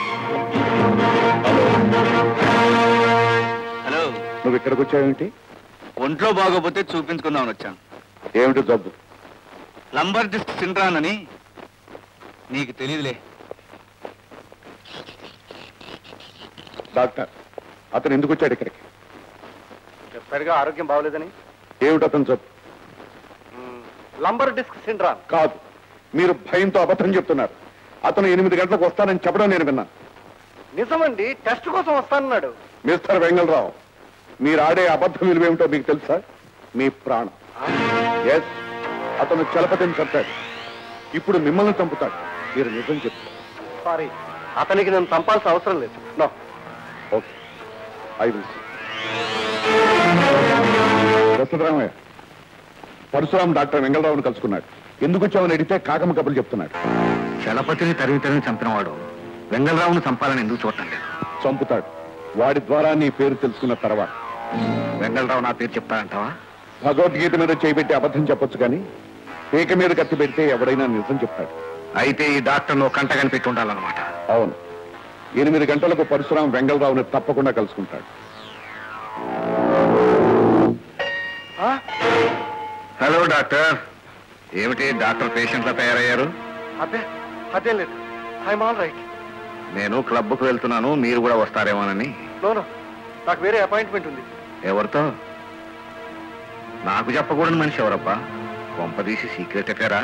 హలో నువ్వు ఇక్కడికి వచ్చావేంటి ఒంట్లో బాగోపోతే చూపించుకుందామని వచ్చాను ఏమిటి జబ్బు లంబర్ డిస్క్ సిండ్రాన్ అని నీకు తెలియదులే డాక్టర్ అతను ఎందుకు వచ్చాడు ఇక్కడికి సరిగా ఆరోగ్యం బాగోలేదని ఏమిటి అతను జబ్బు లంబర్ డిస్క్ సిండ్రామ్ కాదు మీరు భయంతో అబద్ధం చెప్తున్నారు అతను ఎనిమిది గంటలకు వస్తానని చెప్పడం నేను విన్నాను నిజమండి టెస్ట్ కోసం వస్తానన్నాడు మిస్టర్ వెంగళరావు మీరు ఆడే అబద్ధం విలువేమిటో మీకు తెలుసా మీ ప్రాణం ఎస్ అతను చలపతిని చంపాడు ఇప్పుడు మిమ్మల్ని చంపుతాడు మీరు నిజం చెప్తారు సారీ అతనికి నేను చంపాల్సిన అవసరం లేదు no okay I will Dasaramayya Parashuram doctor వెంగళరావుని కలుసుకున్నాడు ఎందుకు వచ్చామని అడిగితే కాకమ్మ కబుర్లు చెప్తున్నాడు చలపతిని తరిగి తరిగి చంపినవాడు వెంగళరావును చంపాలని ఎందుకు చూడటం లేదు చంపుతాడు వాడి ద్వారా నీ పేరు తెలుసుకున్న తర్వాత వెంగళరావు నా పేరు చెప్తాడంటావా భగవద్గీత మీద చేపెట్టి అబద్ధం చెప్పొచ్చు కానీ పీక మీద కత్తి పెడితే ఎవడైనా నిజం చెప్తాడు అయితే ఈ డాక్టర్ నువ్వు కంట కనిపెట్టి ఉండాలన్నమాట అవును ఎనిమిది గంటలకు పరశురాం వెంగళరావుని తప్పకుండా కలుసుకుంటాడు హలో డాక్టర్ ఏమిటి డాక్టర్ పేషెంట్లా తయారయ్యారు అదే అదేం లేదు ఐఎమ్ ఆల్ రైట్ నేను క్లబ్కు వెళ్తున్నాను మీరు కూడా వస్తారేమోనని నో నో నాకు వేరే అపాయింట్మెంట్ ఉంది ఎవరితో నాకు చెప్పకూడని మనిషి ఎవరబ్బా కొంపదీసి సీక్రెట్ ఎక్కారా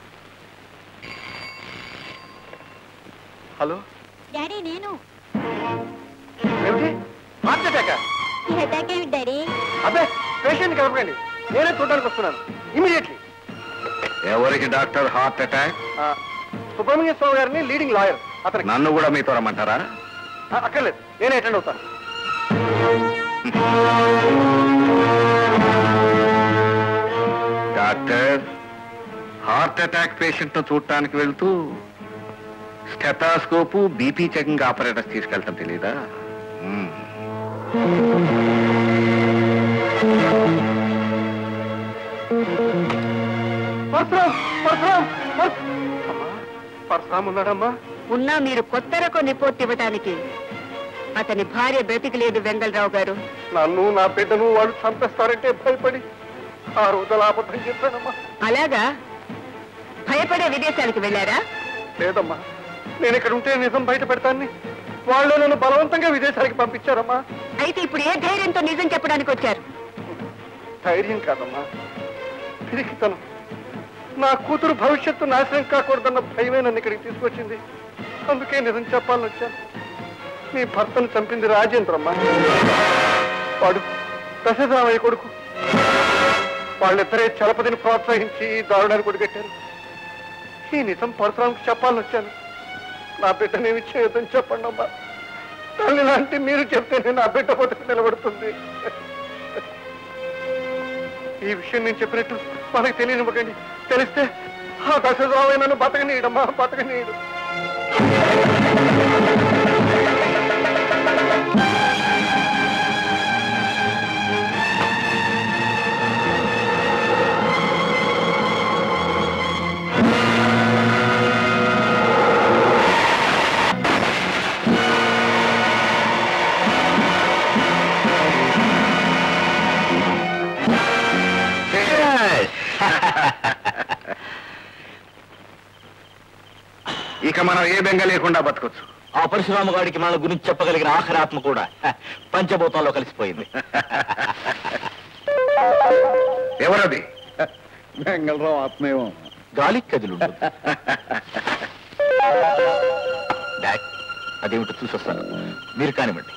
హలో డాడీ నేను ఏమిటి హార్ట్ అటాక్ ఈ హెడ్డాక్ ఏమిటి డాడీ అబ్బే పేషెంట్ కలపకండి నేనే చూడడానికి వస్తున్నాను ఇమీడియట్లీ ఎవరికి doctor heart attack Subrahmanya Swamy గారిని లీడింగ్ లాయర్ అతనికి నన్ను కూడా మీతో రమ్మంటారా ఆ, అక్కర్లేదు నేనే అటెండ్ అవుతాను డాక్టర్ హార్ట్ అటాక్ పేషెంట్ ను చూడటానికి వెళ్తూ స్టెటాస్కోపు బీపీ చెకింగ్ ఆపరేటర్స్ తీసుకెళ్ళటం తెలీదా మ్మ్. పరశురాం పరశురాం పరశు- అమ్మా, పరశురాం ఉన్నాడమ్మా ఉన్నా మీరు కొత్త రకం రిపోర్ట్ ఇవ్వటానికి అతని భార్య బ్రతికలేదు వెంగళరావు గారు నన్ను నా బిడ్డను వాడు చంపేస్తారంటే భయపడి ఆ రోజుల అబద్ధం చెప్పానమ్మా అలాగా భయపడే విదేశాలకు వెళ్ళారా లేదమ్మా నేను ఇక్కడ ఉంటే నిజం బయట పెడతాన్ని వాళ్ళు నన్ను బలవంతంగా విదేశాలకు పంపించారమ్మా అయితే ఇప్పుడు ఏ ధైర్యంతో నిజం చెప్పడానికి వచ్చారు ధైర్యం కాదమ్మా పిరికితనం నా కూతురు భవిష్యత్తు నాశనం కాకూడదన్న భయమే నన్ను ఇక్కడికి తీసుకొచ్చింది అందుకే నిజం చెప్పాలని వచ్చాను నీ భర్తను చంపింది రాజేంద్రమ్మ వాడు దశరామయ్య కొడుకు వాళ్ళిద్దరే చలపతిని ప్రోత్సహించి ఈ దారుణాన్ని కొడిగట్టారు ఈ నిజం పరశురాంకి చెప్పాలని వచ్చాను నా బిడ్డనేమి చేయొద్దని చెప్పండి అమ్మా తల్లి లాంటి మీరు చెప్తేనే నా బిడ్డ బతుకు నిలబడుతుంది ఈ విషయం నేను చెప్పినట్టు మనకు తెలియనివ్వకండి తెలిస్తే ఆ దశరామయ్య నన్ను బతకనీయడమ్మా బతకనీయడు ఇక మనం ఏ బెంగ లేకుండా బతకొచ్చు ఆ పరశురామ గారికి మన గురించి చెప్పగలిగిన ఆఖరి ఆత్మ కూడా హ, పంచభూతాల్లో కలిసిపోయింది ఎవరది బెంగళరావు ఆత్మేమో గాలి కదిలు డాడ్ అదేమిటో చూసొస్తాను మీరు కానివ్వండి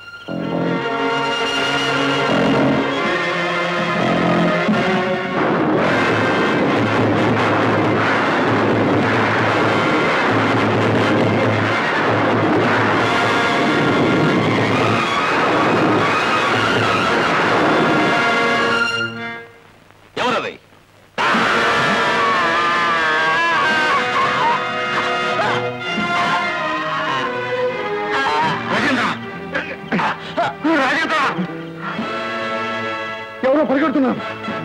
ఎవరది ఎవరో పరిగెడుతున్నారు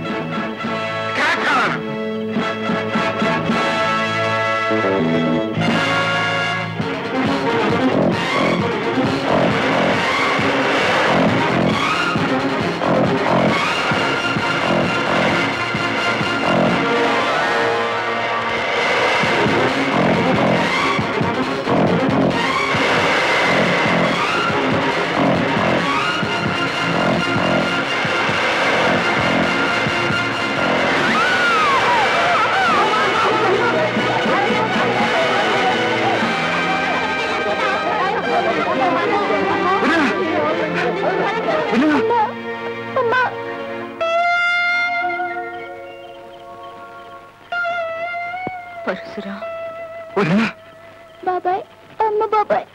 పరశురాం బాబాయ్ అమ్మ బాబాయ్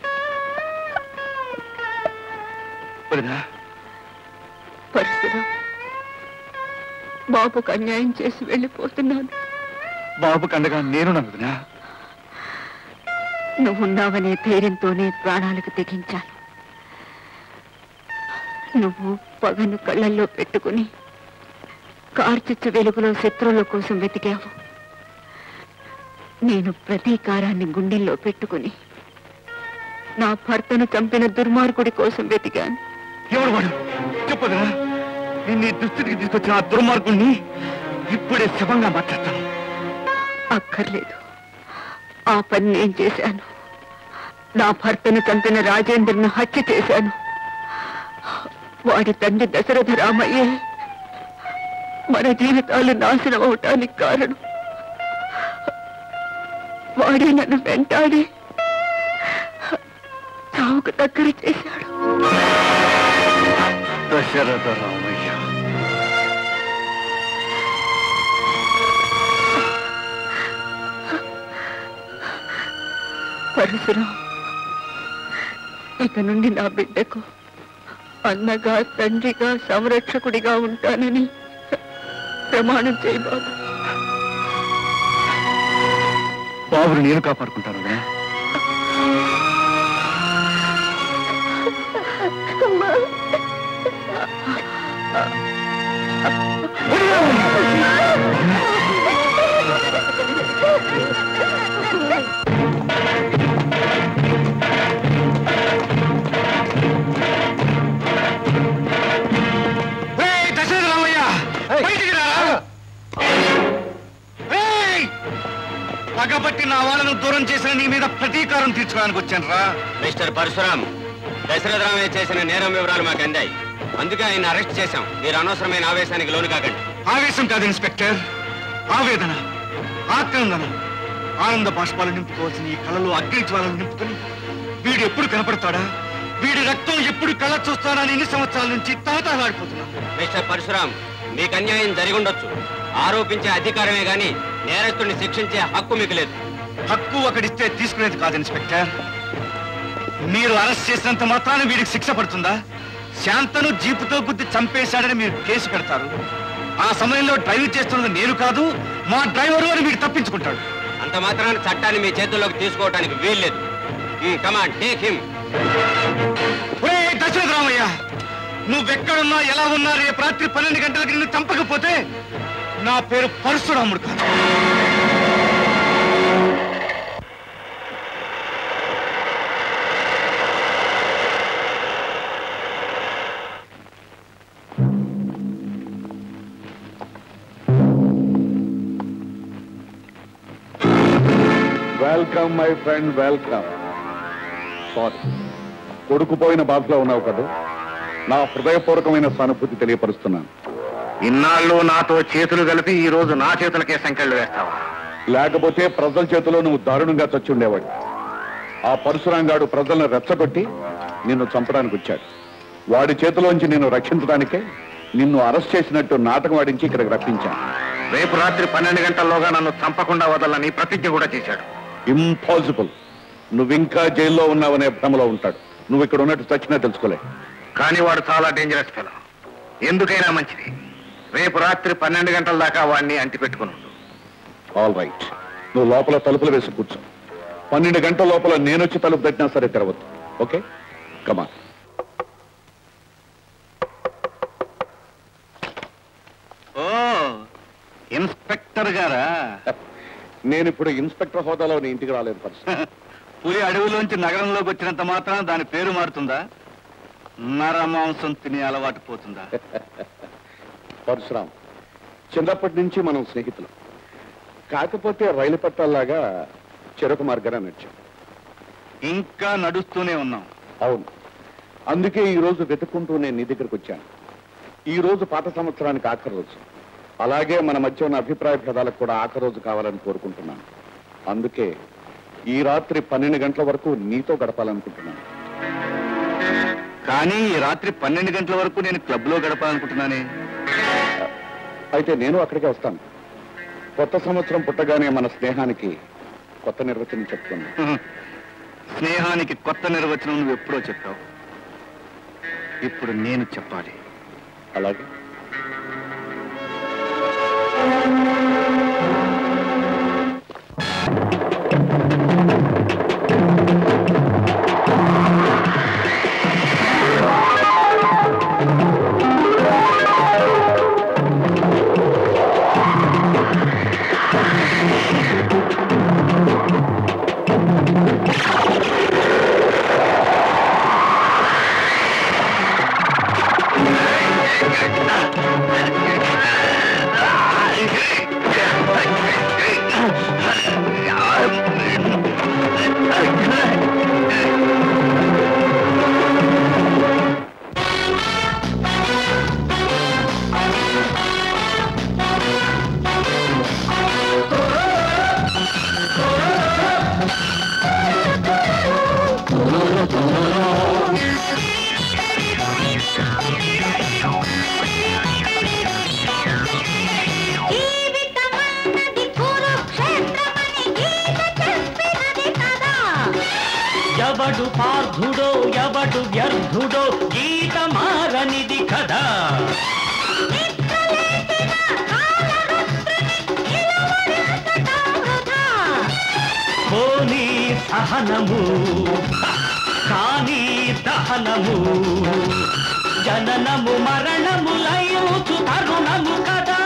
పరశురాం బాబుకు అన్యాయం చేసి వెళ్ళిపోతున్నాను బాబు కండగా నేను నవ్వుతున్నా నువ్వున్నావనే ధైర్యంతోనే ప్రాణాలకు తెగించాను నువ్వు పగను కళ్ళల్లో పెట్టుకుని కార్చిచ్చు వెలుగులో శత్రువుల కోసం వెతికావు నేను ప్రతీకారాన్ని గుండెల్లో పెట్టుకుని నా భర్తను చంపిన దుర్మార్గుడి కోసం వెతికాను ఎవడు వాడు చెప్పదురా నిన్ను ఈ దుస్థితికి తీసుకొచ్చిన ఆ దుర్మార్గుణ్ణి ఇప్పుడే శవంగా మాట్లాడతాను అక్కర్లేదు ఆ పని నేను చేశాను నా భర్తను చంపిన రాజేంద్రను హత్య చేశాను వాడి తండ్రి దశరథ రామయ్యే మన జీవితాలు నాశనం అవటానికి కారణం వాడే నన్ను వెంటాడి చావుకు దగ్గర చేశాడు దశరథ రామయ్య పరశురాం ఇక నుండి నా బిడ్డకు అన్నగా తండ్రిగా సంరక్షకుడిగా ఉంటానని ప్రమాణం చేయి బాబు బాబుని నేను కాపాడుకుంటాను ద్రోహం చేసిన నీ మీద ప్రతీకారం తీర్చుకోవడానికి వచ్చాను రా మిస్టర్ పరశురామ్ దశరథరామయ్య చేసిన నేరం వివరాలు మాకు అందాయి అందుకే ఆయన అరెస్ట్ చేశాం మీరు అనవసరమైన ఆవేశానికి లోను కాకండి ఆవేశం కాదు ఇన్స్పెక్టర్ ఆవేదన ఆక్రందన ఆనంద బాష్పాలు నింపుకోవాల్సిన ఈ కళలో అగ్ని జ్వాలను నింపుకొని వీడు ఎప్పుడు కనపడతాడా వీడి రక్తం ఎప్పుడు కళ్ళ చూస్తాడా అని ఎన్ని సంవత్సరాల నుంచి తహతహలాడిపోతున్నాను మిస్టర్ పరశురామ్ మీకు అన్యాయం జరిగి ఉండొచ్చు ఆరోపించే అధికారమే గాని నేరస్తుడిని శిక్షించే హక్కు మీకు లేదు హక్కు ఒకడిస్తే తీసుకునేది కాదు ఇన్స్పెక్టర్ మీరు అరెస్ట్ చేసినంత మాత్రాన వీడికి శిక్ష పడుతుందా శాంతను జీపుతో గుద్ది చంపేశాడని మీరు కేసు పెడతారు ఆ సమయంలో డ్రైవ్ చేస్తున్నది నేను కాదు మా డ్రైవరు అని వీడు తప్పించుకుంటాడు అంత మాత్రాన చట్టాన్ని మీ చేతుల్లోకి తీసుకోవడానికి వీల్లేదు కమాండ్ టేక్ హిమ్ ఒరే దశరథ రామయ్య నువ్వెక్కడున్నా ఎలా ఉన్నా రేపు రాత్రి పన్నెండు గంటలకి నిన్ను చంపకపోతే నా పేరు పరశురాముడు కాదు welcome my friend welcome sorry కొడుకు పోయిన బాధలో ఉన్నావు కదా నా హృదయపూర్వకమైన సానుభూతి తెలియపరుస్తున్నాను ఇన్నాళ్ళు నాతో చేతులు కలిపి ఈ రోజు నా చేతులకే సంకెళ్ళు వేస్తావా లేకపోతే ప్రజల చేతిలో నువ్వు దారుణంగా చచ్చి ఉండేవాడు ఆ పరశురాంగాడు ప్రజలను రెచ్చగొట్టి నిన్ను చంపడానికి వచ్చాడు వాడి చేతిలోంచి నిన్ను రక్షించడానికే నిన్ను అరెస్ట్ చేసినట్టు నాటకం ఆడించి ఇక్కడికి రప్పించాను రేపు రాత్రి పన్నెండు గంటల్లోగా నన్ను చంపకుండా వదలని ప్రతిజ్ఞ కూడా చేశాడు ఇంపాసిబుల్ నువ్వింకా జైల్లో ఉన్నావనే భ్రమలో ఉంటాడు నువ్వు ఇక్కడ ఉన్నట్టు చచ్చినా తెలుసుకోలే కానీ వాడు చాలా డేంజరస్ ఫెలో ఎందుకైనా మంచిది రేపు రాత్రి పన్నెండు గంటల దాకా వాడిని అంటి పెట్టుకుని ఉండు. ఆల్ రైట్ నువ్వు లోపల తలుపులు వేసి కూర్చో పన్నెండు గంటల లోపల నేనొచ్చి తలుపు తట్టినా సరే తెరవద్దు ఓకే కమా ఓ ఇన్స్పెక్టర్ గారా నేను ఇప్పుడు ఇన్స్పెక్టర్ హోదాలో నీ ఇంటికి రాలేదు పరిస్థితి పులి అడవిలోంచి నగరంలోకి వచ్చినంత మాత్రాన దాని పేరు మారుతుందా నరమాంసం తినే అలవాటు పోతుందా పరశురాం చిన్నప్పటి నుంచి మనం స్నేహితులం కాకపోతే రైలు పట్టాల్లాగా చెరకు మార్గాన నడిచాం ఇంకా నడుస్తూనే ఉన్నాం అవును అందుకే ఈ రోజు వెతుక్కుంటూ నేను నీ దగ్గరకు వచ్చాను ఈ రోజు పాత సంవత్సరానికి ఆఖరి రోజు అలాగే మన మధ్య ఉన్న అభిప్రాయ భేదాలకు కూడా ఆఖరి రోజు కావాలని కోరుకుంటున్నాను అందుకే ఈ రాత్రి పన్నెండు గంటల వరకు నీతో గడపాలనుకుంటున్నాను కానీ ఈ రాత్రి పన్నెండు గంటల వరకు నేను క్లబ్ లో గడపాలనుకుంటున్నానే అయితే నేను అక్కడికే వస్తాను కొత్త సంవత్సరం పుట్టగానే మన స్నేహానికి కొత్త నిర్వచనం చెప్తున్నాను స్నేహానికి కొత్త నిర్వచనం నువ్వు ఎప్పుడో చెప్పావు ఇప్పుడు నేను చెప్పాలి అలాగే ఎవడు పార్థుడో ఎవడు వ్యర్థుడో గీత మారనిది కదా పోనీ సహనము కానీ దహనము జననము మరణము లయూచు తరుణము కదా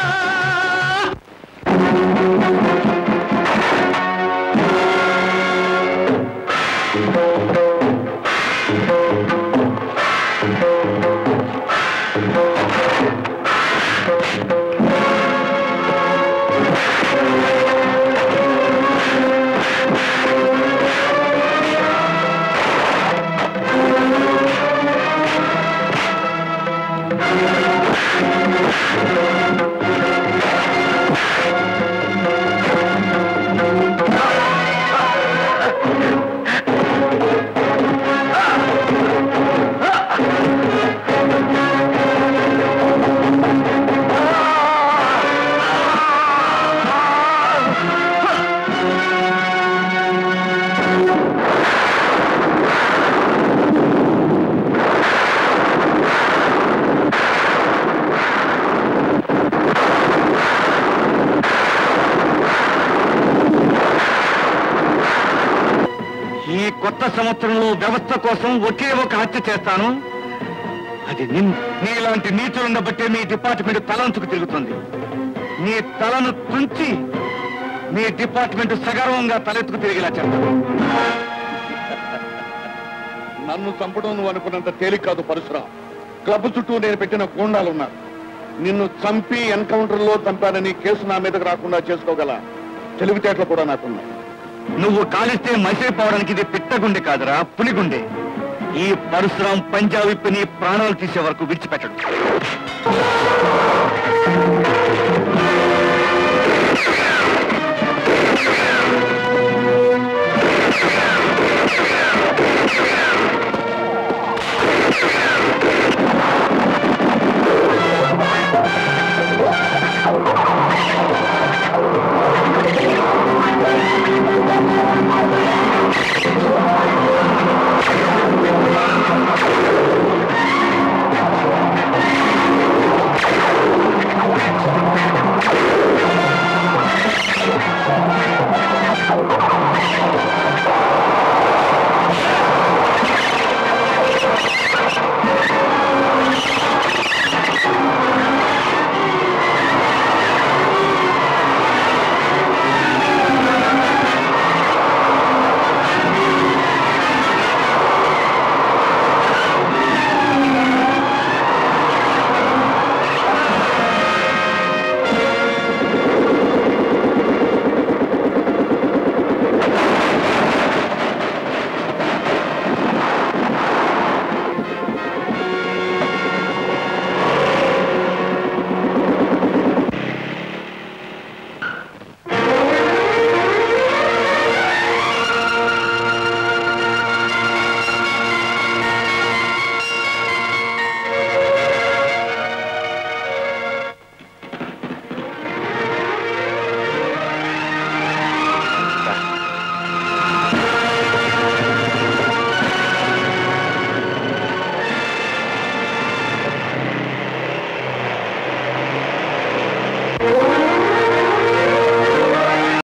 సంవత్సరంలో వ్యవస్థ కోసం ఒకే ఒక హత్య చేస్తాను అది నిన్ను నీలాంటి నీచులున్న బట్టే మీ డిపార్ట్మెంట్ తలంచుకు తిరుగుతుంది నీ తలను తుంచి మీ డిపార్ట్మెంట్ సగర్వంగా తలెత్తుకు తిరిగేలా చేస్తాను నన్ను చంపడం నువ్వు అనుకున్నంత తేలిక కాదు పరశురాం క్లబ్ చుట్టూ నేను పెట్టిన గూండాలు ఉన్నారు నిన్ను చంపి ఎన్కౌంటర్ లో చంపానని కేసు నా మీదకి రాకుండా చేసుకోగల తెలివితేటలు కూడా నాకున్నాయి నువ్వు కాలిస్తే మసిలిపోవడానికి ఇది పిట్టగుండె కాదురా పులిగుండె ఈ పరశురాం పంజాబ్ విప్పి నీ ప్రాణాలు తీసే వరకు విడిచిపెట్టడు